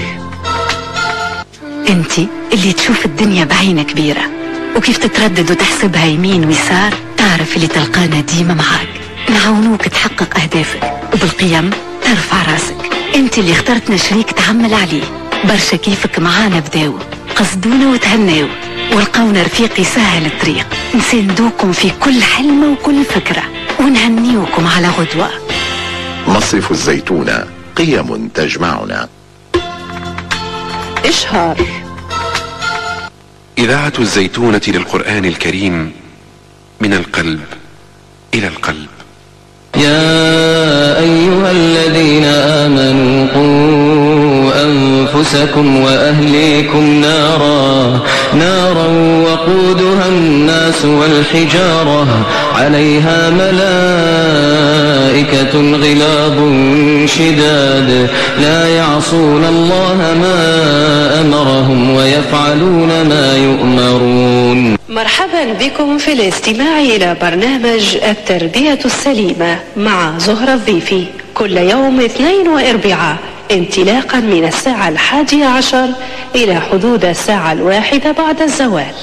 انت اللي تشوف الدنيا بعين كبيرة وكيف تتردد وتحسبها يمين ويسار تعرف اللي تلقانا ديما معاك نعاونوك تحقق أهدافك وبالقيم ترفع راسك انت اللي اخترتنا شريك تعمل عليه برشا كيفك معانا بداو قصدونا وتهناو ولقونا رفيق يسهل الطريق نساندوكم في كل حلمة وكل فكرة ونهنيوكم على غدوة مصرف الزيتونة قيم تجمعنا إشهار إذاعة الزيتونة للقرآن الكريم من القلب إلى القلب يا أيها الذين آمنوا قوا أنفسكم وأهليكم نارا نارا وقودها الناس والحجارة عليها ملائكة غلاب شداد لا يعصون الله ما أمرهم ويفعلون ما يؤمرون مرحبا بكم في الاستماع إلى برنامج التربية السليمة مع زهرة الضيفي كل يوم اثنين واربعاء انطلاقا من الساعة الحادية عشر إلى حدود الساعة الواحدة بعد الزوال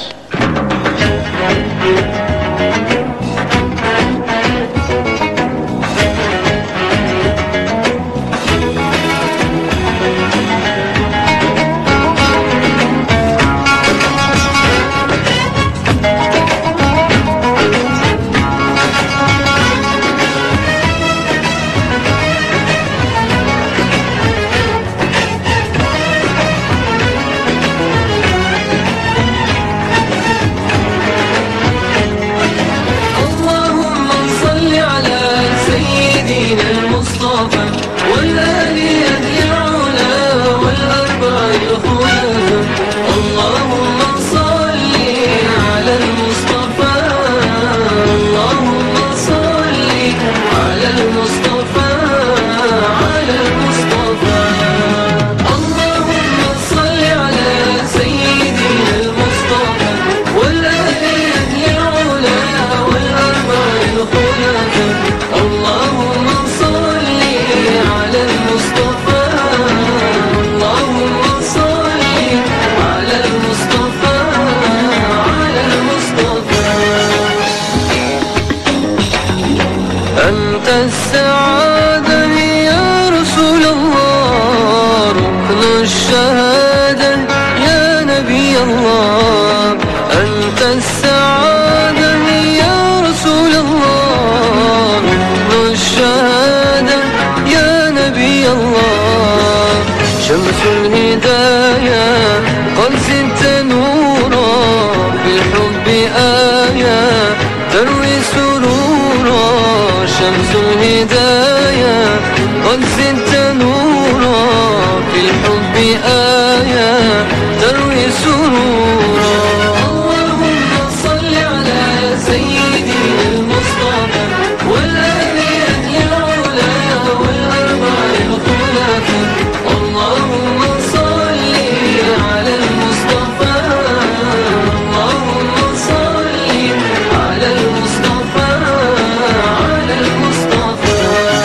أنت السعادة يا رسول الله ركن الشهادة يا نبي الله أنت السعادة يا رسول الله ركن الشهادة يا نبي الله شمس الهداية قد زدت نورا في الحب آية تروي سرورا شمس الهداية قد زدت نورا في الحب آية تروي سرورا اللهم صل على سيدنا المصطفى والآل العلا والأربع الخلفاء اللهم صل على المصطفى اللهم صل على المصطفى على المصطفى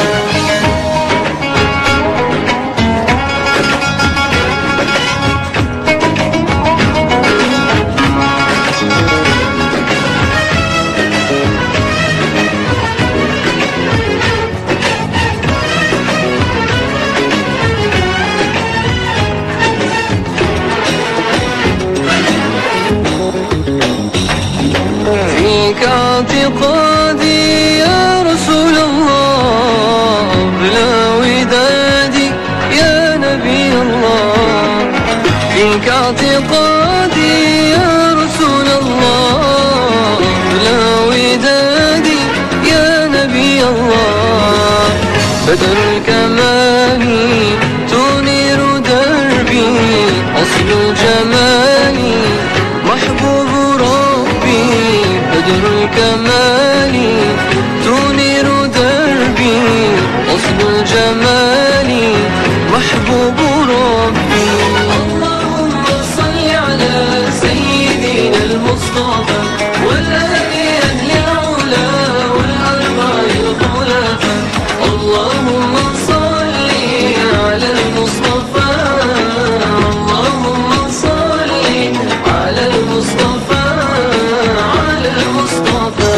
فيك اعتقادي يا رسول الله بلا ودادي يا نبي الله فيك اعتقادي يا رسول الله بلا ودادي يا نبي الله بدر الكمال تنير دربي أصل الجمال محبوب ربي بدر الكمال تنير دربي أصل الجمال محبوب ربي اللهم صل على سيدنا المصطفى والآل أهل العلا والأربع الخلفاء اللهم صل على المصطفى اللهم صل على المصطفى على المصطفى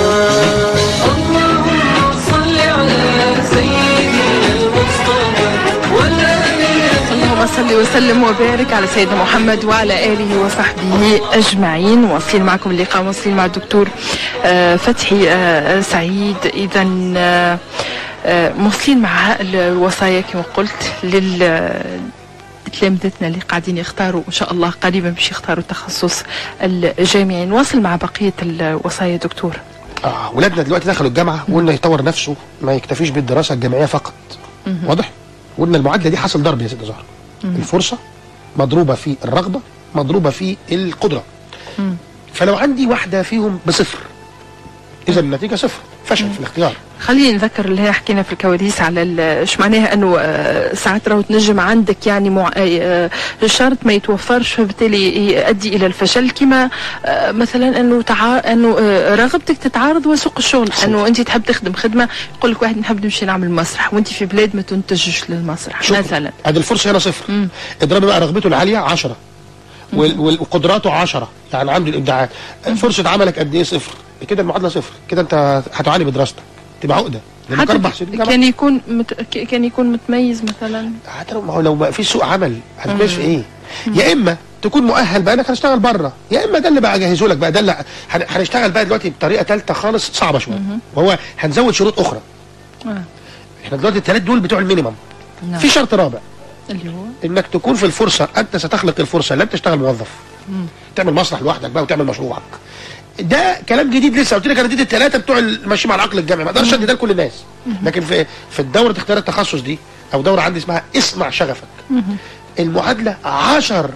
اللهم صل على سيدنا المصطفى والآل اللهم صل وسلم وبارك على سيدنا محمد وعلى اله وصحبه اجمعين واصلين معكم اللقاء واصلين مع الدكتور آه، فتحي آه، سعيد اذا آه، آه، موصلين مع الوصايا كما قلت لل تلامذتنا اللي قاعدين يختاروا ان شاء الله قريبا باش يختاروا التخصص الجامعي نواصل مع بقيه الوصايا دكتور آه ولادنا دلوقتي دخلوا الجامعه وقلنا يطور نفسه ما يكتفيش بالدراسه الجامعيه فقط مهم. واضح قلنا المعادله دي حصل ضرب يا ست زهر مم. الفرصه مضروبه في الرغبه مضروبه في القدره مم. فلو عندي واحده فيهم بصفر اذا النتيجه صفر فشل في الاختيار خلينا نذكر اللي هي حكينا في الكواليس على ال- ايش معناها انه آه، ساعات راهو تنجم عندك يعني مع... آه، شرط ما يتوفرش فبالتالي يؤدي الى الفشل كما آه، مثلا انه تع... انه آه، رغبتك تتعارض وسوق الشغل انه انت تحب تخدم خدمه يقول لك واحد نحب نمشي نعمل مسرح وانت في بلاد ما تنتجش للمسرح شكرا. مثلا ادي الفرصه هنا صفر اضربي بقى رغبته العاليه 10 وال- وال- وقدراته 10 يعني عنده الابداعات فرصه عملك قد ايه صفر كده المعادله صفر كده انت هتعاني بدراستك تبقى عقده لانك حتى اربع سنين جامعة. كان يكون مت... ك- كان يكون متميز مثلا حتى لو ما هو لو ما في سوق عمل هتميز في ايه؟ يا اما تكون مؤهل بقى انك هتشتغل بره يا اما ده اللي بقى اجهزه لك بقى ده اللي هن- هنشتغل بقى دلوقتي بطريقه ثالثه خالص صعبه شويه وهو هنزود شروط اخرى آه. احنا دلوقتي الثلاث دول بتوع المينيمم نعم. في شرط رابع اللي هو انك تكون في الفرصه انت ستخلق الفرصه لن تشتغل موظف مم. تعمل مسرح لوحدك بقى وتعمل مشروعك ده كلام جديد لسه قلت لك انا اديت الثلاثه بتوع الماشي مع العقل الجامعي ما اقدرش ادي ده لكل الناس لكن في في الدوره اختيار التخصص دي او دوره عندي اسمها اسمع شغفك مهم. المعادله 10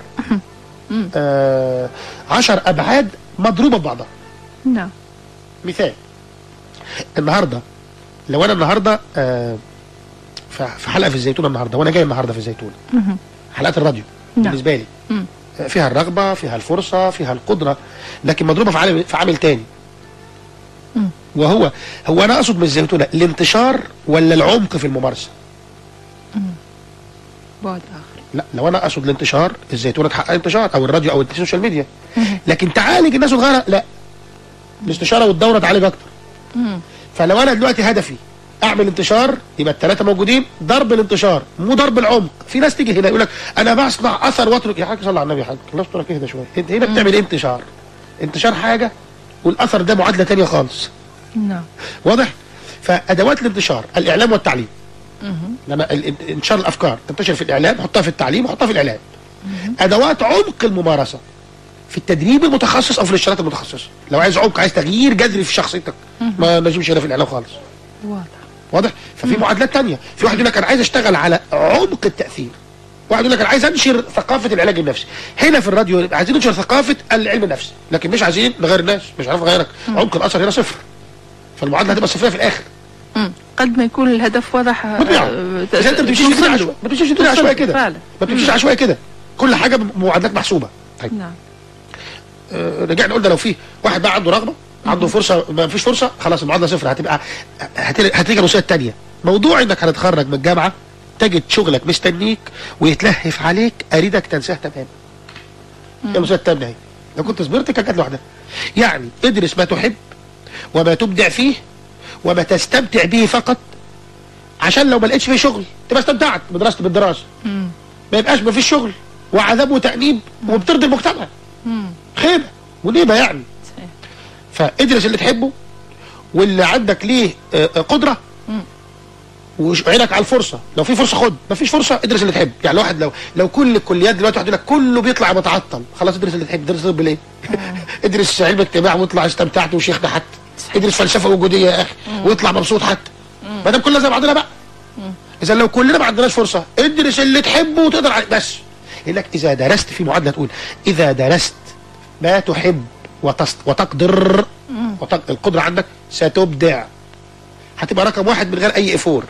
آه 10 ابعاد مضروبه ببعضها نعم مثال النهارده لو انا النهارده آه في في حلقه في الزيتونه النهارده وانا جاي النهارده في الزيتونه مهم. حلقات الراديو نعم. بالنسبه لي مم. فيها الرغبه فيها الفرصه فيها القدره لكن مضروبه في عامل في عامل تاني مم. وهو هو انا اقصد من الزيتونه الانتشار ولا العمق في الممارسه بعد اخر لا لو انا اقصد الانتشار الزيتونه تحقق انتشار او الراديو او السوشيال ميديا مهم. لكن تعالج الناس وتغيرها لا الاستشاره والدوره تعالج اكتر مم. فلو انا دلوقتي هدفي اعمل انتشار يبقى الثلاثه موجودين ضرب الانتشار مو ضرب العمق في ناس تيجي هنا يقول لك انا بصنع اثر واترك يا حاج صلى على النبي يا حاج الله يسترك اهدى شويه انت هنا بتعمل إيه انتشار انتشار حاجه والاثر ده معادله ثانيه خالص نعم واضح فادوات الانتشار الاعلام والتعليم لما ال- ال- انتشار الافكار تنتشر في الاعلام حطها في التعليم حطها في الاعلام ادوات عمق الممارسه في التدريب المتخصص او في الاشارات المتخصصه لو عايز عمق عايز تغيير جذري في شخصيتك ما نجمش هنا في الاعلام خالص واضح واضح ففي معادلات تانية في واحد يقول لك انا عايز اشتغل على عمق التاثير واحد يقول لك انا عايز انشر ثقافه العلاج النفسي هنا في الراديو عايزين ننشر ثقافه العلم النفسي لكن مش عايزين نغير الناس مش عارف نغيرك عمق الاثر هنا صفر فالمعادله هتبقى صفريه في الاخر مم. قد ما يكون الهدف واضح آه، مطبيعة. آه، بس انت ما بتمشيش في الدنيا توصل له. عشوائي ما بتمشيش في الدنيا توصل عشوائي له كده فعلا ما بتمشيش عشوائي كده كل حاجه بمعادلات محسوبه طيب نعم آه، رجعنا قلنا لو في واحد بقى عنده رغبه عنده فرصه ما فيش فرصه خلاص المعادله صفر هتبقى هت- هتيجي الوسيله الثانيه موضوع انك هتتخرج من الجامعه تجد شغلك مستنيك ويتلهف عليك اريدك تنساه تماما هي الوسيله الثانيه اهي لو كنت صبرت كانت جت لوحدها يعني ادرس ما تحب وما تبدع فيه وما تستمتع به فقط عشان لو ما لقيتش فيه شغل تبقى استمتعت بدراسه بالدراسه ما يبقاش ما فيش شغل وعذاب وتأنيب وبترضي المجتمع خيبه ونيبه يعني فادرس اللي تحبه واللي عندك ليه آه، آه، قدره وعينك على الفرصه لو في فرصه خد ما فيش فرصه ادرس اللي تحب يعني واحد لو لو كل الكليات دلوقتي واحد يقول لك كله بيطلع متعطل خلاص ادرس اللي تحب ادرس طب ليه ادرس علم اجتماع واطلع استمتعت وشيخنا حتى ادرس فلسفه وجوديه يا اخي واطلع مبسوط حتى ما دام كلنا زي بعضنا بقى اذا لو كلنا ما عندناش فرصه ادرس اللي تحبه وتقدر عليه بس يقول لك اذا درست في معادله تقول اذا درست ما تحب وتست وتقدر وتق... القدره عندك ستبدع هتبقى رقم واحد من غير اي افور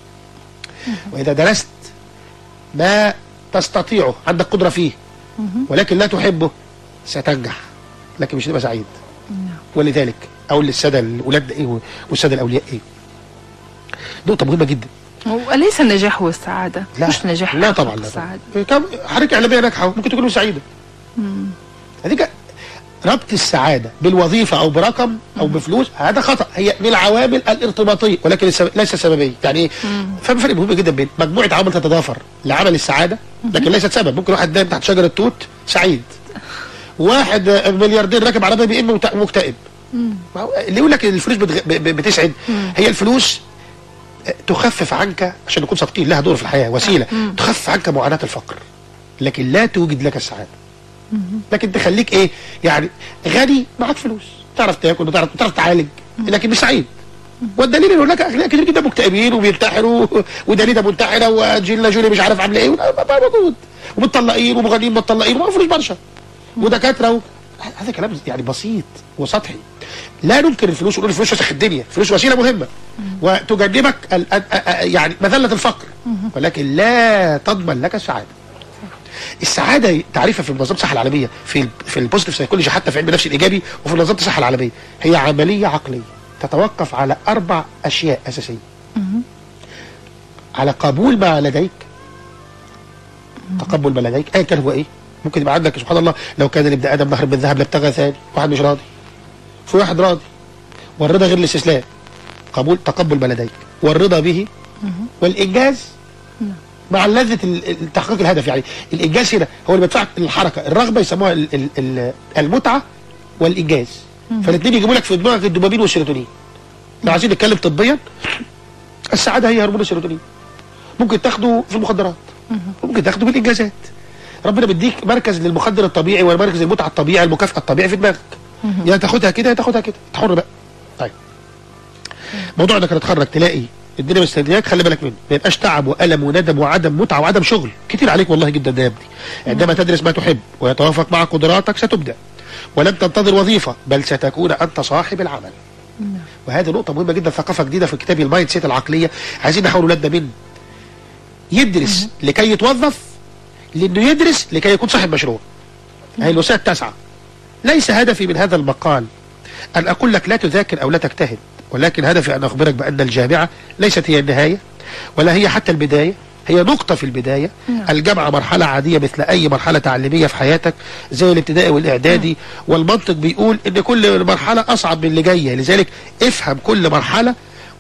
واذا درست ما تستطيعه عندك قدره فيه ولكن لا تحبه ستنجح لكن مش هتبقى سعيد ولذلك اقول للساده الاولاد ايه والساده الاولياء ايه نقطه مهمه جدا وليس النجاح هو السعادة لا مش نجاح لا يحقق طبعا لا السعادة طبعا كم حركه اعلاميه ناجحه ممكن تكون مش سعيده مم. هذيك ربط السعاده بالوظيفه او برقم او بفلوس هذا خطا هي من العوامل الارتباطيه ولكن السب- ليس سببيه يعني ايه فاهم فرق مهم جدا بين مجموعه عوامل تتضافر لعمل السعاده لكن ليست سبب ممكن واحد نايم تحت شجره توت سعيد واحد آه، ملياردير راكب عربيه بي ام وت- مكتئب ما هو اللي يقول لك الفلوس بتغ... ب- ب- بتسعد هي الفلوس آه، تخفف عنك عشان نكون صادقين لها دور في الحياه وسيله تخفف عنك معاناه الفقر لكن لا توجد لك السعاده لكن تخليك ايه يعني غني معاك فلوس تعرف تاكل وتعرف تعرف تعالج لكن مش سعيد والدليل ان هناك اغنياء كتير جدا مكتئبين وبينتحروا ودليده منتحره وانجلينا جولي مش عارف عامله ايه ولا- ما- ما موجود ومتطلقين ومغنيين متطلقين وما فلوس برشا ودكاتره و... هذا كلام يعني بسيط وسطحي لا ننكر الفلوس ونقول الفلوس وسخ الدنيا الفلوس وسيله مهمه وتجنبك ال... ال- ال- يعني مذله الفقر ولكن لا تضمن لك السعاده السعاده تعريفها في منظمه الصحه العالميه في ال في البوزيتيف سايكولوجي حتى في علم النفس الايجابي وفي منظمه الصحه العالميه هي عمليه عقليه تتوقف على اربع اشياء اساسيه على قبول ما لديك تقبل ما لديك ايا كان هو ايه ممكن يبقى عندك سبحان الله لو كان لابن ادم نهر من ذهب لابتغى ثاني واحد مش راضي في واحد راضي والرضا غير الاستسلام قبول تقبل ما لديك والرضا به والانجاز مع لذة ال- ال- تحقيق الهدف يعني الإنجاز هنا هو اللي بيدفعك الحركة الرغبة يسموها ال- ال- ال- المتعة والإنجاز فالاثنين يجيبوا لك في دماغك الدوبامين والسيروتونين لو عايزين نتكلم طبيا السعادة هي هرمون السيروتونين ممكن تاخده في المخدرات ممكن تاخده بالإنجازات ربنا بيديك مركز للمخدر الطبيعي ومركز المتعة الطبيعي المكافأة الطبيعي في دماغك يا تاخدها كده يا تاخدها كده انت حر بقى طيب موضوع انك تتخرج تلاقي الدنيا مستنياك خلي بالك منه ما يبقاش تعب والم وندم وعدم متعه وعدم شغل كتير عليك والله جدا ده يا ابني عندما تدرس ما تحب ويتوافق مع قدراتك ستبدع ولم تنتظر وظيفه بل ستكون انت صاحب العمل وهذه نقطه مهمه جدا ثقافه جديده في كتاب المايند سيت العقليه عايزين نحاول ولادنا من يدرس لكي يتوظف لانه يدرس لكي يكون صاحب مشروع هي الوسائل التاسعه ليس هدفي من هذا المقال أن أقول لك لا تذاكر أو لا تجتهد ولكن هدفي أن أخبرك بأن الجامعة ليست هي النهاية ولا هي حتى البداية هي نقطة في البداية الجامعة مرحلة عادية مثل أي مرحلة تعليمية في حياتك زي الابتدائي والإعدادي والمنطق بيقول إن كل مرحلة أصعب من اللي جاية لذلك افهم كل مرحلة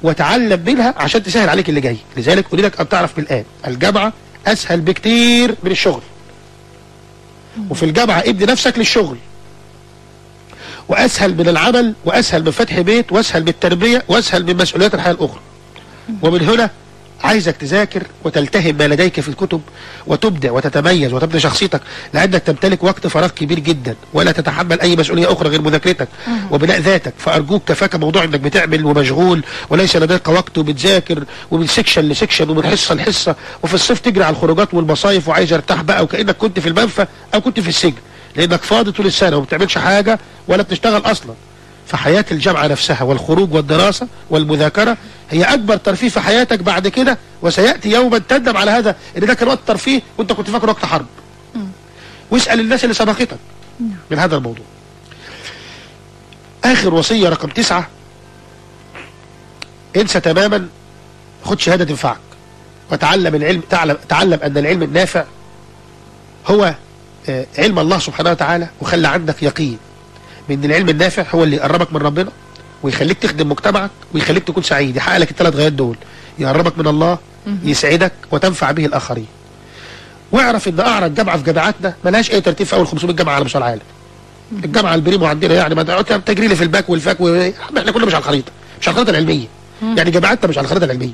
وتعلم منها عشان تسهل عليك اللي جاي لذلك اريدك ان تعرف بالان الجامعه اسهل بكتير من الشغل وفي الجامعه ابني نفسك للشغل واسهل من العمل واسهل من فتح بيت واسهل من التربيه واسهل من مسؤوليات الحياه الاخرى ومن هنا عايزك تذاكر وتلتهم ما لديك في الكتب وتبدع وتتميز وتبني شخصيتك لانك تمتلك وقت فراغ كبير جدا ولا تتحمل اي مسؤوليه اخرى غير مذاكرتك وبناء ذاتك فارجوك كفاك موضوع انك بتعمل ومشغول وليس لديك وقت وبتذاكر ومن سكشن لسكشن ومن حصه لحصه وفي الصيف تجري على الخروجات والمصايف وعايز ارتاح بقى وكانك كنت في المنفى او كنت في السجن لانك فاضي طول السنه وما بتعملش حاجه ولا بتشتغل اصلا فحياة الجامعة نفسها والخروج والدراسة والمذاكرة هي أكبر ترفيه في حياتك بعد كده وسيأتي يوما تندم على هذا إن ده كان وقت ترفيه وأنت كنت فاكر وقت حرب واسأل الناس اللي سبقتك من هذا الموضوع آخر وصية رقم تسعة انسى تماما خد شهادة تنفعك وتعلم العلم تعلم, تعلم أن العلم النافع هو آه، علم الله سبحانه وتعالى وخلى عندك يقين بان العلم النافع هو اللي يقربك من ربنا ويخليك تخدم مجتمعك ويخليك تكون سعيد يحقق لك الثلاث غايات دول يقربك من الله يسعدك وتنفع به الاخرين واعرف ان اعرض جامعه في جامعاتنا ملهاش اي ترتيب في اول 500 جامعه على مستوى العالم الجامعه البريمو عندنا يعني ما تقعد تجري في الباك والفاك و... احنا كلنا مش على الخريطه مش على الخريطه العلميه يعني جامعاتنا مش على الخريطه العلميه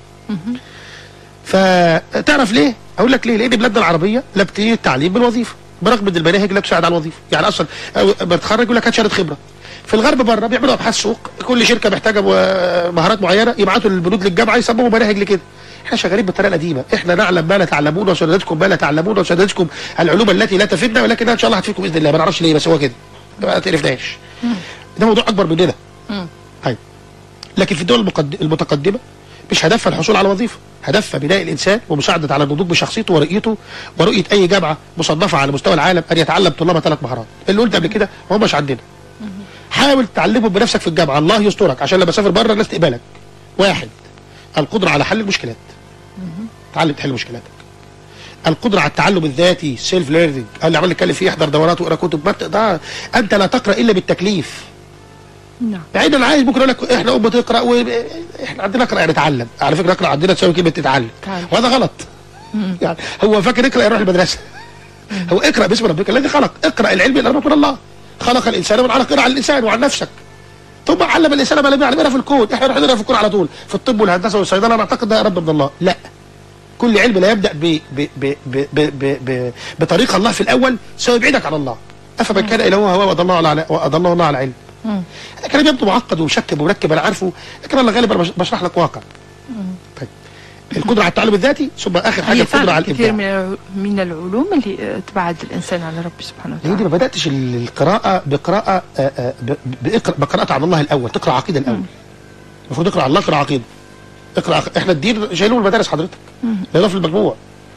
فتعرف ليه؟ اقول لك ليه؟ لان بلادنا العربيه لا بتيجي التعليم بالوظيفه برغم ان المناهج لا تساعد على الوظيفه يعني اصلا أو- بتخرج يقول لك هات شهاده خبره في الغرب بره بيعملوا ابحاث سوق كل شركه محتاجه مو- مهارات معينه يبعتوا البنود للجامعه يصمموا مناهج لكده احنا شغالين بالطريقه القديمه احنا نعلم ما لا تعلمون وسندتكم ما لا تعلمون وسندتكم العلوم التي لا تفيدنا ولكنها ان شاء الله هتفيدكم باذن الله ما نعرفش ليه بس هو كده ما تعرفناش ده موضوع اكبر مننا طيب لكن في الدول المقد- المتقدمه مش هدفها الحصول على وظيفه هدفها بناء الانسان ومساعده على النضوج بشخصيته ورؤيته ورؤيه اي جامعه مصنفه على مستوى العالم ان يتعلم طلابها ثلاث مهارات اللي قلت قبل كده هو مش عندنا حاول تعلمهم بنفسك في الجامعه الله يسترك عشان لما تسافر بره الناس تقبلك واحد القدره على حل المشكلات تعلم تحل مشكلاتك القدرة على التعلم الذاتي سيلف ليرنينج اللي عمال نتكلم فيه احضر دورات واقرا كتب ما تقدر انت لا تقرا الا بالتكليف نعم يعني انا عايز بكره اقول لك احنا ام تقرا و... احنا عندنا اقرا يعني اتعلم على فكره اقرا عندنا تساوي كلمه تتعلم تعلم. وهذا غلط يعني هو فاكر اقرا يروح المدرسه هو اقرا باسم ربك الذي خلق اقرا العلم اللي من الله خلق الانسان من علق اقرا على الانسان وعن نفسك ثم علم الانسان ما لم يعلم في الكون احنا نروح نقرا في الكون على طول في الطب والهندسه والصيدله نعتقد ده رب من الله لا كل علم لا يبدا ب ب ب ب ب ب ب بطريق الله في الاول سيبعدك عن الله افمن كان الهه هو واضله الله على واضله الله على علم هذا كلام يبدو معقد ومشكل ومركب انا عارفه لكن انا غالبا بش- بشرح لك واقع طيب القدره على التعلم الذاتي ثم اخر حاجه هي القدره فعلا على كثير الابداع من الع- من العلوم اللي آه، تبعد الانسان عن ربي سبحانه ليه دي وتعالى ما بداتش ال- القراءه بقراءه آه، آه، ب- بإقرأ- بقراءه عن الله الاول تقرا عقيده الاول المفروض تقرا عن الله اقرا عقيده اقرا عق- احنا الدين شايلوه من المدارس حضرتك لا في المجموع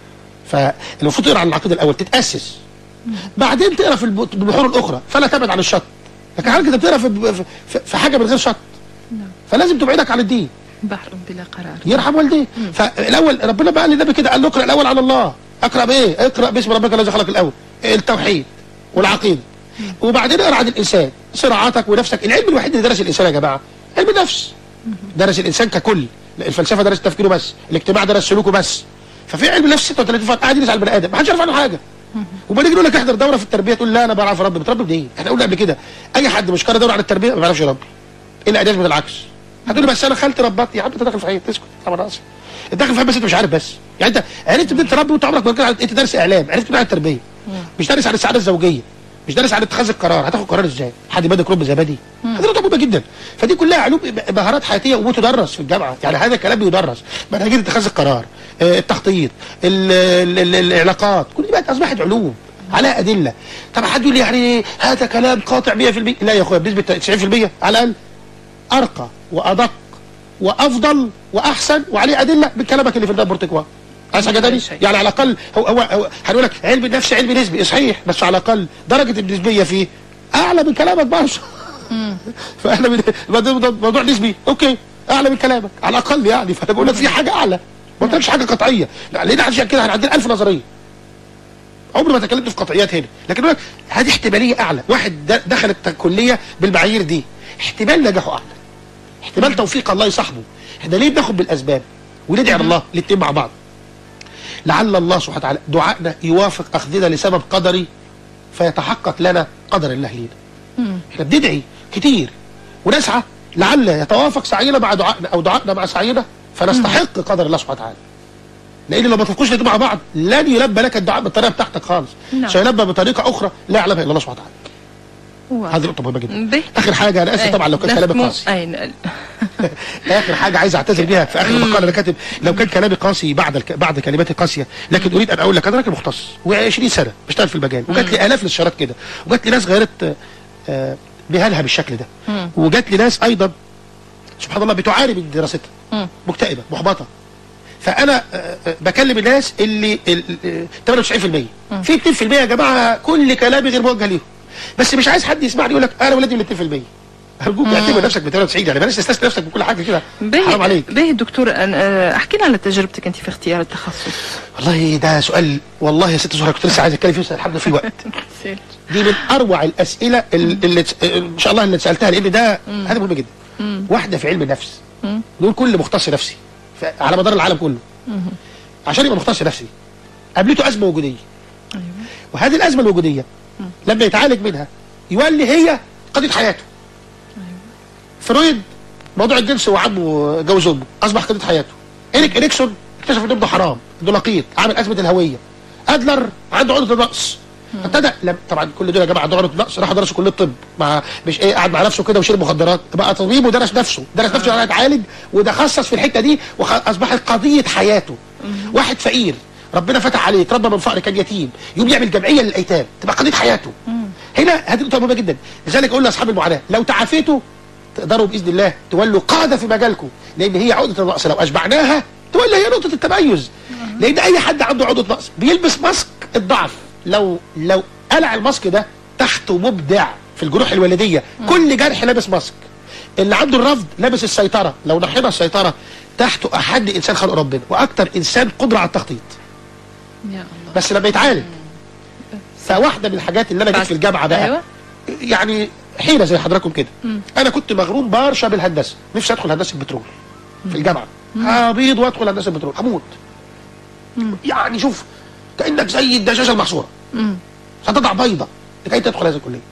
فالمفروض تقرا عن العقيده الاول تتاسس بعدين تقرا في الب- البحور الاخرى فلا تبعد عن الشط لكن حضرتك انت بتقرا في, في, في حاجه من غير شط فلازم تبعدك عن الدين بحر بلا قرار يرحم والديه فالاول ربنا بقى للنبي كده قال له اقرا الاول على الله اقرا بايه اقرا باسم ربك الذي خلق الاول التوحيد والعقيده وبعدين اقرا عن الانسان صراعاتك ونفسك العلم الوحيد اللي درس الانسان يا جماعه علم النفس درس الانسان ككل الفلسفه درس تفكيره بس الاجتماع درس سلوكه بس ففي علم النفس 36 فرق قاعد يدرس على البني ادم ما حدش يعرف عنه حاجه وما نيجي نقول لك احضر دوره في التربيه تقول لا انا بعرف اربي بتربي منين؟ احنا قلنا قبل كده اي حد مش قارئ دوره عن التربيه ما بيعرفش يربي الا ان يثبت العكس هتقول لي بس انا خالتي ربتني يا عم انت داخل في حين اسكت طبعا راسي انت داخل في حين بس انت مش عارف بس يعني انت عرفت بدأت تربي وانت عمرك ما كنت انت دارس اعلام عرفت بدأت التربيه مش دارس عن السعاده الزوجيه مش دارس عن اتخاذ القرار هتاخد قرار ازاي حد بادئ كروب زي بادي هذه نقطه مهمه جدا فدي كلها علوم مهارات حياتيه وتدرس في الجامعه يعني هذا الكلام بيدرس منهجيه اتخاذ القرار آه، التخطيط ال- ال- ال- العلاقات كل دي بقت اصبحت علوم على ادله طب حد يقول لي يعني هذا كلام قاطع 100% لا يا اخويا بنسبه 90% على الاقل ارقى وادق وافضل واحسن وعليه ادله من كلامك اللي في الباب بورتيكوا عايز حاجه تاني يعني على الاقل هو هو, هو هنقول لك علم النفس علم نسبي صحيح بس على الاقل درجه النسبيه فيه اعلى من كلامك برضه فاحنا من موضوع موضوع نسبي اوكي اعلى من كلامك على الاقل يعني فانا بقول لك في حاجه اعلى ما قلتلكش حاجه قطعيه لا ليه عشان كده احنا عندنا 1000 نظريه عمري ما تكلمت في قطعيات هنا لكن أقول لك هذه احتماليه اعلى واحد د- دخل الكليه بالمعايير دي احتمال نجاحه اعلى احتمال توفيق الله يصاحبه احنا ليه بناخد بالاسباب وندعي على الله الاتنين مع بعض لعل الله سبحانه وتعالى دعائنا يوافق اخذنا لسبب قدري فيتحقق لنا قدر الله لينا احنا بندعي كتير ونسعى لعل يتوافق سعينا مع دعائنا او دعائنا مع سعينا فنستحق قدر الله سبحانه وتعالى لان لو ما تفقوش الاتنين مع بعض لن يلبى لك الدعاء بالطريقه بتاعتك خالص نعم. سيلبى بطريقه اخرى لا يعلمها الا الله سبحانه وتعالى هذه نقطه مهمه جدا به اخر حاجه انا اسف أي. طبعا لو كان كلامي نفهمه. قاسي أي. اخر حاجه عايز اعتذر بيها في اخر مقال انا كاتب لو كان كلامي قاسي بعد الك... بعد كلماتي قاسيه لكن اريد ان اقول لك انا راجل مختص و20 سنه بشتغل في المجال وجات لي الاف الاستشارات كده وجات لي ناس غيرت آه، بهالها بالشكل ده وجات لي ناس ايضا سبحان الله بتعاني من دراستها مكتئبه محبطه فانا آه، آه، بكلم الناس اللي ال- ال- 98% في 2% يا جماعه كل كلامي غير موجه ليهم بس مش عايز حد يسمعني يقول لك انا ولادي من 2% ارجوك اعتبر نفسك ب 98 يعني بلاش تستسلم نفسك بكل حاجه كده حرام عليك باهي دكتور أن- آه، احكي لنا على تجربتك انت في اختيار التخصص والله ده سؤال والله يا ست زهره كنت لسه عايز اتكلم فيه بس الحمد لله في وقت دي من اروع الاسئله اللي, اللي تس- ان شاء الله اللي سالتها لان ده هذا مهم جدا واحده في علم النفس دول كل مختص نفسي ف- على مدار العالم كله عشان يبقى مختص نفسي قابلته ازمه وجوديه وهذه الازمه الوجوديه لما يتعالج منها يولي هي قضيه حياته فرويد موضوع الجنس وعمه جوز امه اصبح قضيه حياته إريك إريكسون اكتشف ان ابنه حرام انه لقيط عامل ازمه الهويه ادلر عنده عقده النقص ابتدى لم طبعا كل دول يا جماعه عندهم عقده نقص راحوا درسوا كليه الطب مع مش ايه قاعد مع نفسه كده وشرب مخدرات بقى طبيب ودرس نفسه درس نفسه يعني يتعالج وتخصص في الحته دي واصبحت قضيه حياته واحد فقير ربنا فتح عليه اتربى من فقر كان يتيم يقوم يعمل جمعيه للايتام تبقى قضيه حياته هنا هذه نقطه مهمه جدا لذلك اقول لاصحاب المعاناه لو تعافيتوا تقدروا باذن الله تولوا قاده في مجالكم لان هي عقده النقص لو اشبعناها تولي هي نقطه التميز لان اي حد عنده عقده نقص بيلبس ماسك الضعف لو لو قلع الماسك ده تحته مبدع في الجروح الوالديه كل جرح لابس ماسك اللي عنده الرفض لابس السيطره لو نحينا السيطره تحته احد انسان خلق ربنا واكتر انسان قدره على التخطيط يا الله بس لما يتعالج فواحده من الحاجات اللي انا جيت في الجامعه بقى أيوة. يعني حيره زي حضراتكم كده مم. انا كنت مغروم بارشا بالهندسه نفسي ادخل هندسه البترول في الجامعه هبيض وادخل هندسه البترول هموت يعني شوف كانك زي الدجاجه المحصوره هتضع بيضه لكي تدخل هذه الكليه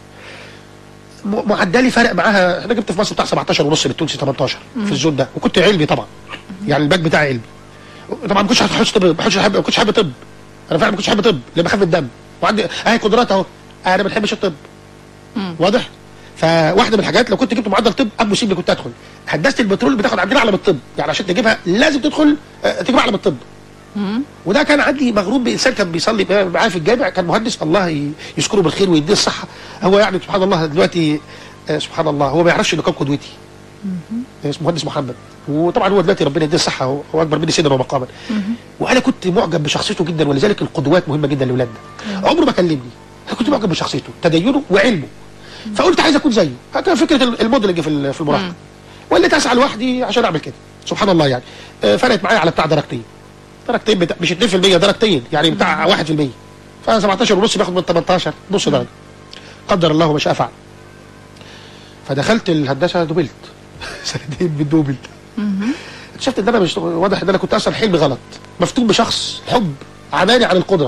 م- معدلي فرق معاها انا جبت في مصر بتاع 17 ونص بالتونسي 18 مم. في الزون ده وكنت علمي طبعا يعني الباك بتاعي علمي طبعا ما كنتش هخش طب ما كنتش احب ما كنتش احب طب انا فعلا ما كنتش احب طب لان بخاف من الدم وعندي اهي قدرات اهو انا ما بحبش الطب واضح فواحده من الحاجات لو كنت جبت معدل طب ابو سيبني كنت ادخل هندسه البترول بتاخد عندنا اعلى من الطب يعني عشان تجيبها لازم تدخل آه، تجيب اعلى من الطب وده كان عندي مغروم بانسان كان بيصلي معايا في الجامع كان مهندس الله ي- يذكره بالخير ويديه الصحه هو يعني سبحان الله دلوقتي آه، سبحان الله هو ما يعرفش انه كان قدوتي اسمه مهندس محمد وطبعا هو دلوقتي ربنا يديه الصحه هو هو اكبر مني سنا ومقاما وانا كنت معجب بشخصيته جدا ولذلك القدوات مهمه جدا لاولادنا عمره ما كلمني انا كنت معجب بشخصيته تدينه وعلمه فقلت عايز اكون زيه كان فكره ال- الموديلنج في ال- في المراهقه وليت اسعى لوحدي عشان اعمل كده سبحان الله يعني آه، فرقت معايا على بتاع درجتين درجتين بتاع مش 2% درجتين يعني بتاع 1% ف 17 ونص باخد من 18 نص درجه قدر الله ما شاء فعل فدخلت الهندسه دوبلت سنتين بالدوبل اكتشفت ان انا مش واضح ان انا كنت اصلا حلمي غلط مفتون بشخص حب عماني عن القدره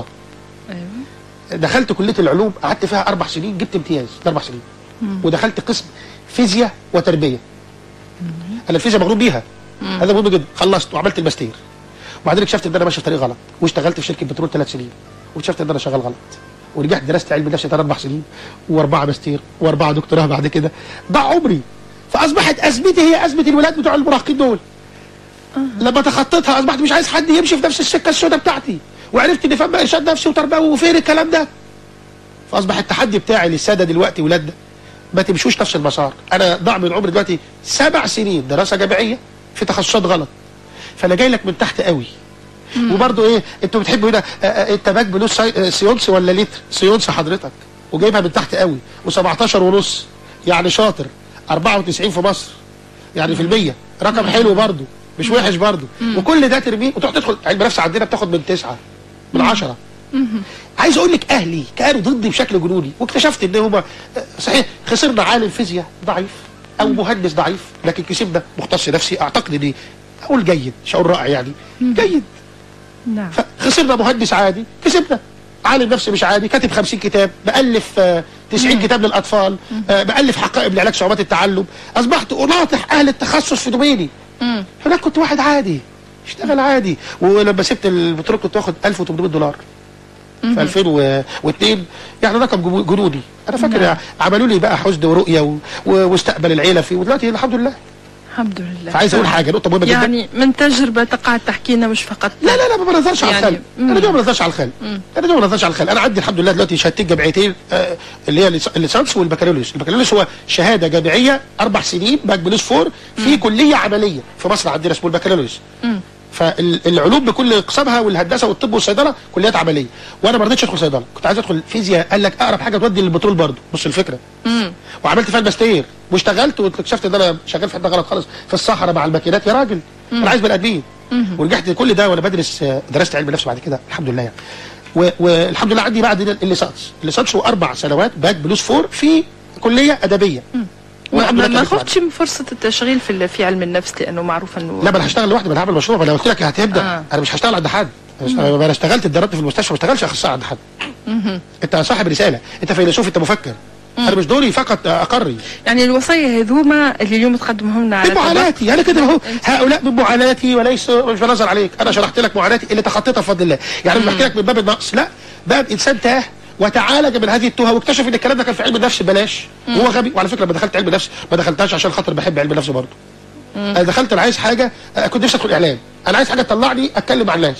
دخلت كليه العلوم قعدت فيها اربع سنين جبت امتياز اربع سنين ودخلت قسم فيزياء وتربيه انا الفيزياء مغروم بيها هذا مهم جدا خلصت وعملت الماستير وبعدين اكتشفت ان انا ماشي في طريق غلط واشتغلت في شركه بترول ثلاث سنين واكتشفت ان انا شغال غلط ورجعت درست علم نفس ثلاث اربع سنين واربعه ماستير واربعه دكتوراه بعد كده ضاع عمري فاصبحت ازمتي هي ازمه الولاد بتوع المراهقين دول لما تخطيتها اصبحت مش عايز حد يمشي في نفس السكه السوداء بتاعتي وعرفت ان فما ارشاد نفسي وتربوي وفين الكلام ده فاصبح التحدي بتاعي للساده دلوقتي ولادنا ما تمشوش نفس المسار انا ضاع من عمري دلوقتي سبع سنين دراسه جامعيه في تخصصات غلط فانا جاي لك من تحت قوي وبرضه ايه انتوا بتحبوا هنا آه، آه، التباك بلوس ساي- آه، سيونس ولا لتر سيونس حضرتك وجايبها من تحت قوي و17 ونص يعني شاطر 94 في مصر يعني في المية رقم حلو برضه مش وحش برضه وكل ده ترميه وتروح تدخل علم نفس عندنا بتاخد من تسعة من عشرة عايز اقول لك اهلي كانوا ضدي بشكل جنوني واكتشفت ان هم صحيح خسرنا عالم فيزياء ضعيف او مهندس ضعيف لكن كسبنا مختص نفسي اعتقد اني اقول جيد مش اقول رائع يعني جيد نعم خسرنا مهندس عادي كسبنا عالم نفسي مش عادي كاتب 50 كتاب بألف آه، 90 كتاب للأطفال آه، بألف حقائب لعلاج صعوبات التعلم أصبحت أناطح أهل التخصص في دوميني هناك كنت واحد عادي اشتغل عادي ولما سبت البترول كنت واخد 1800 دولار في 2002 يعني رقم جمو- جنوني انا فاكر نعم. عملوا لي بقى حزن ورؤيه و... و... واستقبل العيله فيه ودلوقتي الحمد لله الحمد لله فعايز اقول حاجه نقطه مهمه جدا يعني من تجربة تقعد تحكي لنا مش فقط لا لا لا ما بنظرش على يعني- الخل انا دوما ما بنظرش على الخل انا دوما ما بنظرش على الخل انا عندي الحمد لله دلوقتي شهادتين جامعيتين آه، اللي هي الليس- الليسانس والبكالوريوس البكالوريوس هو شهاده جامعيه اربع سنين بكالوريوس فور في كليه عمليه في مصر عندنا اسمه البكالوريوس فالعلوم بكل اقسامها والهندسه والطب والصيدله كليات عمليه وانا ما رضيتش ادخل صيدله كنت عايز ادخل فيزياء قال لك اقرب حاجه تودي للبترول برضه بص الفكره وعملت فيها الماستير واشتغلت واكتشفت ان انا شغال في حته غلط خالص في الصحراء مع الماكينات يا راجل انا عايز بني ادمين ورجعت كل ده وانا بدرس آه، درست علم النفس بعد كده الحمد لله يعني و- والحمد لله عندي بعد الليسانس الليسانس هو اربع سنوات باك بلوس فور في كليه ادبيه ما, والحمد ما, لله ما كملت خفتش من فرصة التشغيل في ال- في علم النفس لأنه معروف أنه لا ما انا هشتغل لوحدي ما انا هعمل مشروع ما انا قلت لك هتبدا آه. انا مش هشتغل عند حد أنا اشت- انا اشتغلت اتدربت في المستشفى ما اشتغلش اخصائي عند حد مهم. انت صاحب رساله انت فيلسوف انت مفكر انا مش دوري فقط اقري يعني الوصايا هذوما اللي اليوم تقدمهم لنا على بمعاناتي انا كده اهو هؤلاء من معاناتي وليس مش بنظر عليك انا شرحت لك معاناتي اللي تخطيتها بفضل الله يعني مش بحكي لك من باب النقص لا باب انسان تاه وتعالج من هذه التوهه واكتشف ان الكلام ده كان في علم النفس ببلاش وهو غبي وعلى فكره لما دخلت علم النفس ما دخلتهاش عشان خاطر بحب علم النفس برضه انا دخلت انا عايز حاجه آه، كنت نفسي ادخل اعلام انا عايز حاجه تطلعني اتكلم مع الناس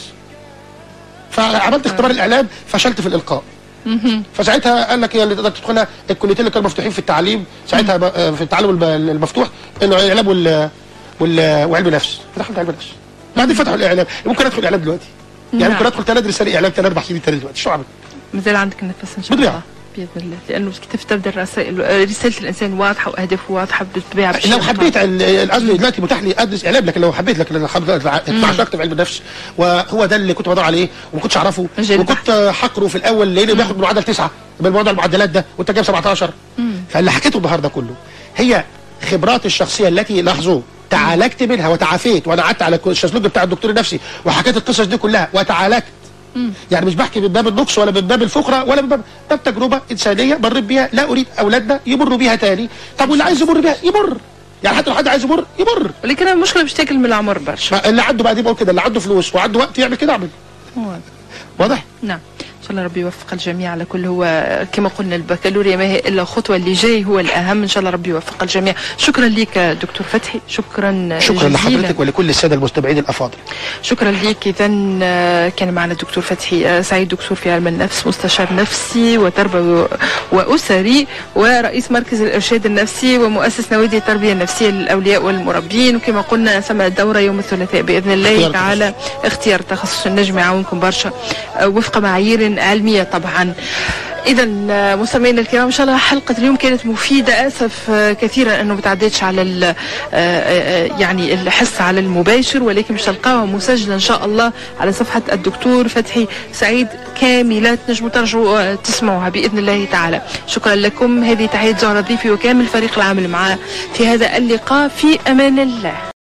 فعملت اختبار الاعلام فشلت في الالقاء فساعتها قال لك هي اللي تقدر تدخلها الكليتين اللي كانوا مفتوحين في التعليم ساعتها ب- آه، في التعلم الب- المفتوح انه الاعلام وال وال وعلم نفس فدخلت علم نفس بعدين فتحوا الاعلام ممكن ادخل اعلام دلوقتي يعني نعم. ممكن ادخل ثلاث رسالة اعلام ثلاث اربع سنين تاني دلوقتي شو اعمل؟ مازال عندك النفس إن شاء بضيع. الله بإذن الله لأنه كيف تبدأ الرسائل رسالة الإنسان واضحة وأهدافه واضحة بتتبع بشيء لو حبيت ال- الازمه دلوقتي متاح لي ادرس اعلام لكن لو حبيت لكن انا الحمد لله 12 اكتب علم النفس وهو ده اللي كنت بدور عليه وما كنتش اعرفه مجال وكنت حقره في الاول لانه بياخد معدل تسعه بالموضوع المعدلات ده وانت جايب 17 فاللي حكيته النهارده كله هي خبرات الشخصيه التي لاحظوه تعالجت منها وتعافيت وانا قعدت على الشازلوج بتاع الدكتور النفسي وحكيت القصص دي كلها وتعالجت يعني مش بحكي من باب النقص ولا من باب الفقرة ولا من باب باب تجربة إنسانية مريت بيها لا أريد أولادنا يمروا بيها تاني طب واللي عايز يمر بيها يمر يعني حتى لو حد عايز يمر يمر ولكن المشكلة مش تاكل من العمر برشا اللي عنده بقى دي بقول كده اللي عنده فلوس وعنده وقت يعمل كده اعمل واضح نعم ان شاء الله ربي يوفق الجميع على كل هو كما قلنا البكالوريا ما هي الا خطوه اللي جاي هو الاهم ان شاء الله ربي يوفق الجميع شكرا لك دكتور فتحي شكرا شكرا جزيلا. لحضرتك ولكل السادة المستمعين الأفاضل شكرا لك اذا آه، كان معنا الدكتور فتحي آه، سعيد دكتور في علم النفس مستشار نفسي وتربوي واسري ورئيس مركز الارشاد النفسي ومؤسس نوادي التربيه النفسيه للاولياء والمربين وكما قلنا ثم دوره يوم الثلاثاء باذن الله اختيار تعالى اختيار تخصص النجم يعاونكم برشا آه، وفق معايير علميه طبعا اذا آه، مستمعينا الكرام ان شاء الله حلقه اليوم كانت مفيده اسف آه، كثيرا انه ما تعديتش على ال- آه، آه، يعني الحس على المباشر ولكن مش تلقاها مسجله ان شاء الله على صفحه الدكتور فتحي سعيد كامله تنجموا ترجعوا آه، تسمعوها باذن الله تعالى شكرا لكم هذه تحيه زهره ضيفي وكامل الفريق العامل معاه في هذا اللقاء في امان الله